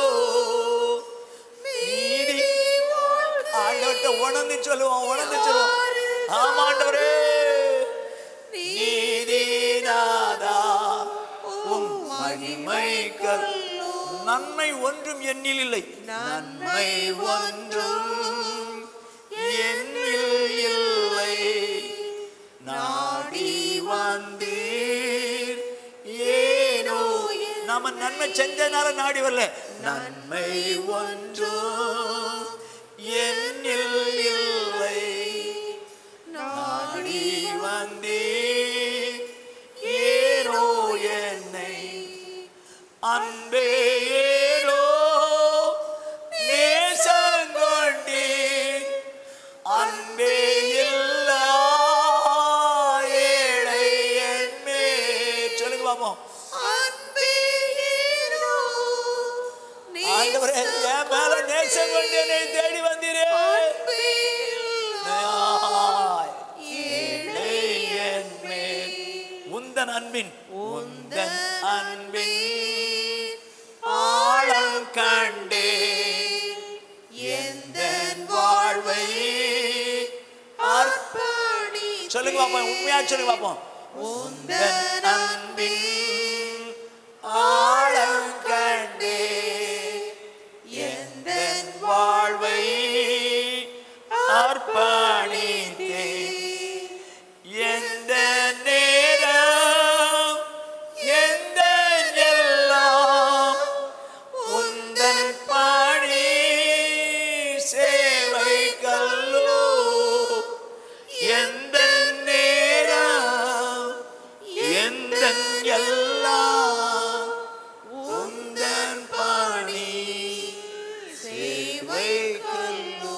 நீதி ஆண்டவர்கிட்ட உணர்ந்து சொல்லுவோம் உணர்ந்து சொல்லுவோம் ஆமாண்டவரே நீதி நாதா உம் மகிமை கல் நன்மை ஒன்றும் என்னில் இல்லை நன்மை ஒன்றும் என்னில் இல்லை நாடி வந்தீர் ஏனோ நான் நாம நன்மை செஞ்சனால நாடி வரல நன்மை ஒன்றும் என்னில் இல்லை நாடி வந்தே ஏனோ என்னை அன்பே ஏனோ நேசங்கொண்டே அன்பே இல்லா ஏழை என்மே சொல்லுங்க பாப்போம் ஆண்டவரே என் மேல நேசம் கொண்டு என்னை தேடி வந்தீரே ஆய், ஏழை என் மேல் உந்தன் அன்பின் உந்தன் அன்பின் ஆழம் கண்டே எந்த வாழ்வை அர்ப்பணி சொல்லுங்க பாப்போம் உண்மையா சொல்லுங்க பாப்போம் உந்தன் அன்பின் ஆழம் கண்டே எந்த வாழ்வை அர்ப்பணித்தே எந்த நேரம் எந்த எல்லாம் உந்தன் பணி சேவை கல்லோ எந்த நேரம் எந்த எல்லாம் உந்தன் பணி சேவை கல்லோ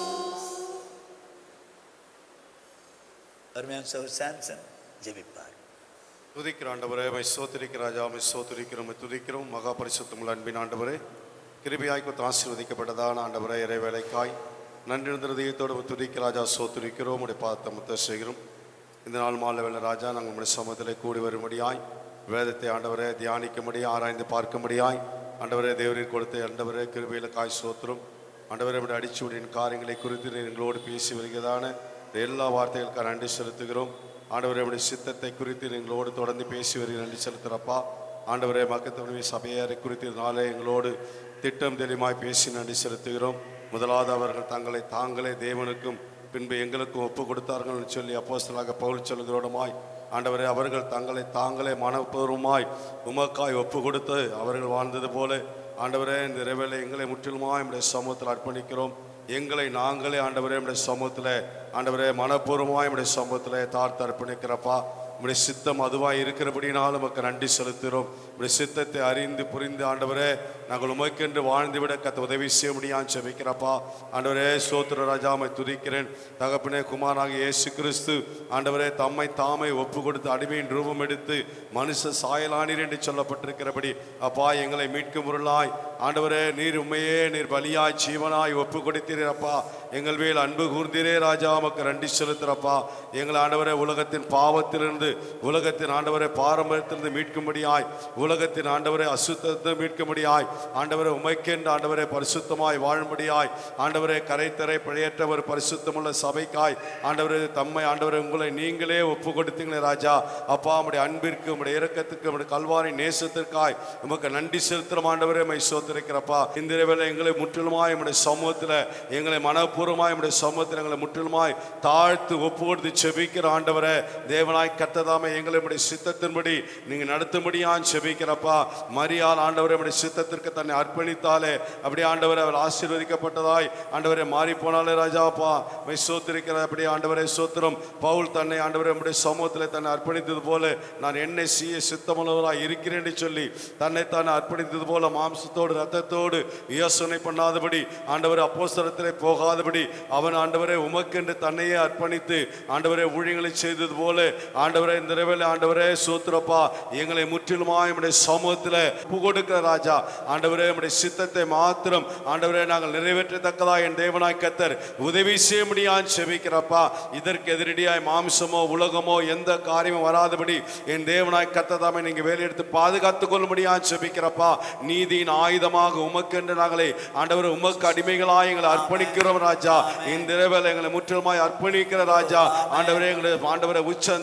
அருமையான சகோதரர் சாம்சன் ஜெபிப்பார் துதிக்கிற ஆண்டவரே மை சோத்திரிக்கிற ராஜா மை சோத்திரிக்கிறோம் மை துதிக்கிறோம் மகா பரிசுத்தமுள்ள அன்பின் ஆண்டவரே கிருபியாய் கொத்து ஆசீர்வதிக்கப்பட்டதான ஆண்டவரே இறைவேலைக்காய் நன்றி இருந்ததையத்தோடு துதிக்க ராஜா சோத்திரிக்கிறோம் உடைய பாதத்தை முத்த செய்கிறோம் இந்த நாள் மாலை வேலை ராஜா நாங்கள் உங்களுடைய சமூகத்தில் கூடி வரும்படியாய் வேதத்தை ஆண்டவரே தியானிக்கும்படியாய் ஆராய்ந்து பார்க்கும்படியாய் ஆண்டவரே தேவரில் கொடுத்த ஆண்டவரே கிருபையில் காய் சோத்திரம் ஆண்டவரே நம்முடைய அடிச்சுவடியின் காரியங்களை குறித்து நீர் எங்களோடு பேசி வருகிறதான எல்லா வார்த்தைகளுக்காக நன்றி செலுத்துகிறோம் ஆண்டவரே நம்முடைய சித்தத்தை குறித்து எங்களோடு தொடர்ந்து பேசி வருகிற நன்றி செலுத்துகிறப்பா ஆண்டவரே மக்கத்தவனுடைய சபையாரை குறித்து நாளே எங்களோடு திட்டம் தெளிவாய் பேசி நன்றி செலுத்துகிறோம் முதலாவது அவர்கள் தங்களை தாங்களே தேவனுக்கும் பின்பு எங்களுக்கும் ஒப்பு கொடுத்தார்கள் என்று சொல்லி அப்போஸ்தலராக பவுல் சொல்கிறோடுமாய் ஆண்டவரே அவர்கள் தங்களை தாங்களே மனப்பூர்வமாய் உமக்காய் ஒப்பு கொடுத்து அவர்கள் வாழ்ந்தது போல ஆண்டவரே இந்த இரவேளை எங்களை முற்றிலுமாய் நம்முடைய சமூகத்தில் அர்ப்பணிக்கிறோம் எங்களை நாங்களே ஆண்டவரே நம்முடைய சமூகத்தில் ஆண்டவரே மனப்பூர்வமாய் நம்முடைய சமூகத்தில் தாழ்த்து அர்ப்பணிக்கிறப்பா நம்முடைய சித்தம் அதுவாய் இருக்கிறபடினாலும் உமக்கு நன்றி செலுத்துகிறோம் நம்முடைய சித்தத்தை அறிந்து புரிந்து ஆண்டவரே நாங்கள் உமக்கென்று வாழ்ந்துவிட கத்த உதவி செய்ய முடியான்னு செபிக்கிறப்பா ஆண்டவரே சோத்திர ராஜாமை துதிக்கிறேன் தகப்பனே குமாராக இயேசு கிறிஸ்து ஆண்டவரே தம்மை தாமை ஒப்பு கொடுத்து அடிமையின் ரூபம் எடுத்து மனுஷ சாயலானீர் என்று சொல்லப்பட்டிருக்கிறபடி அப்பா எங்களை மீட்கும் பொருளாய் ஆண்டவரே நீர் உண்மையே நீர் பலியாய் ஜீவனாய் ஒப்பு கொடுத்தீரப்பா எங்கள் மேல் அன்பு கூர்ந்தீரே ராஜா உமக்கு நன்றி செலுத்துறப்பா எங்கள் ஆண்டவரே உலகத்தின் பாவத்திலிருந்து உலகத்தின் ஆண்டவரை பாரம்பரியத்திலிருந்து மீட்கும்படியாய் உலகத்தின் ஆண்டவரை அசுத்தத்தை மீட்கும்படியாய் ஆண்டவரை உமைக்கென்று ஆண்டவரை பரிசுத்தமாய் வாழும்படியாய் ஆண்டவரை கரைத்தரை பிழையற்றவர் பரிசுத்தமுள்ள சபைக்காய் ஆண்டவரே தம்மை ஆண்டவரை உங்களை நீங்களே ஒப்பு கொடுத்தீங்களே ராஜா அப்பா உம்முடைய அன்பிற்கு உம்முடைய இரக்கத்துக்கு உம்முடைய கல்வாரி நேசத்திற்காய் உமக்கு நன்றி செலுத்துகிற ஆண்டவரே மை சோத்திருக்கிறப்பா இந்த இரவில் எங்களை முற்றிலுமாய் உம்முடைய சமூகத்தில் எங்களை மனப்பூர்வமாய் உம்முடைய சமூகத்தில் எங்களை முற்றிலுமாய் தாழ்த்து ஒப்பு கொடுத்து செபிக்கிற ஆண்டவரே தேவனாய் கத்ததாமே எங்களை உம்முடைய சித்தத்தின்படி நீங்க நடத்தும்படியான் செபிக்கிறப்பா மரியாள் ஆண்டவரே உம்முடைய சித்தத்திற்கு தன்னை அர்ப்பணித்தாலே அப்படியே ஆண்டவரே அவர் ஆசீர்வதிக்கப்பட்டதாய் ஆண்டவரே மாறி போனாலே ராஜாப்பா மை சோத்திருக்கிற அப்படியே ஆண்டவரே சோத்திரம் பவுல் தன்னை ஆண்டவரே உம்முடைய சமூகத்தில் தன்னை அர்ப்பணித்தது போல நான் என்னை சீய சித்தமுள்ளவராய் இருக்கிறேன் என்று சொல்லி தன்னை தான் அர்ப்பணித்தது போல மாம்சத்தோடு ரத்தத்தோடு யோசனை பண்ணாதபடி ஆண்டவரே அப்போஸ்தலத்திலே போகாதபடி அவன் ஆண்டவரே உமக்கென்று தன்னையே அர்ப்பணித்து ஆண்டவரே ஊழியங்களை செய்தது போல ஆண்டவரே இந்த இரவில் ஆண்டவரே சோத்திரப்பா எங்களை முற்றிலுமாய் நம்முடைய சமூகத்தில் புகொடுக்கிற ராஜா ஆண்டவரே நம்முடைய சித்தத்தை மாத்திரம் ஆண்டவரே நாங்கள் நிறைவேற்றத்தக்கதா என் தேவனாய் கத்தர் உதவி செய்ய முடியான் செபிக்கிறப்பா இதற்கு எதிரடியாய் மாம்சமோ உலகமோ எந்த காரியமும் வராதபடி என் தேவனாய் கத்ததாமே நீங்க வேலையெடுத்து பாதுகாத்துக் கொள்ளும்படியான் செபிக்கிறப்பா நீதியின் ஆயுதமாக உமக்கென்று நாங்களே ஆண்டவர் உமக்கு அடிமைகளாய் எங்களை அர்ப்பணிக்கிறோம் ராஜா இந்த இரவில் எங்களை முற்றிலுமாய் அர்ப்பணிக்கிற ராஜா ஆண்டவரே எங்களை ஆண்டவரை உச்சம் தலை முதல்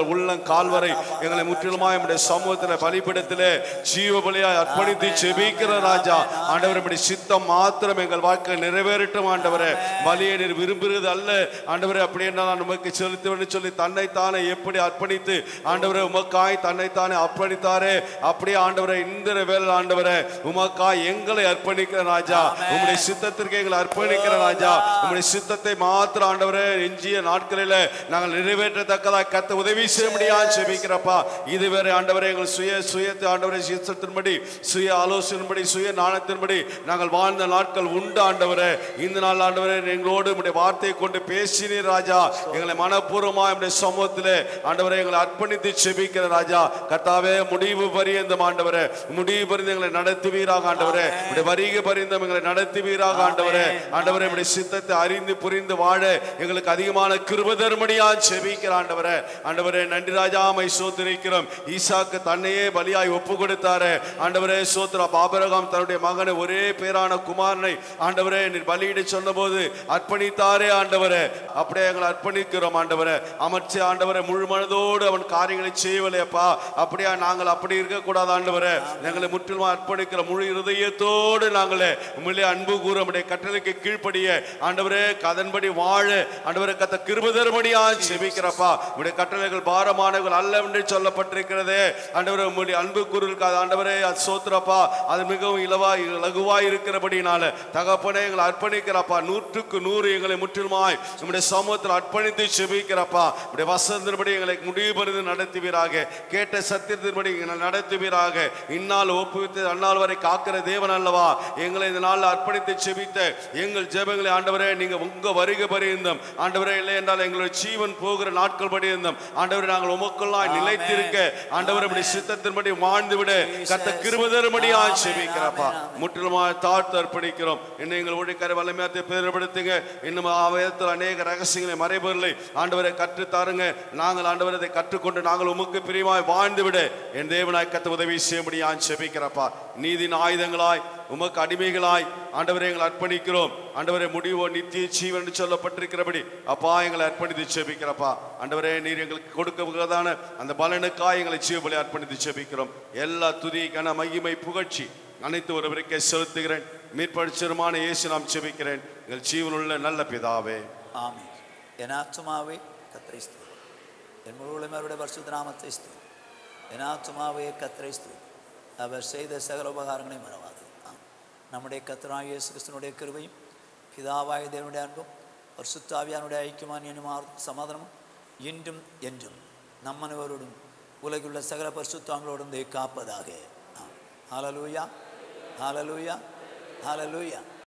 முதல் உள்ளம் கால் வரை எங்களை முற்றிலுமாய் நம்முடைய சமூகத்தில் பலிபிடத்திலே ஜீவ பலியாய் அர்ப்பணித்து செபிக்கிற ராஜா ஆண்டவர் நம்முடைய சித்தம் மாத்திரம் எங்கள் வாழ்க்கை நிறைவேறட்டும் ஆண்டவரே பலியை நீர் விரும்புகிறது அல்ல ஆண்டவரே அப்படி என்ன நமக்கு செலுத்துவேன்னு சொல்லி தன்னைத்தானே எப்படி அர்ப்பணித்து ஆண்டவரே உமக்காய் தன்னைத்தானே அர்ப்பணித்தாரே அப்படியே ஆண்டவரே இந்த வேலை ஆண்டவரே உமக்காய் எங்களை அர்ப்பணிக்கிற ராஜா உம்முடைய சித்தத்திற்கு எங்களை அர்ப்பணிக்கிற ராஜா உம்முடைய சித்தத்தை மாத்திரம் ஆண்டவரே எஞ்சிய நாட்களில நாங்கள் நிறைவேற்றத்தக்கதாக கத்த உதவி செய்ய முடியாது செபிக்கிறப்பா இதுவரை ஆண்டவரே எங்கள் சுய சுயத்தை ஆண்டவரை சித்தத்தின்படி சுய ஆலோசனைப்படி சுய நாணத்தின்படி நாங்கள் வாழ்ந்த நாட்கள் உண்டு ஆண்டவரே இந்த நாள் ஆண்டவரே எங்களோடு உம்முடைய வார்த்தையை கொண்டு பேசினீர் ராஜா எங்களை மனப்பூர்வமாக நம்முடைய சமூகத்திலே ஆண்டவரை எங்களை அர்ப்பணித்து செபிக்கிற ராஜா கர்த்தாவே முடிவு பரியந்தம் ஆண்டவரே முடிவு பரிந்து எங்களை நடத்துவீராக ஆண்டவரே உடைய வருகை பரிந்தம் எங்களை நடத்துவீராக ஆண்டவரே ஆண்டவரே உடைய சித்தத்தை அறிந்து புரிந்து வாழ எங்களுக்கு அதிகமான கிருப தருமடியா செபிக்கிற ஆண்டவரே ஆண்டவரே நன்றி ராஜா மை சோத்திரிக்கிறோம் ஈசாக்கு தன்னையே பலியாய் ஒப்பு கொடுத்தாரே ஆண்டவரே சோத்ரா பாபரகாம் தன்னுடைய மகனை ஒரே பேரான குமாரனை ஆண்டவரே நீர் பலியிட சொன்னபோது அர்ப்பணித்தாரே ஆண்டவரே அப்படியே எங்களை அர்ப்பணிக்கிறோம் ஆண்டவரே அமைச்சு ஆண்டவரே முழு மனதோடு அவன் காரியங்களை செய்யவில்லையப்பா அப்படியா நாங்கள் அப்படி இருக்கக்கூடாது ஆண்டவரே எங்களை முற்றிலும் அர்ப்பணிக்கிற முழு இருதயத்தோடு நாங்களே உண்மையிலே அன்பு கூற நம்முடைய கட்டளைக்கு கீழ்ப்படிய ஆண்டவரே கதன்படி வாழ ஆண்டவரே கத்த கிருபதர்மடியா செபிக்கிறப்பா உடைய கட்டளைகள் பாரமானவர்கள் அல்ல என்று சொல்லப்பட்டிருக்கிறதே ஆண்டவரே உங்களுடைய அன்பு கூறுகளுக்கு அது ஆண்டவரே அது சோத்துறப்பா அது மிகவும் இலவா இலகுவா இருக்கிறபடினால தகப்பனே எங்களை அர்ப்பணிக்கிறப்பா நூற்றுக்கு நூறு எங்களை முற்றிலுமாய் நம்முடைய சமூகத்தில் அர்ப்பணித்து செபிக்கிறப்பா உடைய வசந்தின்படி எங்களை முடிவு பரிந்து நடத்துவீராக கேட்ட சத்தியத்தின்படி எங்களை நடத்துவீராக இந்நாள் ஒப்புவித்து அந்நாள் வரை காக்கிற தேவன் அல்லவா எங்களை இந்த நாளில் அர்ப்பணித்து செபித்த எங்கள் ஜெபங்களை ஆண்டவரே நீங்க உங்க வருகை பரிந்தம் ஆண்டவரே இல்லை என்றால் எங்களுடைய ஜீவன் போகிற நாட்கள் பரிந்தம் ஆண்டவரே நாங்கள் உமக்குள்ளாய் நிலைத்திருக்க ஆண்டவரே நம்முடைய சித்தத்தின்படி வாழ்ந்து விட கத்த கிருபதருமடியா செபிக்கிறப்பா முற்றிலுமாய் தாழ்த்து அர்ப்பணிக்கிறோம் இன்னும் எங்கள் ஊழியக்கார வல்லமையாத்தை பெருப்படுத்துங்க இன்னும் ஆவயத்தில் அநேக ரகசியங்களை மறைபொருளை ஆண்டவரை கற்றுத் தாருங்க நாங்கள் ஆண்டவரை அதை கற்றுக்கொண்டு நாங்கள் உமக்கு பிரியமாய் வாழ்ந்து விட என் தேவனாய் கத்த உதவி செய்ய முடியாது செபிக்கிறப்பா நீதியின் ஆயுதங்களாய் உமக்கு அடிமைகளாய் ஆண்டவரை எங்களை அர்ப்பணிக்கிறோம் ஆண்டவரை முடிவோ நித்திய ஜீவன் என்று சொல்லப்பட்டிருக்கிறபடி அப்பா எங்களை அர்ப்பணித்து செபிக்கிறப்பா ஆண்டவரே நீர் எங்களுக்கு கொடுக்கதான அந்த பலனுக்காய் எங்களை ஜீவபலி அர்ப்பணித்து செபிக்கிறோம் எல்லா துதி கன மகிமை புகழ்ச்சி அனைத்து ஒருவருக்கே செலுத்துகிறேன் மீட்படிச்சருமான இயேசு நாம் செபிக்கிறேன் எங்கள் ஜீவனுள்ள நல்ல பிதாவே ஆமென் என் ஆத்துமாவே கத்தரை ஸ்தோத்திரம் என் முழுவதுமே பரிசுத்த நாமத்தை ஸ்தோத்திரம் என் ஆத்துமாவே கத்தரை ஸ்தோத்திரம் அவர் செய்த சகல உபகாரங்களை மறவாது ஆம். நம்முடைய கத்தராக இயேசு கிறிஸ்தனுடைய கிருபையும் பிதாவாய தேவனுடைய அன்பும் பரிசுத்தாவியானுடைய ஐக்கியமான எனுமாறு சமாதானமும் இன்றும் என்றும் நம் அனைவரோடும் உலகிலுள்ள சகல பரிசுத்தாங்களோடும் காப்பதாக ஆம். ஹalleluya ஹalleluya ஹalleluya